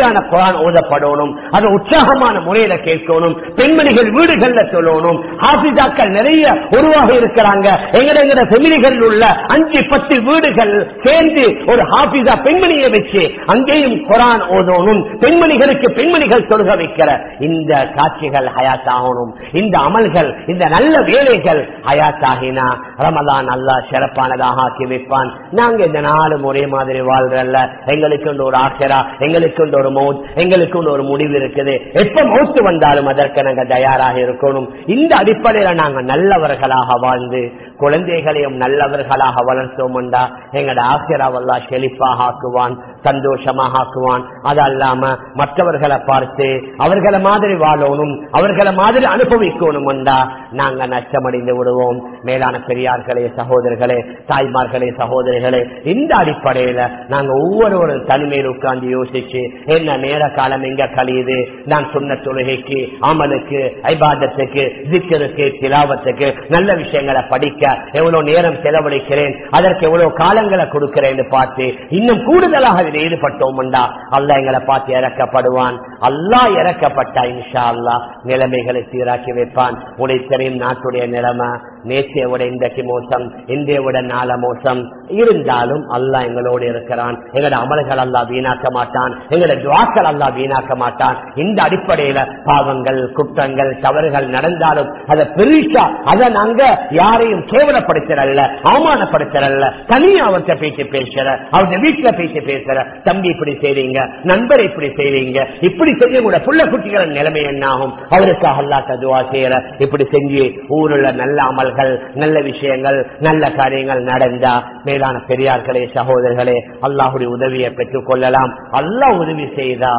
முழுமையான குரான் ஓதப்படணும் அது உற்சாகமான முறையில கேட்கணும் பெண்மணிகள் வீடுகள்ல சொல்லணும் ஹாபிதாக்கள் நிறைய உருவாக இருக்கிறாங்க எங்கட எங்கட பெண்மணிகள் உள்ள அஞ்சு பத்து வீடுகள் சேர்ந்து ஒரு ஹாபிதா பெண்மணியை வச்சு அங்கேயும் குரான் ஓதணும் பெண்மணிகளுக்கு பெண்மணிகள் தொழுக வைக்கிற இந்த காட்சிகள் ஹயாத்தாகணும் இந்த அமல்கள் இந்த நல்ல வேலைகள் ஹயாத்தாகினா ரமதான் அல்லா சிறப்பானதாக ஆக்கி வைப்பான் நாங்க இந்த நாலு ஒரே மாதிரி வாழ்றல்ல எங்களுக்கு ஒரு ஆசரா எங்களுக்கு ஒரு மௌத் எங்களுக்கு ஒரு முடிவு இருக்குது எப்ப மௌத்து வந்தாலும் அதற்கு நாங்க தயாராக இருக்கணும் இந்த அடிப்படையில நாங்க நல்லவர்களாக வாழ்ந்து குழந்தைகளையும் நல்லவர்களாக வளர்த்தோம்டா எங்கட ஆசிராவல்லா செழிப்பாக ஆக்குவான் சந்தோஷமாக ஆக்குவான் அது அல்லாம மற்றவர்களை பார்த்து அவர்களை மாதிரி வாழணும் அவர்களை மாதிரி அனுபவிக்கணும் நாங்க நஷ்டமடைந்து விடுவோம் மேலான பெரியார்களே சகோதரர்களே தாய்மார்களே சகோதரிகளே இந்த அடிப்படையில நாங்க ஒவ்வொருவரும் தனிமையில் உட்கார்ந்து யோசிச்சு என்ன நேர காலம் எங்க கழியுது நான் சொன்ன தொழுகைக்கு அமலுக்கு ஐபாதத்துக்கு திக்கருக்கு திலாவத்துக்கு நல்ல விஷயங்களை படிக்க எவ்வளவு நேரம் செலவழிக்கிறேன் அதற்கு எவ்வளவு காலங்களை கொடுக்கிறேன் பார்த்து இன்னும் கூடுதலாக இதில் ஈடுபட்டோம்டா அல்ல எங்களை பார்த்து இறக்கப்படுவான் அல்லா இறக்கப்பட்டா இன்ஷா அல்லா நிலைமைகளை சீராக்கி வைப்பான் உடைத்தரையும் நாட்டுடைய நிலைமை நேற்றைய விட இன்றைக்கு மோசம் இன்றைய விட நாள மோசம் இருந்தாலும் அல்லா எங்களோடு இருக்கிறான் எங்களோட அமல்கள் அல்லா வீணாக்க மாட்டான் எங்களோட துவாக்கள் அல்லா வீணாக்க மாட்டான் இந்த அடிப்படையில பாவங்கள் குற்றங்கள் தவறுகள் நடந்தாலும் அதை பெருசா அதை நாங்க யாரையும் கேவலப்படுத்துறல்ல அவமானப்படுத்துறல்ல தனியா அவர்கிட்ட பேச்சு பேசுற அவங்க வீட்டுல பேச்சு பேசுற தம்பி இப்படி செய்றீங்க நண்பர் இப்படி செய்றீங்க இப்படி செஞ்சு கூட புள்ள குட்டிகள நிலைமை என்ன ஆகும் அவருக்காக அல்லாட்ட துவா செய்யற இப்படி செஞ்சு ஊருள்ள நல்ல அமல்கள் நல்ல விஷயங்கள் நல்ல காரியங்கள் நடந்தா மேலான பெரியார்களே சகோதரர்களே அல்லாஹுடைய உதவியை பெற்றுக் கொள்ளலாம் அல்லாஹ் உதவி செய்தா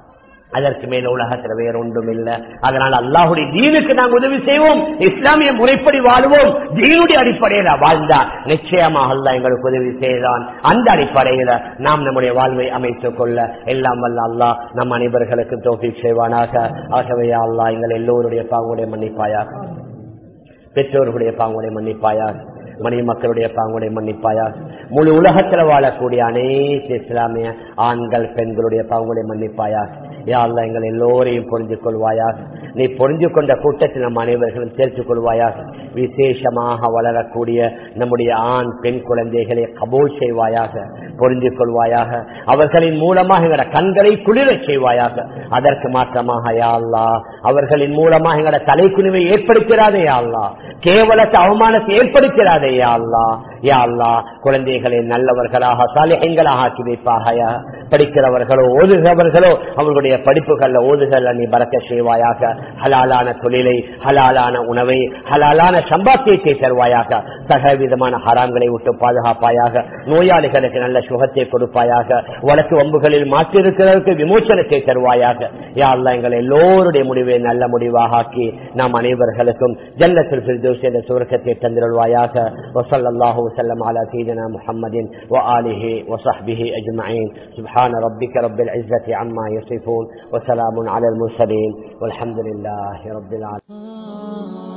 அதற்கு மேல உலகத்துல வேற ஒன்றும் இல்ல அதனால் அல்லாஹுடைய தீனுக்கு நாங்கள் உதவி செய்வோம் இஸ்லாமிய முறைப்படி வாழ்வோம் தீனுடைய அடிப்படையில வாழ்ந்தா நிச்சயமாக அல்லா எங்களுக்கு உதவி செய்தான் அந்த அடிப்படையில நாம் நம்முடைய வாழ்வை அமைத்துக் கொள்ள எல்லாம் வல்ல அல்லா நம் அனைவர்களுக்கு தோல்வி செய்வானாக ஆகவே அல்லா எங்கள் எல்லோருடைய பாங்குடைய மன்னிப்பாயாக பெற்றோர்களுடைய பாங்குடைய மன்னிப்பாயாக மணி மக்களுடைய பாங்குடைய மன்னிப்பாயா முழு உலகத்தில் வாழக்கூடிய அனைத்து இஸ்லாமிய ஆண்கள் பெண்களுடைய பாங்குடைய மன்னிப்பாயா யாழ்ல எங்கள் எல்லோரையும் புரிஞ்சு கொள்வாயாக நீ புரிஞ்சு கொண்ட கூட்டத்தில் நம் அனைவர்களும் சேர்த்துக் கொள்வாயாக விசேஷமாக வளரக்கூடிய நம்முடைய ஆண் பெண் குழந்தைகளை கபோல் செய்வாயாக புரிஞ்சு கொள்வாயாக அவர்களின் மூலமாக எங்களோட கண்களை குளிரச் செய்வாயாக அதற்கு மாற்றமாக யாழ்லா அவர்களின் மூலமாக எங்களோட தலைக்குனிவை ஏற்படுத்திடாதே யாழ்லா கேவலத்தை அவமானத்தை ஏற்படுத்திடாதே யாழ்லா யாழ்லா குழந்தைகளை நல்லவர்களாக சாலைகளாக ஆக்கி வைப்பாக படிக்கிறவர்களோ ஓதுகிறவர்களோ அவர்களுடைய படிப்புகள்ல ஓதுகள்ல நீ பறக்க செய்வாயாக ஹலாலான தொழிலை ஹலாலான உணவை ஹலாலான சம்பாத்தியத்தை தருவாயாக சக விதமான ஹராம்களை விட்டு பாதுகாப்பாயாக நோயாளிகளுக்கு நல்ல சுகத்தை கொடுப்பாயாக வழக்கு வம்புகளில் மாற்றிருக்கிறவருக்கு விமோச்சனத்தை தருவாயாக யாழ்லா எங்கள் எல்லோருடைய முடிவை நல்ல முடிவாக ஆக்கி நாம் அனைவர்களுக்கும் ஜல்லத்தில் ஃபிர்தௌஸ் என்ற சுவர்க்கத்தை தந்திருவாயாக வசல்லாஹு وسلم على سيدنا محمد وآله وصحبه أجمعين سبحان ربك رب العزة عما يصفون وسلام على المرسلين والحمد لله رب العالمين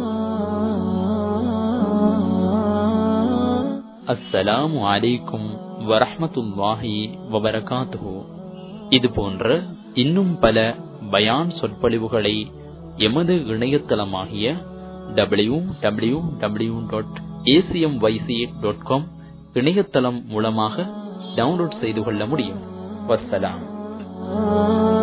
அஸ்ஸலாமு அலைக்கும் வரஹ்மத்துல்லாஹி வபரகாத்துஹு இது போன்ற இன்னும் பல பயான் சொற்பொழிவுகளை எமது இணையதளமாகிய W W W dot ACM YC dot com இணையதளம் மூலமாக டவுன்லோட் செய்து கொள்ள முடியும் வசலாம்